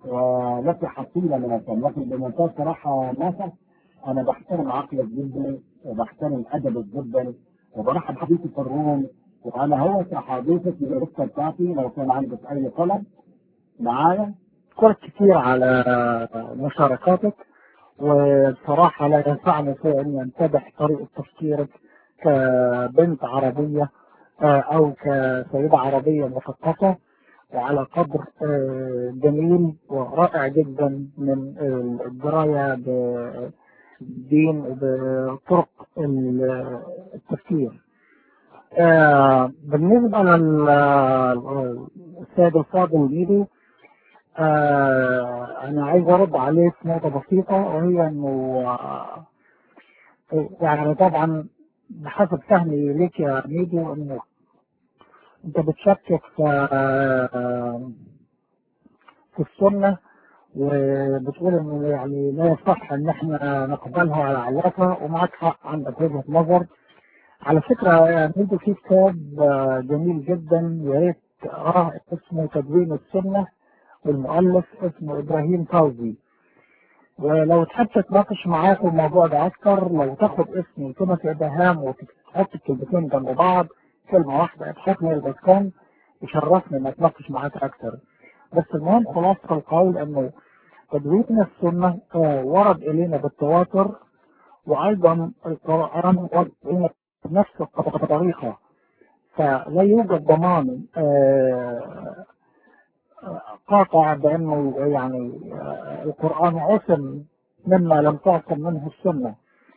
ولك حصيله من الفن لكن بمنتهى الصراحه ناصر انا بحترم عقلك جدا وبحترم ادبك جدا وبرحب حديثي في الروم وانا هو حديثك في الرسالة بتاعتي لو كان عندك اي طلب معايا أشكرك كثير على مشاركاتك وبصراحة لا ينفعني شيء أن ينتبه طريقة تفكيرك كبنت عربية أو كسيدة عربية مثقفة وعلى قدر جميل ورائع جدا من الدراية بالدين وبطرق التفكير آه بالنسبة للسيد الفاضل ميدو آه أنا عايز أرد عليه في نقطة بسيطة وهي إنه آه يعني طبعا بحسب فهمي ليك يا ميدو إنه أنت بتشكك في آه في السنة وبتقول إنه يعني لا يصح إن إحنا نقبلها على علاقة ومعك حق عندك وجهة نظر على فكرة يعني في كتاب جميل جدا يا ريت تقراه اسمه تدوين السنة والمؤلف اسمه إبراهيم فوزي ولو تحب تتناقش معاه في الموضوع ده أكتر لو تاخد اسمي كده في إبهام وتحط الكلمتين جنب بعض كلمة واحدة ابحثني دوت كوم يشرفني إن أتناقش معاك أكتر بس المهم خلاصة القول إنه تدوين السنة ورد إلينا بالتواتر وأيضا القرآن ورد إلينا بنفس الطريقة فلا يوجد ضمان قاطع بأنه يعني القرآن عصم مما لم تعصم منه السنة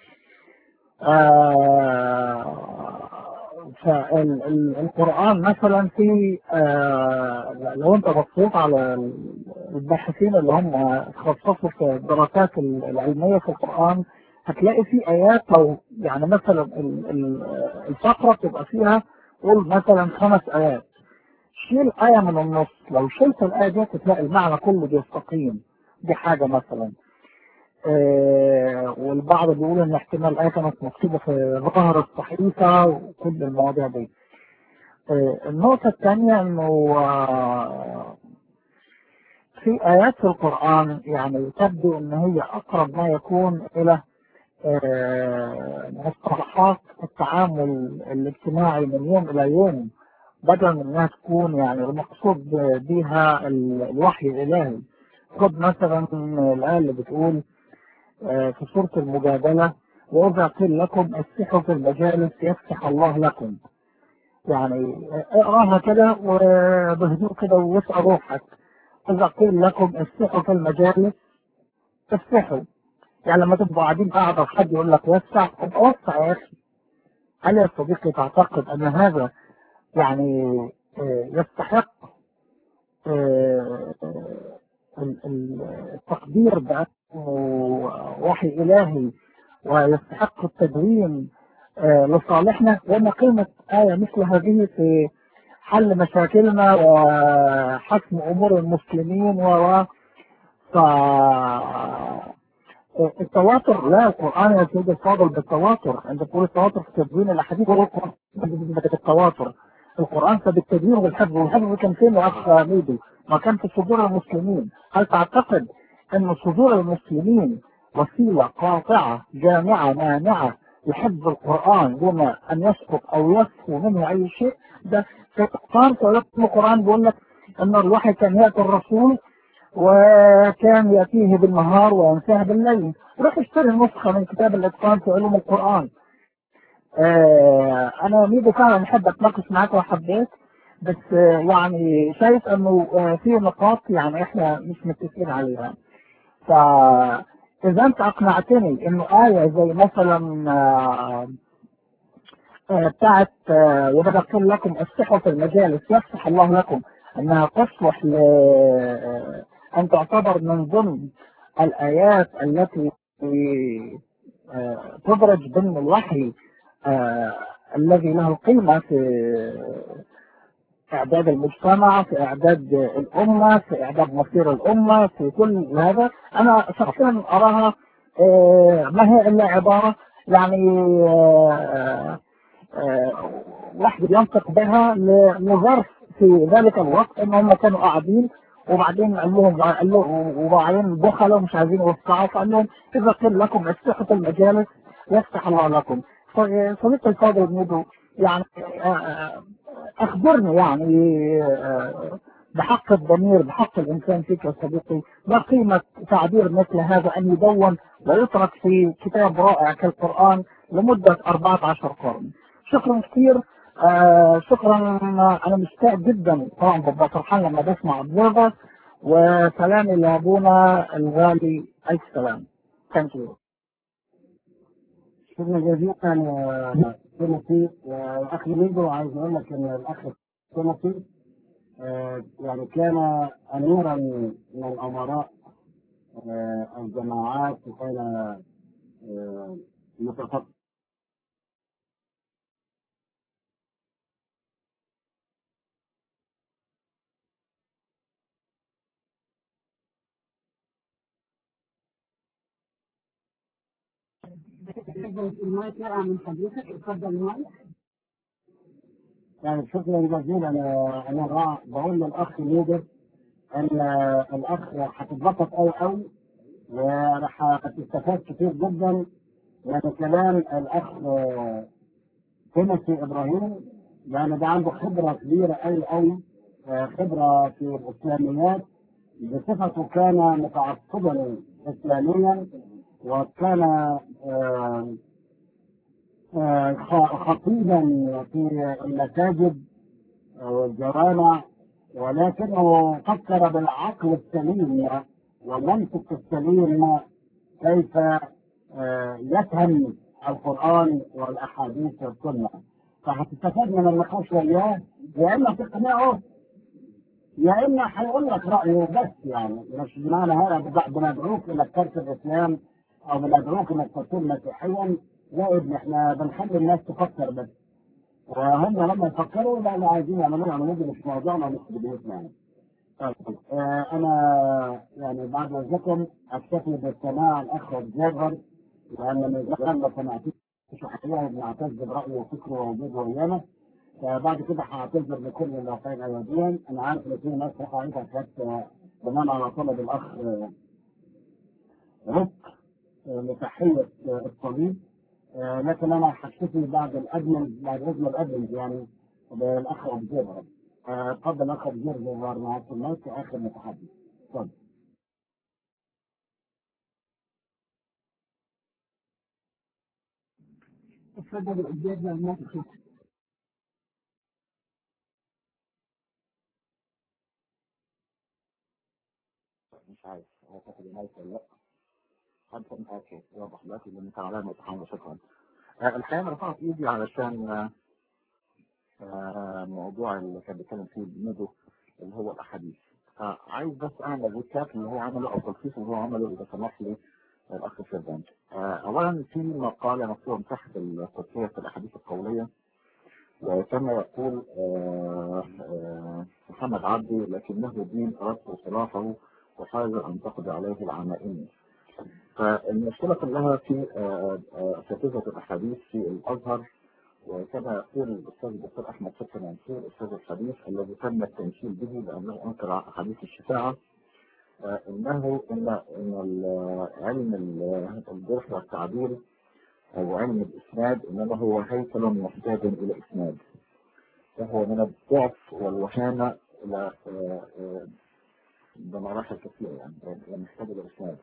فالقرآن مثلا في لو انت بصيت على الباحثين اللي هم تخصصوا في الدراسات العلمية في القرآن هتلاقي في آيات لو يعني مثلا الفقرة تبقى فيها قول مثلا خمس آيات شيل آية من النص لو شلت الآية دي تلاقي المعنى كله بيستقيم دي حاجة مثلا آه والبعض بيقول ان احتمال الآية كانت مكتوبة في ظهر الصحيفة وكل المواضيع دي آه النقطة الثانية انه آه في آيات في القرآن يعني تبدو ان هي اقرب ما يكون الى مصطلحات التعامل الاجتماعي من يوم الى يوم بدل من انها تكون يعني المقصود بها الوحي الالهي خد مثلا الايه اللي بتقول في سوره المجادله واذا قيل لكم اسحوا في المجالس يفتح الله لكم يعني اقراها كده وبهدوء كده واسال روحك اذا قيل لكم اسحوا في المجالس افسحوا يعني لما تبقوا قاعدين قاعده وحد يقول لك وسع ابقى وسع يا اخي هل يا صديقي تعتقد ان هذا يعني يستحق التقدير بأنه وحي إلهي ويستحق التدوين لصالحنا وأن قيمة آية مثل هذه في حل مشاكلنا وحسم أمور المسلمين و ف التواتر لا القرآن يا سيدي الفاضل بالتواتر عند تقول التواتر في تدوين الأحاديث القرآن بالتواتر القرآن فبالتدوين والحفظ والحفظ كان فين يا أخ ميدو ما كان في صدور المسلمين هل تعتقد أن صدور المسلمين وسيلة قاطعة جامعة مانعة لحفظ القرآن دون أن يسقط أو يسفو منه أي شيء ده في القرآن في القرآن بيقول لك أن الوحي كان يأتي الرسول وكان يأتيه بالنهار وينساه بالليل روح اشتري النسخة من كتاب الإتقان في علوم القرآن آه أنا ميدو فعلا أحب أتناقش معاك وحبيت بس آه يعني شايف إنه آه في نقاط يعني إحنا مش متفقين عليها فإذا أنت أقنعتني إنه آية زي مثلا آه بتاعت وبدخل لكم الصحة في المجالس يفتح الله لكم انها تصلح ل ان تعتبر من ضمن الايات التي تدرج ضمن الوحي الذي له قيمة في اعداد المجتمع في اعداد الامة في اعداد مصير الامة في كل هذا انا شخصيا اراها ما هي الا عبارة يعني واحد ينطق بها لظرف في ذلك الوقت ان هم كانوا قاعدين وبعدين قال لهم قال لهم وبعدين دخلوا مش عايزين يوسعوا فقال لهم اذا قيل لكم افتحوا المجالس يفتح الله لكم صديقي الفاضل ميدو يعني اخبرني يعني بحق الضمير بحق الانسان فيك يا صديقي ما قيمة تعبير مثل هذا ان يدون ويترك في كتاب رائع كالقرآن لمدة 14 قرن شكرا كثير آه شكرا انا مشتاق جدا طبعا ببقى فرحان لما بسمع observer وسلامي لابونا الغالي الف سلام ثانك يو شكرا جزيلا تيموثي واخي ميدو عايز اقول لك ان الاخ تيموثي آه، يعني كان اميرا من امراء آه، الجماعات وكان آه، متفق المايك يقع من حضرتك اتفضل المايك يعني شكرا جزيلا انا انا را- بقول للاخ ليدر ان الاخ هتتبسط قوي قوي وراح هتستفاد كتير جدا من كلام الاخ تيموثي ابراهيم لان ده عنده خبره كبيره قوي قوي خبره في الاسلاميات بصفته كان متعصبا اسلاميا وكان آه، آه، خ- خطيبا في المساجد والجوامع ولكنه فكر بالعقل السليم والمنطق السليم كيف آه، يفهم القرآن والأحاديث والسنة فهتستفاد من النقاش وياه يا إما تقنعه يا إما هيقول لك رأيه بس يعني مش بمعنى هذا بد- بندعوك إلى ترك الإسلام أو بندعوك إنك تكون مسيحيا لا ابن إحنا بنخلي الناس تفكر بس وهم لما يفكروا لا لا عايزين يعملوا يعملوا دي مش موضوعنا مش بدايتنا يعني. طيب آه انا يعني بعد اذنكم اكتفي باستماع الاخ الجابر لان من زمان ما سمعتوش حقيقه بنعتز برايه وفكره ووجوده ويانا فبعد كده هعتذر لكل الواقعين اياديا انا عارف ان في ناس وقعتها كانت بناء على طلب الاخ آه، رك آه، لتحيه آه، الطبيب آه، لكن انا هكتفي بعد الادمن بعد اذن الادمن يعني بالاخ ابو جابر آه، اتفضل اخ ابو جابر معاك المايك اخر متحدث اتفضل اتفضل الإجابة المايك مش عارف هو فاكر المايك ولا لا حد اوكي واضح دلوقتي لان كان عليا امتحان شكرا آه، الحقيقه انا رفعت ايدي علشان آه، آه، موضوع اللي كان بيتكلم فيه بنودو اللي هو الاحاديث فعايز بس اعمل ريكاب اللي هو عمله او تلخيص اللي هو عمله اذا سمح لي الاخ سيرفانت آه، اولا في مقاله مكتوبه تحت التركيه في الاحاديث القوليه وكما يقول آه، آه، محمد عبدي لكنه دين اردت صلاحه وحاجه ان تقضي عليه العمائم فالمشكله كلها في آه، آه، اساتذه الاحاديث في الازهر وكما يقول الاستاذ الدكتور احمد فتحي منصور استاذ الحديث الذي تم التمثيل به لانه انكر حديث الشفاعه آه، انه ان ان ال- علم ال- الجرح والتعديل او علم الاسناد انما هو هيكل محتاج الى اسناد فهو من الضعف والوهانه الى آه، آه، بمراحل كثيره يعني يعني محتاج الى اسناد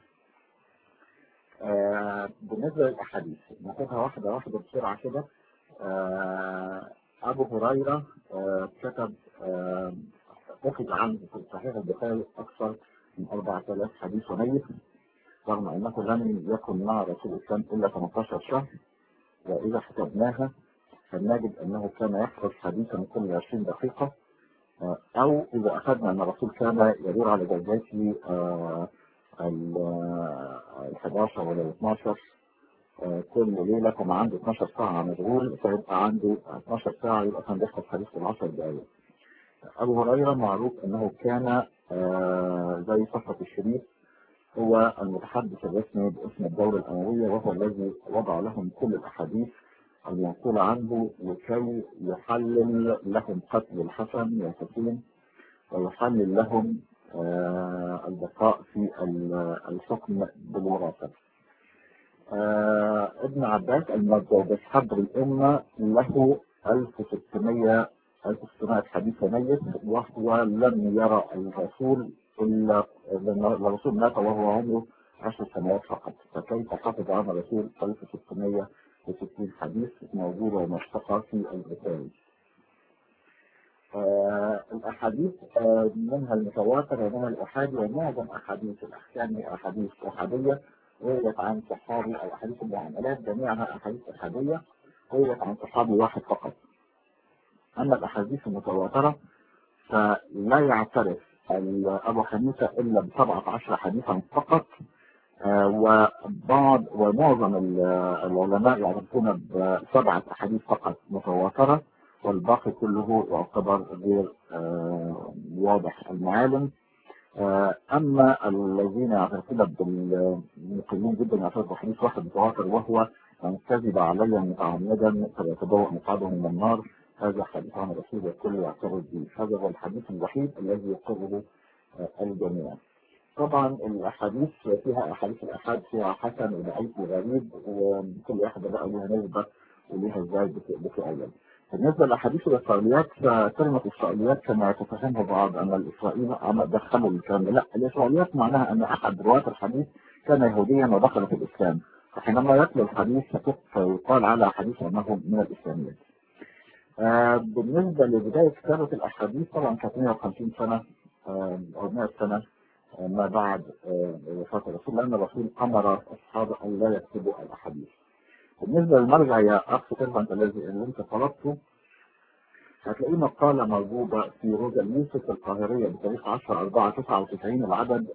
آه، بالنسبه للاحاديث ناخدها واحده واحده بسرعه كده آه، أبو هريرة آه، كتب آه، أخذ عنه في صحيح البخاري أكثر من 4000 حديث ونيف رغم أنه لم يكن مع رسول الإسلام إلا 18 شهر وإذا حسبناها فنجد أنه كان يحفظ حديثا كل 20 دقيقة آه، أو إذا أخذنا أن الرسول كان يدور على درجاته آه، ال آه، ال 11 ولا ال 12 آه، كل ليلة كان عنده 12 ساعة مشغول فيبقى عنده 12 ساعة يبقى كان بيحفظ حديث في 10 دقايق. أبو هريرة معروف أنه كان آه، زي صفة الشريف هو المتحدث الرسمي باسم الدولة الأموية وهو الذي وضع لهم كل الأحاديث المنقولة عنه لكي يحلل لهم قتل الحسن والحسين ويحلل لهم آه، البقاء في ال- الحكم بالوراثة. آه ابن عباس المجد حبر الأمة له 1600 1600 حديث ميت وهو لم يرى الرسول إلا لأن الرسول مات وهو عمره 10 سنوات فقط فكيف حفظ عن الرسول 1660 حديث موجودة ومشتقة في البخاري آه الأحاديث آه منها المتواتر ومنها الأحادي ومعظم أحاديث الأحكام أحاديث أحادية رويت عن صحابي او احاديث المعاملات جميعها احاديث احاديه رويت عن صحابي واحد فقط اما الاحاديث المتواتره فلا يعترف ال- ابو حنيفه الا ب 17 حديثا فقط آه، وبعض ومعظم ال- العلماء يعرفون بسبعه احاديث فقط متواتره والباقي كله يعتبر غير آه، واضح المعالم آه، اما الذين يعترفون بالمقيمين جدا يعترفوا بحديث واحد متواتر وهو من كذب علي متعمدا فليتبوأ مقعده من النار هذا حديث عن الرسول والكل يعترف به هذا هو الحديث الوحيد الذي يقره آه، الجميع طبعا الاحاديث فيها احاديث الاحاد فيها حسن وضعيف وغريب وكل واحده بقى لها نسبه وليها ازاي بت- بتؤيد بالنسبه للاحاديث الاسرائيليات فكلمه اسرائيليات كما يتفهمها بعض ان الاسرائيليين عم دخلوا الكلام لا الاسرائيليات معناها ان احد رواه الحديث كان يهوديا ودخل في الاسلام فحينما يتلو الحديث فيقال على حديث انه من الاسلاميات آه، بالنسبة لبداية كتابة الأحاديث طبعا كانت 150 سنة آه، أو 100 سنة آه، ما بعد آه، وفاة الرسول لأن الرسول أمر أصحابه أن لا يكتبوا الأحاديث. بالنسبة للمرجع يا أخ سيرفنت الذي اللي أنت طلبته هتلاقيه مقالة موجودة في روزا اليوسف القاهرية بتاريخ 10 4 99 العدد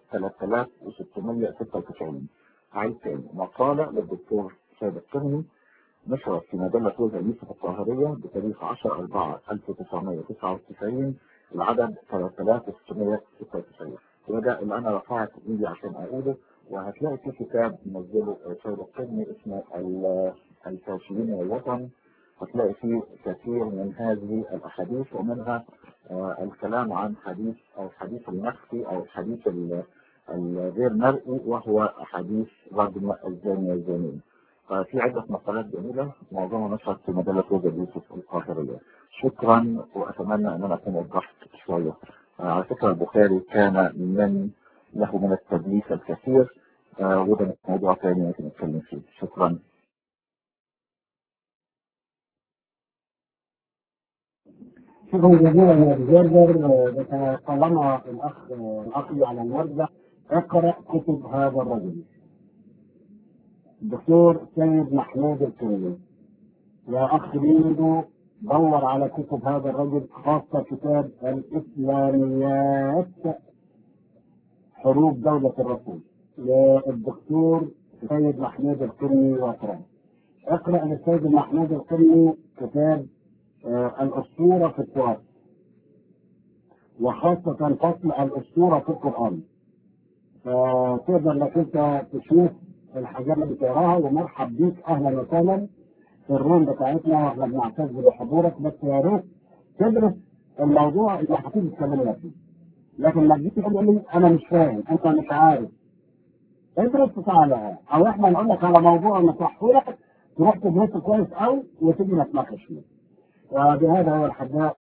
3696 عايز تاني مقالة للدكتور سيد القرني نشرت في مجلة روزا اليوسف القاهرية بتاريخ 10 4 1999 العدد 3696 وده اللي أنا رفعت إيدي عشان أقوله وهتلاقي في كتاب منزله سيد القرني اسمه ال- الفاشلين والوطن هتلاقي فيه كثير من هذه الأحاديث ومنها آه، الكلام عن حديث أو الحديث المخفي أو الحديث ال- الغير مرئي وهو حديث رجم الزاني والزانية ففي عدة مقالات جميلة معظمها نشرت في مجلة روزا يوسف القاهرية شكرا وأتمنى أن أنا أكون وضحت شوية آه، على فكرة البخاري كان من له من التدليس الكثير آه، وده موضوع ثاني ممكن نتكلم فيه شكرا شكرا جزيلا يا جورجر طالما الاخ الاخ على المرجع اقرا كتب هذا الرجل الدكتور سيد محمود الكندي يا اخ بيدو دور على كتب هذا الرجل خاصة كتاب الإسلاميات حروب دولة الرسول للدكتور سيد محمود القرني واقرأ اقرأ للسيد محمود القرني كتاب آه، الأسطورة في التراث وخاصة فصل الأسطورة في القرآن فتقدر انك انت تشوف الحاجات اللي بتقراها ومرحب بيك اهلا وسهلا في الروم بتاعتنا واحنا بنعتز بحضورك بس يا ريت تدرس الموضوع اللي هتيجي تكلمنا فيه لكن ما تجيش تقول لي انا مش فاهم انت مش عارف ادرس تعالى او احنا نقول لك على موضوع نصحه لك تروح تدرسه كويس قوي وتيجي نتناقش فيه وبهذا هو الحداث